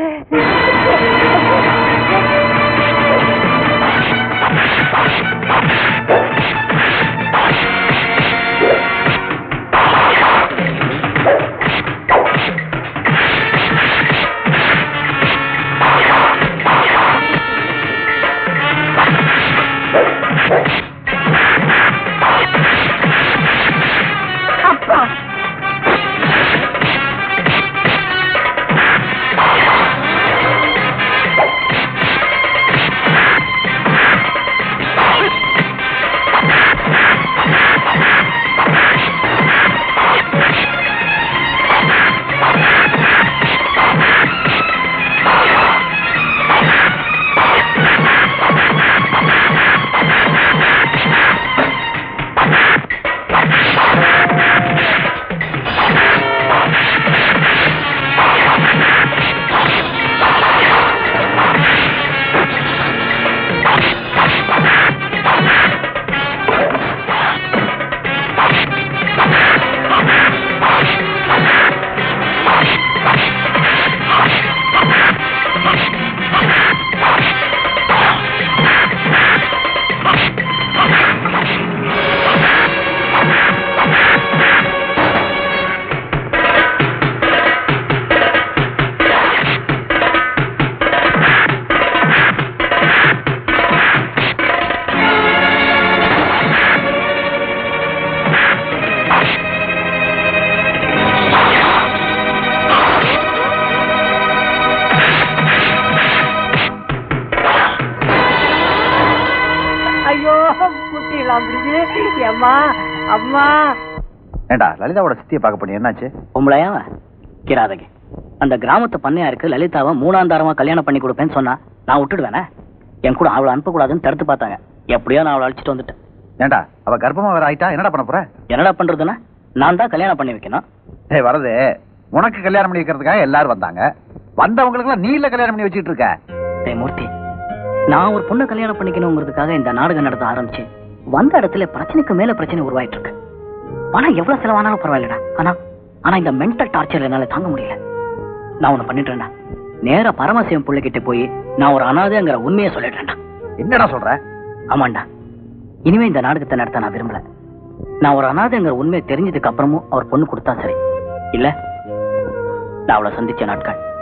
ஐயோ குட்டிலாம் அம்மா அம்மா ஏண்டா லலிதாவோட சித்தியை பார்க்க போனீங்க என்னாச்சு பொம்பளையா கிராதகி அந்த கிராமத்து பண்ணையாருக்கு லலிதாவை மூணாந்தாரமா கல்யாணம் பண்ணி கொடுப்பேன்னு சொன்னா நான் விட்டுடுவேனே என் கூட அவளை அனுப்பக்கூடாதுன்னு தடுத்து பார்த்தாங்க எப்படியோ நான் அவளை அழைச்சிட்டு வந்துட்டேன் ஏண்டா அவ கர்ப்பமா வேற ஆயிட்டா என்னடா பண்ண போற என்னடா பண்றதுன்னா நான் தான் கல்யாணம் பண்ணி வைக்கணும் ஏய் வரது உனக்கு கல்யாணம் பண்ணி வைக்கிறதுக்காக எல்லாரும் வந்தாங்க வந்தவங்களுக்கு நீ இல்ல கல்யாணம் பண்ணி வச்சிட்டு இருக்க டேய் மூர்த்தி நான் ஒரு பொண்ணை கல்யாணம் பண்ணிக்கணுங்கிறதுக்காக இந்த நாடகம் நடத்த ஆரம்பிச்சு வந்த இடத்துல பிரச்சனைக்கு மேல பிரச்சனை உருவாயிட்டு இருக்கு பணம் எவ்வளவு செலவானாலும் பரவாயில்லடா ஆனா ஆனா இந்த மென்டல் டார்ச்சர் என்னால தாங்க முடியல நான் ஒண்ணு பண்ணிட்டேன்டா நேரா பரமசிவம் பிள்ளைகிட்ட போய் நான் ஒரு அனாதைங்கிற உண்மையை சொல்லிடுறேன்டா என்னடா சொல்ற ஆமாண்டா இனிமே இந்த நாடகத்தை நடத்த நான் விரும்பல நான் ஒரு அனாதைங்கிற உண்மையை தெரிஞ்சதுக்கு அப்புறமும் அவர் பொண்ணு கொடுத்தா சரி இல்ல நான் அவளை சந்திச்ச நாட்கள்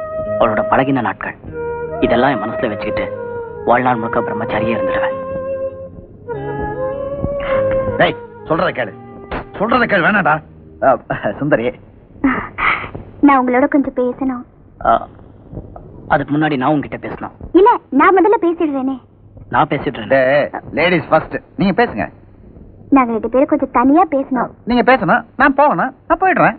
அவளோட பழகின நாட்கள் இதெல்லாம் என் மனசுல வச்சுக்கிட்டு வாழ்நாள் முழுக்க பிரம்மச்சாரியே இருந்துடுவேன் டேய் சொல்றத கேளு சொல்றத கேளு வேணாடா சுந்தரி நான் உங்களோட கொஞ்சம் பேசணும் ஆ, அதுக்கு முன்னாடி நான் உங்ககிட்ட பேசணும் இல்ல நான் முதல்ல பேசிடுறேனே நான் பேசிட்டு இருந்தேன் லேடிஸ் ஃபர்ஸ்ட் நீங்க பேசுங்க நாங்க ரெண்டு பேரும் கொஞ்சம் தனியா பேசணும் நீங்க பேசணும் நான் போகணும் நான் போயிடுறேன்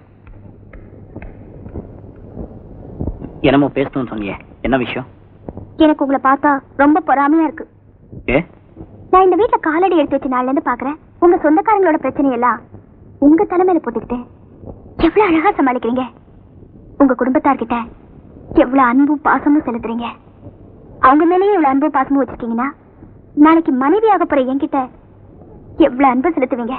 என்னமோ பேசணும்னு சொன்னியே என்ன விஷயம் எனக்கு உங்களை பார்த்தா ரொம்ப பொறாமையா இருக்கு ஏ நான் இந்த வீட்ல காலடி எடுத்து வச்ச நாள்ல இருந்து பாக்குறேன் உங்க சொந்தக்காரங்களோட பிரச்சனை எல்லாம் உங்க தலைமையில போட்டுக்கிட்டு எவ்வளவு அழகா சமாளிக்கிறீங்க உங்க குடும்பத்தார்கிட்ட எவ்வளவு அன்பும் பாசமும் செலுத்துறீங்க அவங்க மேலேயே இவ்வளவு அன்பும் பாசமும் வச்சிருக்கீங்கன்னா நாளைக்கு மனைவியாக போற என்கிட்ட எவ்வளவு அன்பு செலுத்துவீங்க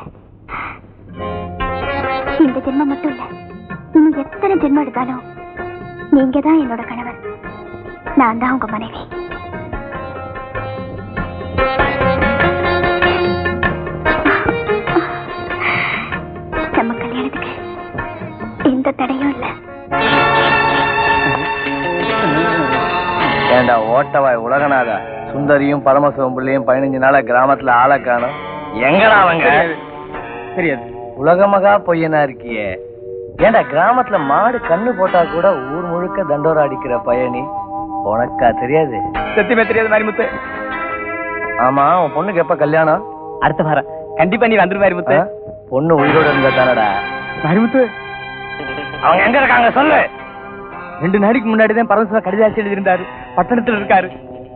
இந்த ஜென்மம் மட்டும் இல்ல இன்னும் எத்தனை ஜென்மம் எடுத்தாலும் நீங்க தான் என்னோட கணவர் நான் தான் உங்க மனைவி நம்ம கல்யாணத்துக்கு எந்த தடையும் இல்ல ஏண்டா ஓட்டவாய் உலகநாதா சுந்தரியும் பரமசிவம் பிள்ளையும் பதினஞ்சு நாளா கிராமத்துல ஆளை காணும் எங்கடா அவங்க தெரியாது உலகமகா பொய்யனா இருக்கியே ஏண்டா கிராமத்துல மாடு கண்ணு போட்டா கூட ஊர் முழுக்க தண்டோரா அடிக்கிற பயணி உனக்கா தெரியாது சத்தியமே தெரியாது மாரிமுத்து ஆமா உன் பொண்ணுக்கு எப்ப கல்யாணம் அடுத்த வாரம் கண்டிப்பா நீ வந்துரு மாரிமுத்து ஆ? பொண்ணு உயிரோட இருந்தா தானடா மாரிமுத்து அவங்க எங்க இருக்காங்க சொல்லு ரெண்டு நாளைக்கு முன்னாடி தான் பரமசிவ கடிதாசி எழுதியிருந்தாரு பட்டணத்துல இருக்காரு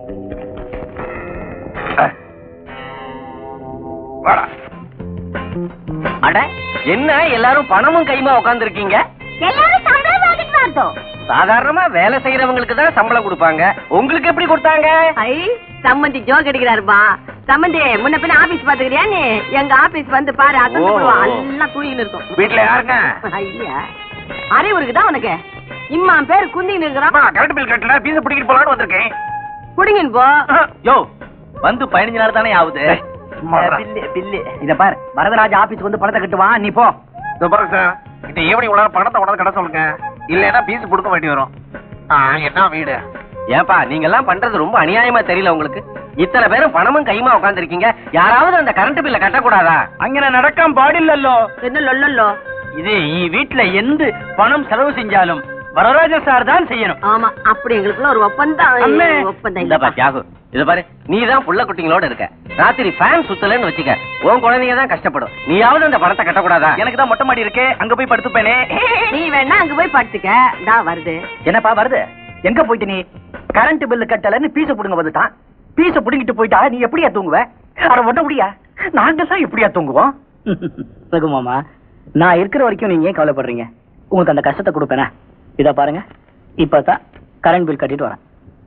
வாடா அட என்ன எல்லாரும் பணமும் கைமா உட்கார்ந்துருக்கீங்க எல்லாரும் சம்பளம் வாங்கிட்டு வந்தோம் சாதாரணமா வேலை செய்யறவங்களுக்கு தான் சம்பளம் கொடுப்பாங்க உங்களுக்கு எப்படி கொடுத்தாங்க ஐ சம்மந்தி ஜோக் அடிக்கிறாருப்பா சம்மந்தி முன்ன பின்ன ஆபீஸ் பாத்துக்கிறியா நீ எங்க ஆபீஸ் வந்து பாரு அசந்து ஓ. போடுவான் எல்லாம் தூங்கின்னு இருக்கும் வீட்டுல யாருங்க ஐயா அறிவு இருக்குதா உனக்கு இம்மா பேர் குந்தின்னு இருக்கிறான் கரண்ட் பில் கட்டல பீஸ் பிடிக்கிட்டு போலான்னு வந்திருக்கேன் புடிங்கின்னு போ யோ வந்து பதினஞ்சு நாள் தானே ஆகுது பில்லு பில்லு இத பாரு வரதராஜ ஆபீஸ் வந்து பணத்தை கட்டுவான் நீ போ பாருங்க சார் இந்த ஈவினிங் உள்ள பணத்தை உடனே கட்ட சொல்லுங்க இல்லைன்னா பீஸ் கொடுக்க வேண்டி வரும் ஆ, என்ன வீடு ஏன்பா நீங்க எல்லாம் பண்றது ரொம்ப அநியாயமா தெரியல உங்களுக்கு இத்தனை பேரும் பணமும் கைமா உட்கார்ந்துருக்கீங்க யாராவது அந்த கரண்ட் பில்ல கட்டக்கூடாதா அங்கே நடக்காம பாடில்லல்லோ என்ன லொல்லோ இது ஈ வீட்டுல எந்த பணம் செலவு செஞ்சாலும் வரராஜ சார் தான் செய்யணும் ஆமா அப்படி எங்களுக்குள்ள ஒரு ஒப்பந்தம் அம்மே. ஒப்பந்தம் இந்தப்பா இல்லப்பா தியாகு இது பாரு நீ தான் புள்ள குட்டிங்களோட இருக்க ராத்திரி ஃபேன் சுத்தலன்னு வச்சுக்க உன் குழந்தைங்க தான் கஷ்டப்படும் நீயாவது அந்த பணத்தை கட்டக்கூடாதா எனக்கு தான் மொட்டை மாடி இருக்கு அங்க போய் படுத்துப்பேனே நீ வேணா அங்க போய் படுத்துக்க டா வருது என்னப்பா வருது எங்க போயிட்டு நீ கரண்ட் பில்லு கட்டலன்னு பீச புடுங்க வந்துட்டான் பீச புடுங்கிட்டு போயிட்டா நீ எப்படியா தூங்குவ அட ஒட்ட முடியா நாங்க தான் எப்படியா தூங்குவோம் ரகுமாமா நான் இருக்கிற வரைக்கும் நீங்க ஏன் கவலைப்படுறீங்க உங்களுக்கு அந்த கஷ்டத்தை கொடுப்பேனா இத பாருங்க இப்பதான் கரண்ட் பில் கட்டிட்டு வரேன்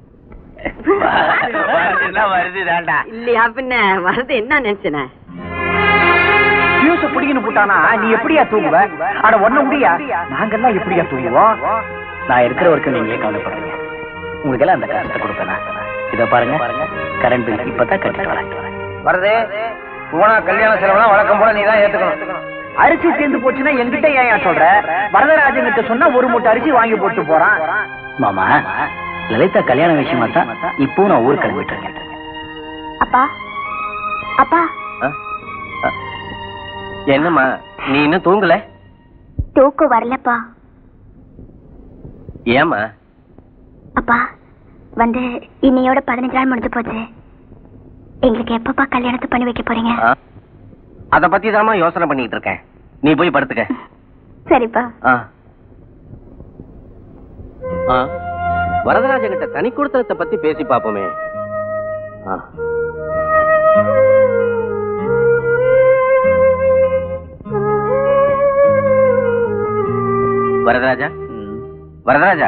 வருது தாண்டா இல்லையா பின்ன வருது என்ன நினைச்சன பியூஸ புடிங்கன்னு போட்டானா நீ எப்படியா தூங்குவ அட ஒண்ணு முடியா நாங்கெல்லாம் எப்படியா தூங்குவோம் நான் இருக்கிற வரைக்கும் நீங்க ஏன் கவலைப்படுறீங்க உங்களுக்கு எல்லாம் அந்த கஷ்டத்தை கொடுப்பேனா இத பாருங்க கரண்ட் பில் இப்பதான் கட்டிட்டு வரேன் வருது போனா கல்யாண செலவுலாம் வழக்கம் போல நீ தான் ஏத்துக்கணும் அரிசி தீர்ந்து போச்சுன்னா என்கிட்ட ஏன் சொல்ற வரதராஜன் கிட்ட சொன்னா ஒரு மூட்டை அரிசி வாங்கி போட்டு போறான் மாமா லலிதா கல்யாண விஷயமா தான் இப்போ நான் ஊர் கிளம்பிட்டு இருக்கேன் அப்பா அப்பா என்னம்மா நீ இன்னும் தூங்கல தூக்கம் வரலப்பா ஏமா அப்பா வந்து இன்னையோட பதினஞ்சு நாள் முடிஞ்சு போச்சு எங்களுக்கு எப்பப்பா கல்யாணத்தை பண்ணி வைக்க போறீங்க அத பத்தி தாமா யோசனை பண்ணிட்டு இருக்கேன் நீ போய் படுத்துக்க சரிப்பா ஆ. ஆ, வரதராஜன் கிட்ட தனி கொடுத்தனத்தை பத்தி பேசி பாப்போமே ஆ. வரதராஜா வரதராஜா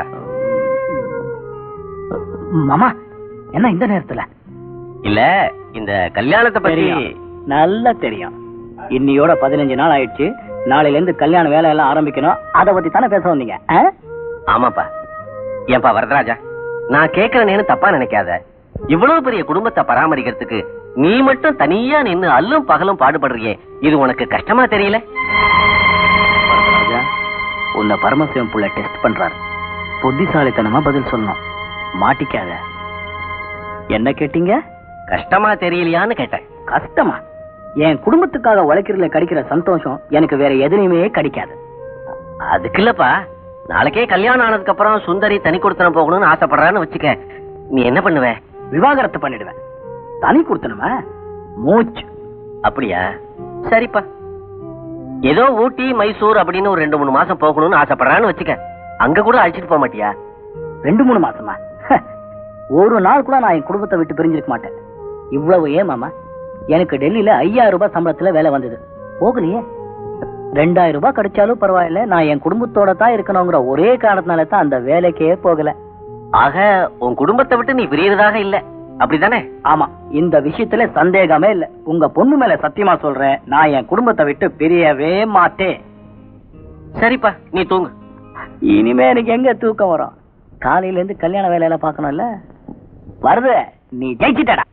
மாமா என்ன இந்த நேரத்துல இல்ல இந்த கல்யாணத்தை பத்தி தெரியும் நல்லா தெரியும் இன்னியோட பதினஞ்சு நாள் ஆயிடுச்சு நாளையில இருந்து கல்யாண வேலை எல்லாம் ஆரம்பிக்கணும் அத பத்தி தானே பேச வந்தீங்க ஆ? ஆமாப்பா ஏன்பா வரதராஜா நான் கேக்குறேன்னு தப்பா நினைக்காத இவ்வளவு பெரிய குடும்பத்தை பராமரிக்கிறதுக்கு நீ மட்டும் தனியா நின்னு அல்லும் பகலும் பாடுபடுறியே இது உனக்கு கஷ்டமா தெரியல வரதராஜா, உன்னை பரமசிவம் புள்ள டெஸ்ட் பண்றாரு புத்திசாலித்தனமா பதில் சொல்லணும் மாட்டிக்காத என்ன கேட்டீங்க கஷ்டமா தெரியலையான்னு கேட்டேன் கஷ்டமா என் குடும்பத்துக்காக உழைக்கிறதுல கிடைக்கிற சந்தோஷம் எனக்கு வேற எதுலையுமே கிடைக்காது அதுக்கு இல்லப்பா நாளைக்கே கல்யாணம் ஆனதுக்கு அப்புறம் சுந்தரி தனி கொடுத்தனம் போகணும்னு ஆசைப்படுறான்னு வச்சுக்க நீ என்ன பண்ணுவ விவாகரத்து பண்ணிடுவேன் தனி கொடுத்தனுமா மூச்சு அப்படியா சரிப்பா ஏதோ ஊட்டி மைசூர் அப்படின்னு ஒரு ரெண்டு மூணு மாசம் போகணும்னு ஆசைப்படுறான்னு வச்சுக்க அங்க கூட அழைச்சிட்டு போக மாட்டியா ரெண்டு மூணு மாசமா ஒரு நாள் கூட நான் என் குடும்பத்தை விட்டு பிரிஞ்சிருக்க மாட்டேன் இவ்வளவு ஏன் மாமா எனக்கு டெல்லியில ஐயாயிரம் ரூபாய் சம்பளத்துல வேலை வந்தது போகலையே ரெண்டாயிரம் ரூபாய் கிடைச்சாலும் பரவாயில்ல நான் என் குடும்பத்தோட தான் இருக்கணுங்கிற ஒரே காரணத்தினால தான் அந்த வேலைக்கே போகல ஆக உன் குடும்பத்தை விட்டு நீ பிரியறதாக இல்ல அப்படிதானே ஆமா இந்த விஷயத்துல சந்தேகமே இல்ல உங்க பொண்ணு மேல சத்தியமா சொல்றேன் நான் என் குடும்பத்தை விட்டு பிரியவே மாட்டேன் சரிப்பா நீ தூங்கு இனிமே எனக்கு எங்க தூக்கம் வரும் காலையில இருந்து கல்யாண வேலையில பாக்கணும்ல வருது நீ ஜெயிச்சிட்டடா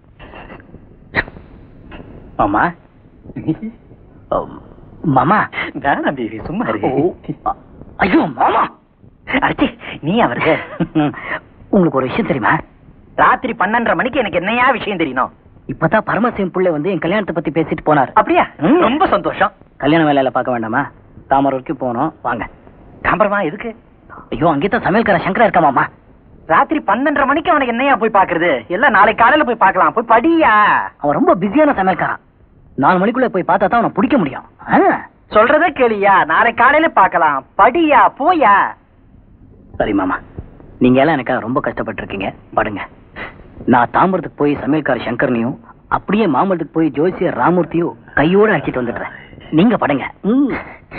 மாமா அம், மாமா வேணாம் தேவி சும்மா இரு. ஓ, அ- ஐயோ மாமா அடிச்சி நீ அவருக்கு உங்களுக்கு ஒரு விஷயம் தெரியுமா ராத்திரி பன்னெண்டரை மணிக்கு எனக்கு என்னையா விஷயம் தெரியணும் இப்பதான் பரமசிவம் புள்ளை வந்து என் கல்யாணத்தை பத்தி பேசிட்டு போனார் அப்படியா ம். ரொம்ப சந்தோஷம் கல்யாண வேலையில பார்க்க வேண்டாமா தாமரை வரைக்கும் போனோம் வாங்க தாம்பரமா எதுக்கு ஐயோ அங்கேதான் சமையல்கார சங்கரா இருக்கா மாமா ராத்திரி பன்னெண்டரை மணிக்கு அவனுக்கு என்னையா போய் பாக்குறது எல்லாம் நாளை காலையில போய் பார்க்கலாம் போய் படியா அவன் ரொம்ப பிஸியான சமையல்காரன் நாலு மணிக்குள்ள போய் பார்த்தா தான் அவனை பிடிக்க முடியும் ஆ? சொல்றத கேளியா நாளை காலையில பார்க்கலாம் படியா போயா சரி மாமா நீங்க எல்லாம் எனக்காக ரொம்ப கஷ்டப்பட்டு இருக்கீங்க படுங்க நான் தாம்பரத்துக்கு போய் சமையல்கார சங்கரனையும் அப்படியே மாமல்லத்துக்கு போய் ஜோசியர் ராமூர்த்தியும் கையோட அழைச்சிட்டு வந்துடுறேன் நீங்க படுங்க ம்.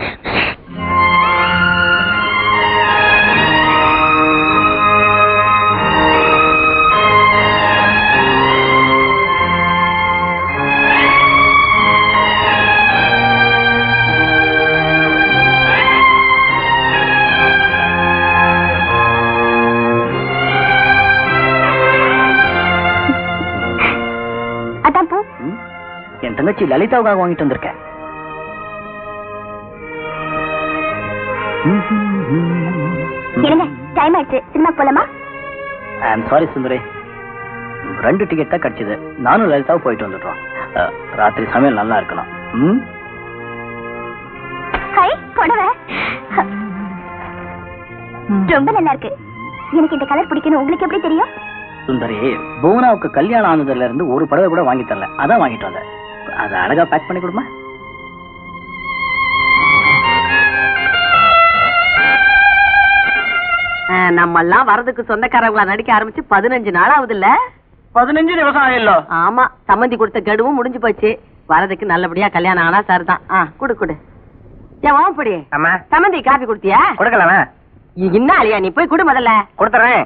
அதான் போ ம். என் தங்கச்சி லலிதாவுக்காக வாங்கிட்டு வந்திருக்கேன் இருங்க டைம் ஆயிடுச்சு சினிமா போலாமா ஐ ஆம் சாரி சுந்தரி ரெண்டு டிக்கெட் தான் கிடைச்சது நானும் லலிதாவும் போயிட்டு வந்துட்டோம் அஹ், ராத்திரி சமையல் நல்லா இருக்கணும் ம் ஹை புடவை ரொம்ப நல்லா இருக்கு எனக்கு இந்த கலர் பிடிக்கணும் உங்களுக்கு எப்படி தெரியும் சுந்தரி புவனாவுக்கு கல்யாணம் ஆனதுல இருந்து ஒரு புடவை கூட வாங்கி தரல அதான் வாங்கிட்டு வந்தேன் அதை அழகா பேக் பண்ணி கொடுமா நம்ம எல்லாம் வரதுக்கு சொந்தக்காரங்களா நடிக்க ஆரம்பிச்சு பதினஞ்சு நாள் ஆகுது இல்ல பதினஞ்சு நிமிஷம் ஆயில்லோ ஆமா சம்மந்தி கொடுத்த கெடுவும் முடிஞ்சு போச்சு வரதுக்கு நல்லபடியா கல்யாணம் ஆனா சார் தான் ஆ குடு குடு ஏன் ஓம்படி ஆமா சம்மந்தி காபி குடுத்தியா கொடுக்கலாமா என்ன அழியா நீ போய் குடு முதல்ல கொடுத்துறேன்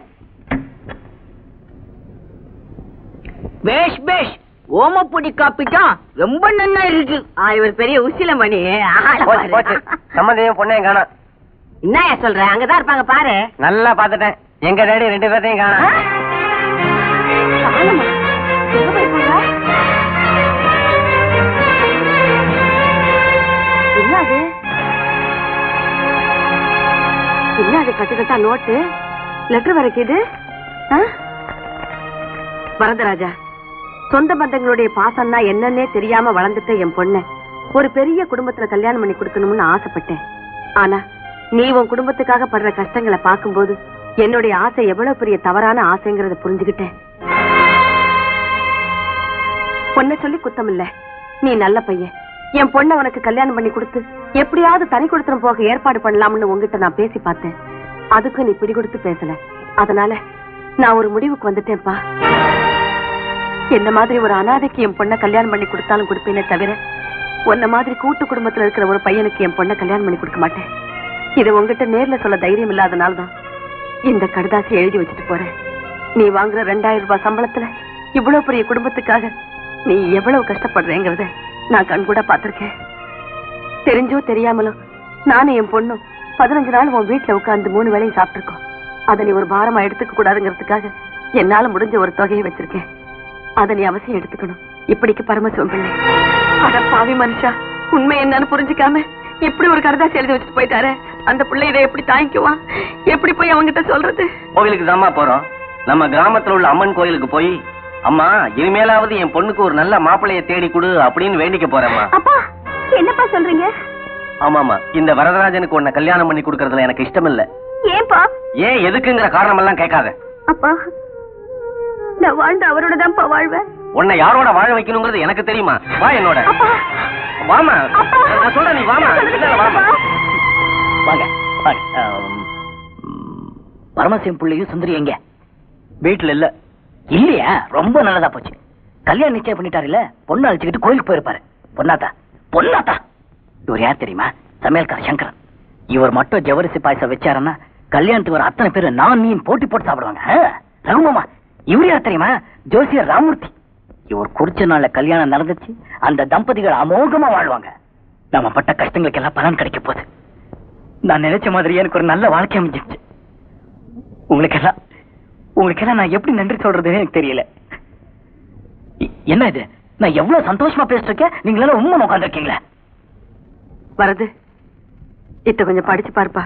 பேஷ் பேஷ் ஓமப்பொடி காப்பி தான் ரொம்ப நல்லா இருக்கு ஆ இவர் பெரிய உசில மணி ஆளை போச்சு போச்சு பாரு. சம்மந்தையும் பொண்ணையும் காணோம் என்னய்யா சொல்ற அங்கதான் இருப்பாங்க பாரு நல்லா பாத்துட்டேன் எங்க டேடி ரெண்டு பேர்த்தையும் ஆ? காணோம் காணுமா? எங்க போய் போங்க? என்ன அது என்ன அது கட்டு கட்டா நோட்டு லெட்டர் வரைக்குது ஆ? வரதராஜா சொந்த பந்தங்களுடைய பாசம்னா என்னன்னே தெரியாம வளர்ந்துட்ட என் பொண்ண ஒரு பெரிய குடும்பத்துல கல்யாணம் பண்ணி கொடுக்கணும்னு ஆசைப்பட்டேன் ஆனா நீ உன் குடும்பத்துக்காக படுற கஷ்டங்களை பார்க்கும்போது என்னுடைய ஆசை எவ்வளவு பெரிய தவறான ஆசைங்கிறத புரிஞ்சுகிட்டேன் பொண்ணை சொல்லி குத்தம் இல்ல நீ நல்ல பையன் என் பொண்ணை உனக்கு கல்யாணம் பண்ணி கொடுத்து எப்படியாவது தனி கொடுத்துரும் போக ஏற்பாடு பண்ணலாம்னு உங்ககிட்ட நான் பேசி பார்த்தேன் அதுக்கு நீ பிடி கொடுத்து பேசல அதனால நான் ஒரு முடிவுக்கு வந்துட்டேன்ப்பா என்ன மாதிரி ஒரு அனாதைக்கு என் பொண்ணை கல்யாணம் பண்ணி கொடுத்தாலும் கொடுப்பேனே தவிர உன்ன மாதிரி கூட்டு குடும்பத்துல இருக்கிற ஒரு பையனுக்கு என் பொண்ணை கல்யாணம் பண்ணி கொடுக்க மாட்டேன் இதை உங்ககிட்ட நேர்ல சொல்ல தைரியம் இல்லாதனால தான் இந்த கடுதாசி எழுதி வச்சுட்டு போறேன் நீ வாங்குற ரெண்டாயிரம் ரூபாய் சம்பளத்துல இவ்வளவு பெரிய குடும்பத்துக்காக நீ எவ்வளவு கஷ்டப்படுறேங்கிறத நான் கண்கூட பார்த்திருக்கேன் தெரிஞ்சோ தெரியாமலோ நானும் என் பொண்ணும் பதினஞ்சு நாள் உன் வீட்டுல உட்கார்ந்து மூணு வேளையும் சாப்பிட்டிருக்கோம் அதை நீ ஒரு பாரமா எடுத்துக்க கூடாதுங்கிறதுக்காக என்னால முடிஞ்ச ஒரு தொகையை வச்சிருக்கேன் அதை நீ அவசியம் எடுத்துக்கணும் இப்படிக்கு பரமசிவம் பிள்ளை அட பாவி மனுஷா உண்மை என்னன்னு புரிஞ்சுக்காம இப்படி ஒரு கடுதாசி எழுதி வச்சுட்டு போயிட்டாரே அந்த பிள்ளை இதை எப்படி தாங்கிக்குவான் எப்படி போய் அவன்கிட்ட சொல்றது கோவிலுக்கு தாம்மா போறோம் நம்ம கிராமத்துல உள்ள அம்மன் கோயிலுக்கு போய் அம்மா இனிமேலாவது என் பொண்ணுக்கு ஒரு நல்ல மாப்பிள்ளைய தேடி கொடு அப்படின்னு வேண்டிக்க போறேம்மா அப்பா என்னப்பா சொல்றீங்க ஆமாமா இந்த வரதராஜனுக்கு உன்னை கல்யாணம் பண்ணி கொடுக்கறதுல எனக்கு இஷ்டம் இல்ல ஏன்பா ஏன் எதுக்குங்கிற காரணம் எல்லாம் கேட்காத அப்பா நான் வாழ்ந்த அவரோட தான்ப்பா வாழ்வேன் உன்னை யாரோட வாழ வைக்கணுங்கிறது எனக்கு தெரியுமா வா என்னோட வாமா நான் சொல்றேன் நீ வாமா இல்ல, இல்ல, வாமா வாங்க வாங்க ஆம், ம், பரமசிவம் பிள்ளையும் சுந்தரி எங்க வீட்டுல இல்ல இல்லையா ரொம்ப நல்லதா போச்சு கல்யாணம் நிச்சயம் பண்ணிட்டாருல்ல பொண்ணு அழைச்சுக்கிட்டு கோயிலுக்கு போயிருப்பாரு பொன்னாத்தா பொன்னாத்தா இவர் யார் தெரியுமா சமையல்கார சங்கரன் இவர் மட்டும் ஜவரிசி பாயசம் வச்சாருன்னா கல்யாணத்துக்கு வர அத்தனை பேர் நான் நீ போட்டி போட்டு சாப்பிடுவாங்க ஆ, ரகுமாமா இவர் யார் தெரியுமா ஜோசியர் ராமூர்த்தி இவர் குறிச்ச நாள்ல கல்யாணம் நடந்துச்சு அந்த தம்பதிகள் அமோகமா வாழ்வாங்க நம்ம பட்ட கஷ்டங்களுக்கு எல்லாம் பலன் கிடைக்க போகுது நான் நினைச்ச மாதிரி எனக்கு ஒரு நல்ல வாழ்க்கை அமைஞ்சிருச்சு உங்களுக்கெல்லாம் உங்களுக்கெல்லாம் நான் எப்படி நன்றி சொல்றதுன்னு எனக்கு தெரியல இ- என்ன இது நான் எவ்வளவு சந்தோஷமா பேசிட்டு இருக்கேன் நீங்க எல்லாம் உண்மை உட்காந்துருக்கீங்களா வரது இத்த கொஞ்சம் படிச்சு பாருப்பா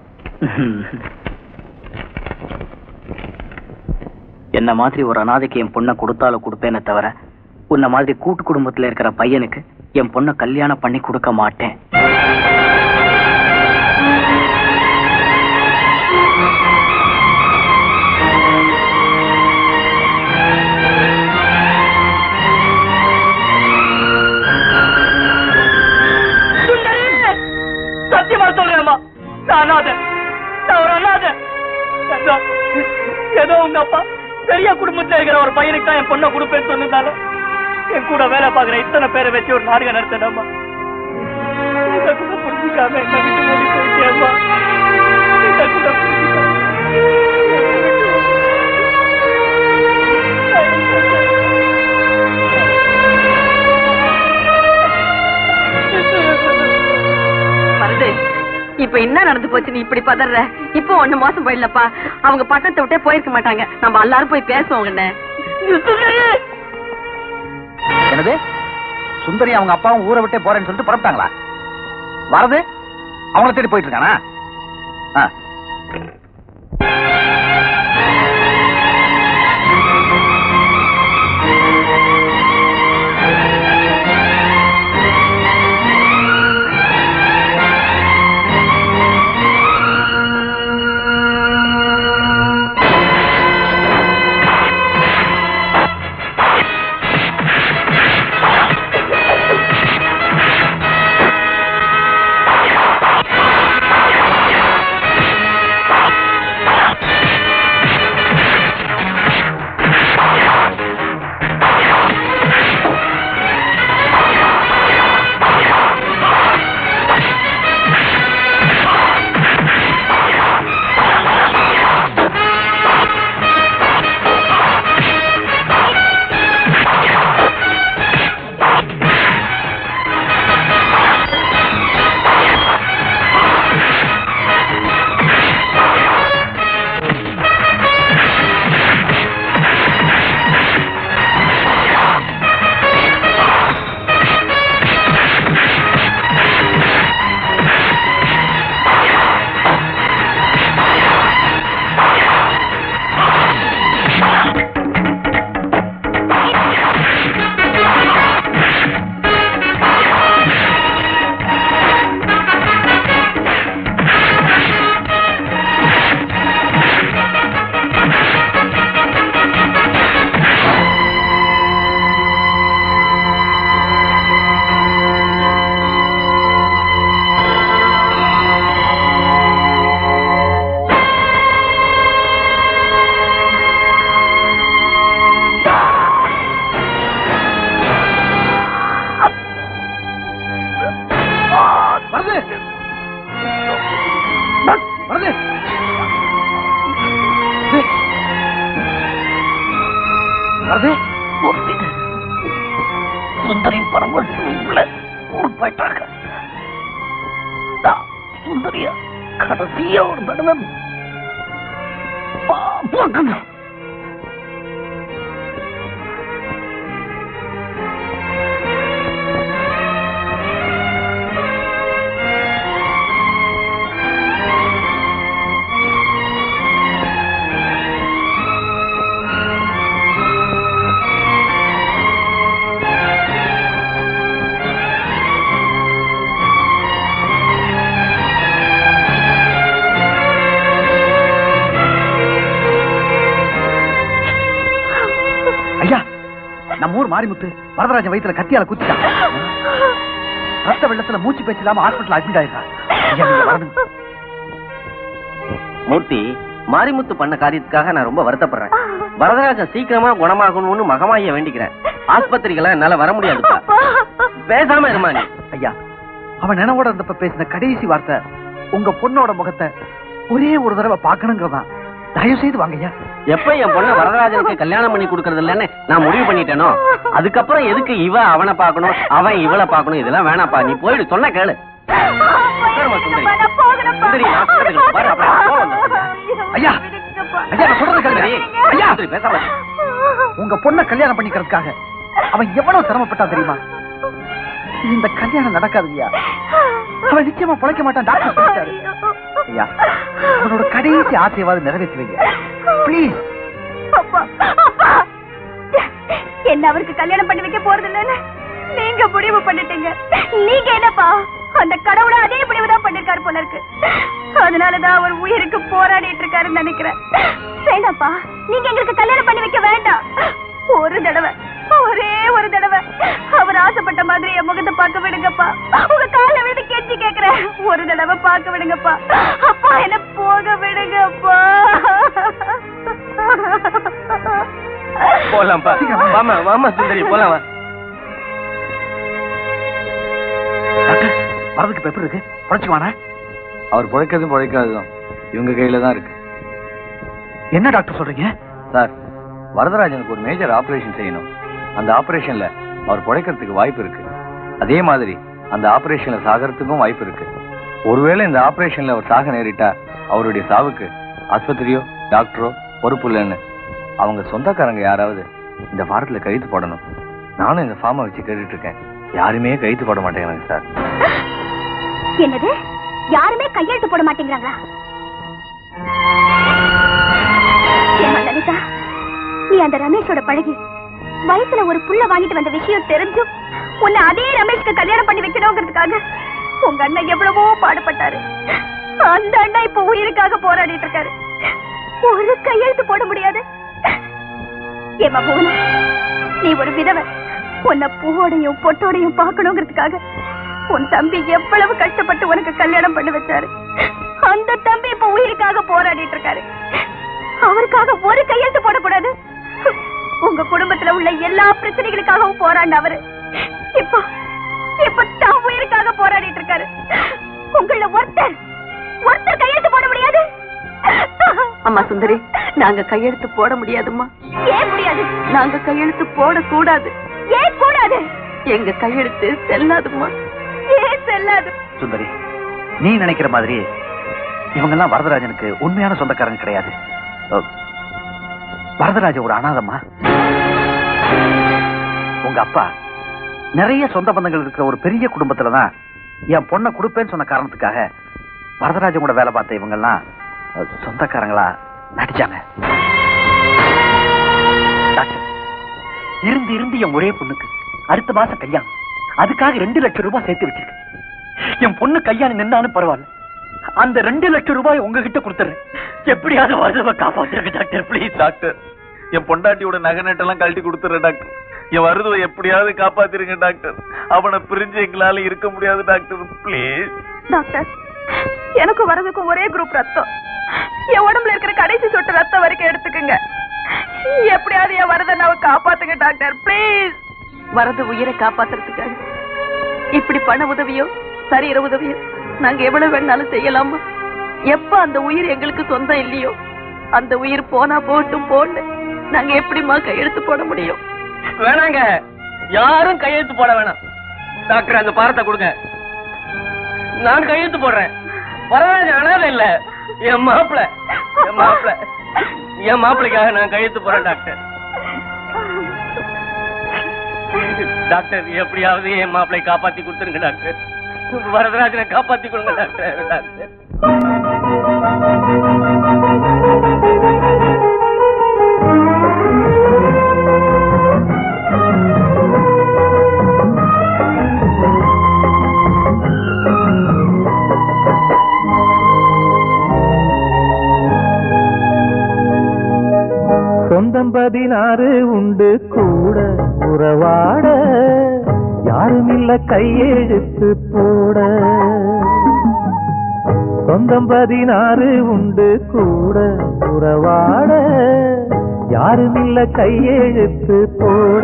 என்ன மாதிரி ஒரு அனாதைக்கு என் பொண்ணை கொடுத்தாலும் கொடுப்பேனே தவிர உன்ன மாதிரி கூட்டு குடும்பத்துல இருக்கிற பையனுக்கு என் பொண்ணை கல்யாணம் பண்ணி கொடுக்க மாட்டேன் சத்தியமா சொல்றேம்மா நான் அனாதை நான் ஒரு அனாதை ஏதோ ஏதோ உங்க அப்பா பெரிய குடும்பத்துல இருக்கிற ஒரு பையனுக்கு தான் என் பொண்ணை கொடுப்பேன்னு சொன்னதால என் கூட வேலை பார்க்குற இத்தனை பேரை வச்சு ஒரு நாடகம் நடத்தினம்மா இதை கூட புரிஞ்சுக்காம என்ன விட்டு ஓடி போயிட்டேம்மா இதை கூட வருது இப்ப என்ன நடந்து போச்சு நீ இப்படி பதற இப்போ ஒண்ணு மோசம் போயிடலப்பா அவங்க பட்டத்தை விட்டே போயிருக்க மாட்டாங்க நம்ம எல்லாரும் போய் பேசுவோம் உங்கண்ணே என்னது சுந்தரி அவங்க அப்பாவும் ஊரை விட்டே போறேன்னு சொல்லிட்டு புறப்பட்டாங்களா வரது அவங்கள தேடி போயிட்டு இருக்கானா ஆ. வருது வருது வருது சுந்தரி பரமசிவம் உள்ள ஊருக்கு போயிட்டாங்க நான் சுந்தரியா கடைசியா ஒரு தடவை பா- பார்க்கணும் டாக்டர் மாரிமுத்து வரதராஜன் வயித்துல கத்தியால குத்திட்டான் ரத்த வெள்ளத்துல மூச்சு பேச்சு இல்லாம ஹாஸ்பிட்டல் அட்மிட் ஆயிருக்கான் ஐயா, நீங்க வரணும். மூர்த்தி மாரிமுத்து பண்ண காரியத்துக்காக நான் ரொம்ப வருத்தப்படுறேன் வரதராஜன் சீக்கிரமா குணமாகணும்னு மகமாய வேண்டிக்கிறேன் ஆஸ்பத்திரிக்கெல்லாம் என்னால வர முடியாதுப்பா பேசாம இருமா நீ ஐயா அவன் நினைவோட இருந்தப்ப பேசின கடைசி வார்த்தை உங்க பொண்ணோட முகத்தை ஒரே ஒரு தடவை பார்க்கணுங்கிறதான் தயவு செய்து வாங்க ஐயா எப்ப என் பொண்ண வரதராஜனுக்கு கல்யாணம் பண்ணி கொடுக்கறது இல்லன்னு நான் முடிவு பண்ணிட்டேனோ அதுக்கப்புறம் எதுக்கு இவ அவனை பார்க்கணும் அவன் இவளை பார்க்கணும் இதெல்லாம் வேணாப்பா நீ போயிடு சொன்ன கேளு உட்காரும்மா, சுந்தரி. சுந்தரி, நான் சொல்றது கேளு. பாரு, அப்புறம் கோவம் வந்துடும். ஐயா ஐயா நான் சொல்றது கேளுங்க சுந்தரி, ஐயா சுந்தரி, பேசாம இரு. உங்க பொண்ண கல்யாணம் பண்ணிக்கிறதுக்காக அவன் எவ்வளவு சிரமப்பட்டான் தெரியுமா இந்த கல்யாணம் நடக்காதுங்கய்யா அவன் நிச்சயமா பிழைக்க மாட்டான் டாக்டர் சொல்லிட்டாரு ஐயா அவனோட கடைசி ஆசையாவது நிறைவேற்றி வைங்க ப்ளீஸ் அப்பா அப்பா என்ன அவருக்கு கல்யாணம் பண்ணி வைக்க போறது இல்லைன்னு நீங்க முடிவு பண்ணிட்டீங்க நீங்க என்னப்பா அந்த கடவுள அதே முடிவு தான் பண்ணிருக்காரு போல இருக்கு அதனாலதான் அவர் உயிருக்கு போராடிட்டு இருக்காருன்னு நினைக்கிறேன் வேண்டாப்பா நீங்க எங்களுக்கு கல்யாணம் பண்ணி வைக்க வேண்டாம் ஒரு தடவை ஒரே ஒரு தடவை அவர் ஆசைப்பட்ட மாதிரி என் முகத்தை பார்க்க விடுங்கப்பா உங்க கால விழுந்து கெஞ்சி கேக்குறேன் ஒரு தடவை பார்க்க விடுங்கப்பா அப்பா என்ன போக விடுங்கப்பா போலாம்ப்பா வாமா வாமா சுந்தரி போலாம் வா டாக்டர் வரதுக்கு பெப்பர் இருக்கு புழைச்சுக்குவானா அவர் பிழைக்கிறதும் பிழைக்காததும் இவங்க கையில தான் இருக்கு என்ன டாக்டர் சொல்றீங்க சார் வரதராஜனுக்கு ஒரு மேஜர் ஆபரேஷன் செய்யணும் அந்த ஆபரேஷன்ல அவர் பிழைக்கிறதுக்கு வாய்ப்பு இருக்கு அதே மாதிரி அந்த ஆபரேஷன்ல சாகறதுக்கும் வாய்ப்பு இருக்கு ஒருவேளை இந்த ஆபரேஷன்ல அவர் சாக நேரிட்டா அவருடைய சாவுக்கு ஆஸ்பத்திரியோ டாக்டரோ பொறுப்பு இல்லைன்னு அவங்க சொந்தக்காரங்க யாராவது இந்த வாரத்துல கைது போடணும் நானும் இந்த ஃபார்மை வச்சு கேட்டுட்டு இருக்கேன் யாருமே கைது போட மாட்டேங்கிறாங்க சார் என்னது யாருமே கையெழுத்து போட மாட்டேங்கிறாங்களா ஏம்மா லலிதா நீ அந்த ரமேஷோட பழகி வயசுல ஒரு புள்ள வாங்கிட்டு வந்த விஷயம் தெரிஞ்சும் உன்னை அதே ரமேஷ்க்கு கல்யாணம் பண்ணி வைக்கணுங்கிறதுக்காக உங்க அண்ணன் எவ்வளவோ பாடுபட்டாரு அந்த அண்ணா இப்ப உயிருக்காக போராடிட்டு இருக்காரு ஒரு கையெழுத்து போட முடியாது ஏமா போகணும் நீ ஒரு விதவை உன்னை பூவோடையும் பொட்டோடையும் பார்க்கணுங்கிறதுக்காக உன் தம்பி எவ்வளவு கஷ்டப்பட்டு உனக்கு கல்யாணம் பண்ணி வச்சாரு அந்த தம்பி இப்ப உயிருக்காக போராடிட்டு இருக்காரு அவருக்காக ஒரு கையெழுத்து போடக்கூடாது உங்க குடும்பத்துல உள்ள எல்லா பிரச்சனைகளுக்காகவும் போராடின அவரு இப்போ இப்ப தான் உயிருக்காக போராடிட்டு இருக்காரு உங்கள ஒருத்தர் ஒருத்தர் கையெழுத்து போட முடியாது அம்மா சுந்தரி நாங்க கையெழுத்து போட முடியாதும்மா ஏன் முடியாது நாங்க கையெழுத்து போடக்கூடாது ஏன் கூடாது எங்க கையெழுத்து செல்லாதும்மா ஏன் செல்லாது சுந்தரி நீ நினைக்கிற மாதிரி இவங்கெல்லாம் வரதராஜனுக்கு உண்மையான சொந்தக்காரங்க கிடையாது அஹ், வரதராஜ ஒரு அனாதம்மா உங்க அப்பா நிறைய சொந்த பந்தங்கள் இருக்கிற ஒரு பெரிய குடும்பத்துல தான் என் பொண்ணை கொடுப்பேன்னு சொன்ன காரணத்துக்காக வரதராஜன் கூட வேலை பார்த்த இவங்கெல்லாம் அஹ், சொந்தக்காரங்களா நடிச்சாங்க டாக்டர் இருந்து இருந்து என் ஒரே பொண்ணுக்கு அடுத்த மாசம் கல்யாணம் அதுக்காக ரெண்டு லட்சம் ரூபாய் சேர்த்து வச்சிருக்கேன் என் பொண்ணு கல்யாணம் நின்னாலும் பரவாயில்ல அந்த ரெண்டு லட்சம் ரூபாய் உங்ககிட்ட கொடுத்துறேன் எப்படியாவது வருதவ காப்பாத்துருங்க டாக்டர் ப்ளீஸ் டாக்டர் என் பொண்டாட்டியோட நகை நட்டெல்லாம் கழட்டி கொடுத்துறேன் டாக்டர் என் வருதுவை எப்படியாவது காப்பாத்திருங்க டாக்டர் அவனை பிரிஞ்சு எங்களால இருக்க முடியாது டாக்டர் ப்ளீஸ் டாக்டர் எனக்கு வரதுக்கும் ஒரே குரூப் ரத்தம் என் உடம்புல இருக்கிற கடைசி சொட்டு ரத்தம் வரைக்கும் எடுத்துக்கங்க எப்படியாவது என் வரதனாவை காப்பாத்துங்க டாக்டர் ப்ளீஸ் வரது உயிரை காப்பாத்துறதுக்காக இப்படி பண உதவியோ சரீர உதவியோ நாங்க எவ்வளவு வேணாலும் செய்யலாமா எப்ப அந்த உயிர் எங்களுக்கு சொந்தம் இல்லையோ அந்த உயிர் போனா போட்டும் போன்னு நாங்க எப்படிம்மா கையெழுத்து போட முடியும் வேணாங்க யாரும் கையெழுத்து போட வேணாம் டாக்டர் அந்த பாரத்தை கொடுங்க நான் கையெழுத்து போடுறேன் வரராஜன் அனாதை இல்ல என் மாப்பிள என் மாப்பிள என் மாப்பிளைக்காக நான் கையெழுத்து போறேன் டாக்டர் டாக்டர் எப்படியாவது என் மாப்பிளை காப்பாத்தி கொடுத்துருங்க டாக்டர் வரதராஜனை காப்பாத்தி கொடுங்க டாக்டர் டாக்டர் சொந்தம் பதினாறு உண்டு கூட உறவாட யாரும் இல்ல கையெழுத்து போட சொந்தம் பதினாறு உண்டு கூட உறவாட யாரும் இல்ல கையெழுத்து போட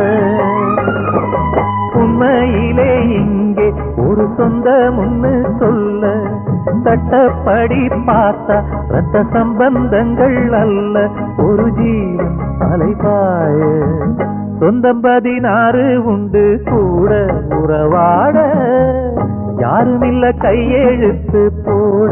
உண்மையிலே இங்கே ஒரு சொந்த முன்னு சொல்ல சட்டப்படி பார்த்தா ரத்த சம்பந்தங்கள் அல்ல ஒரு ஜீவன் அலைபாய சொந்தம் பதினாறு உண்டு கூட உறவாட யாரும் இல்ல கையெழுத்து போட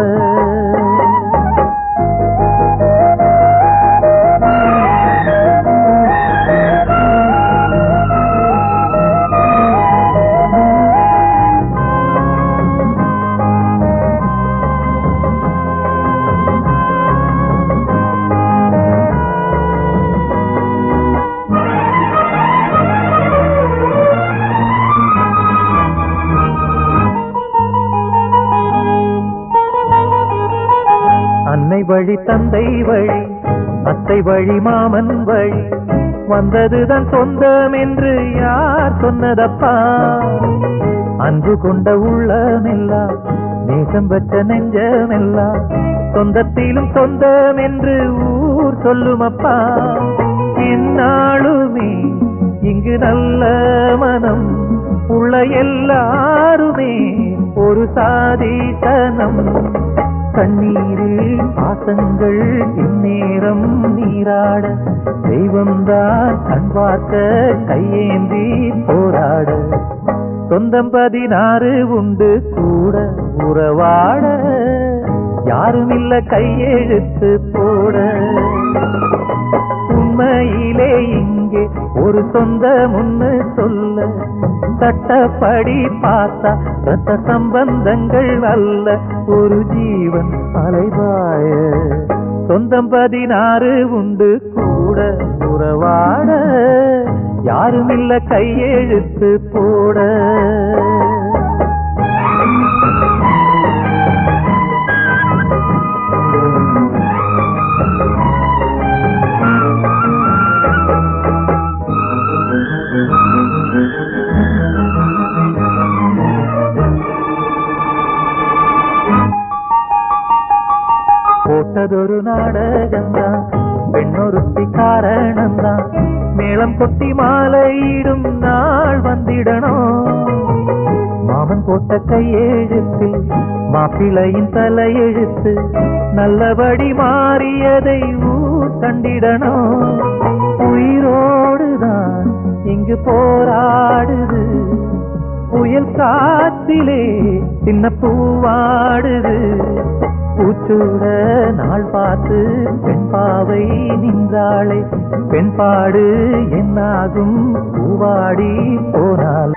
அன்னை வழி தந்தை வழி அத்தை வழி மாமன் வழி வந்ததுதான் சொந்தம் என்று யார் சொன்னதப்பா அன்பு கொண்ட உள்ளமெல்லாம் நேசம் வச்ச நெஞ்சமெல்லாம் சொந்தத்திலும் சொந்தம் என்று ஊர் சொல்லுமப்பா இந்நாளுமே இங்கு நல்ல மனம் உள்ள எல்லாருமே ஒரு சாதிசனம் கண்ணீரில் பாசங்கள் இந்நேரம் நீராட தெய்வம்தான் கண் பார்க்க கையேந்தி போராட சொந்தம் பதினாறு உண்டு கூட உறவாட யாரும் இல்ல கையெழுத்து போட உண்மையிலே இங்கே ஒரு சொந்த முன்னு சொல்ல சட்டப்படி பார்த்தா ரத்த சம்பந்தங்கள் அல்ல ஒரு ஜீவன் அலைவாய சொந்தம் பதினாறு உண்டு கூட உறவாட யாரும் இல்ல கையெழுத்து போட போட்டதொரு நாடகம்தான் பெண்ணொருத்தி காரணம்தான் மேளம் கொட்டி மாலையிடும் நாள் வந்திடணும் மாமன் போட்ட கையெழுத்தில் மாப்பிள்ளையின் தலையெழுத்து நல்லபடி மாறியதை ஊர் கண்டிடணும் உயிரோடுதான் இங்கு போராடுது புயல் காத்திலே சின்ன பூவாடுது பூச்சூட நாள் பார்த்து பெண் பாவை நின்றாளே பெண் பாடு என்னாகும் பூவாடி போனால்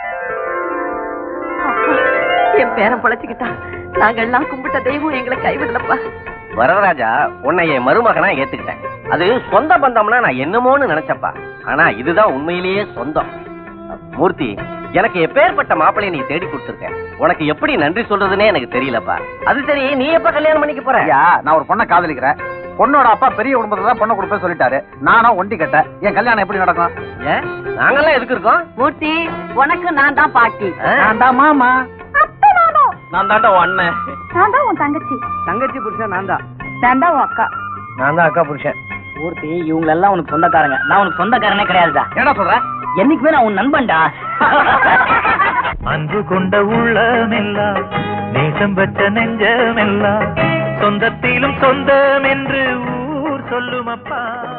என் பேரன் பொழைச்சுக்கிட்டான் நாங்கெல்லாம் கும்பிட்ட தெய்வம் எங்களை கைவிடலப்பா வரதராஜா உன்னை என் மருமகனா ஏத்துக்கிட்டேன் அது சொந்த பந்தம்னா நான் என்னமோன்னு நினைச்சப்பா ஆனா இதுதான் உண்மையிலேயே சொந்தம் மூர்த்தி எனக்கு எப்பேற்பட்ட மாப்பிள்ளைய நீ தேடி கொடுத்துருக்க உனக்கு எப்படி நன்றி சொல்றதுன்னே எனக்கு தெரியலப்பா அது சரி நீ எப்ப கல்யாணம் பண்ணிக்க போற ஐயா நான் ஒரு பொண்ணை காதலிக்கிறேன் பொண்ணோட அப்பா பெரிய குடும்பத்துல தான் பொண்ணை கொடுப்பேன் சொல்லிட்டாரு நானும் ஒண்டி கட்ட என் கல்யாணம் எப்படி நடக்கும் ஏன் நாங்கெல்லாம் எதுக்கு இருக்கோம் மூர்த்தி உனக்கு நான் தான் பாட்டி நான் தான் மாமா நான் தாண்டா அண்ணன் நான் தான் உன் தங்கச்சி தங்கச்சி புருஷன் நான் தான் நான் தான் உன் அக்கா நான் தான் அக்கா புருஷன் மூர்த்தி இவங்க எல்லாம் உனக்கு சொந்தக்காரங்க நான் உனக்கு சொந்தக்காரனே கிடையாதுடா என்ன சொல்ற என்னைக்குமே நான் உன் நண்பன்டா அன்பு கொண்ட உள்ளமெல்லாம் நேசம் வச்ச நெஞ்சமெல்லாம் சொந்தத்திலும் சொந்தம் என்று ஊர் சொல்லுமப்பா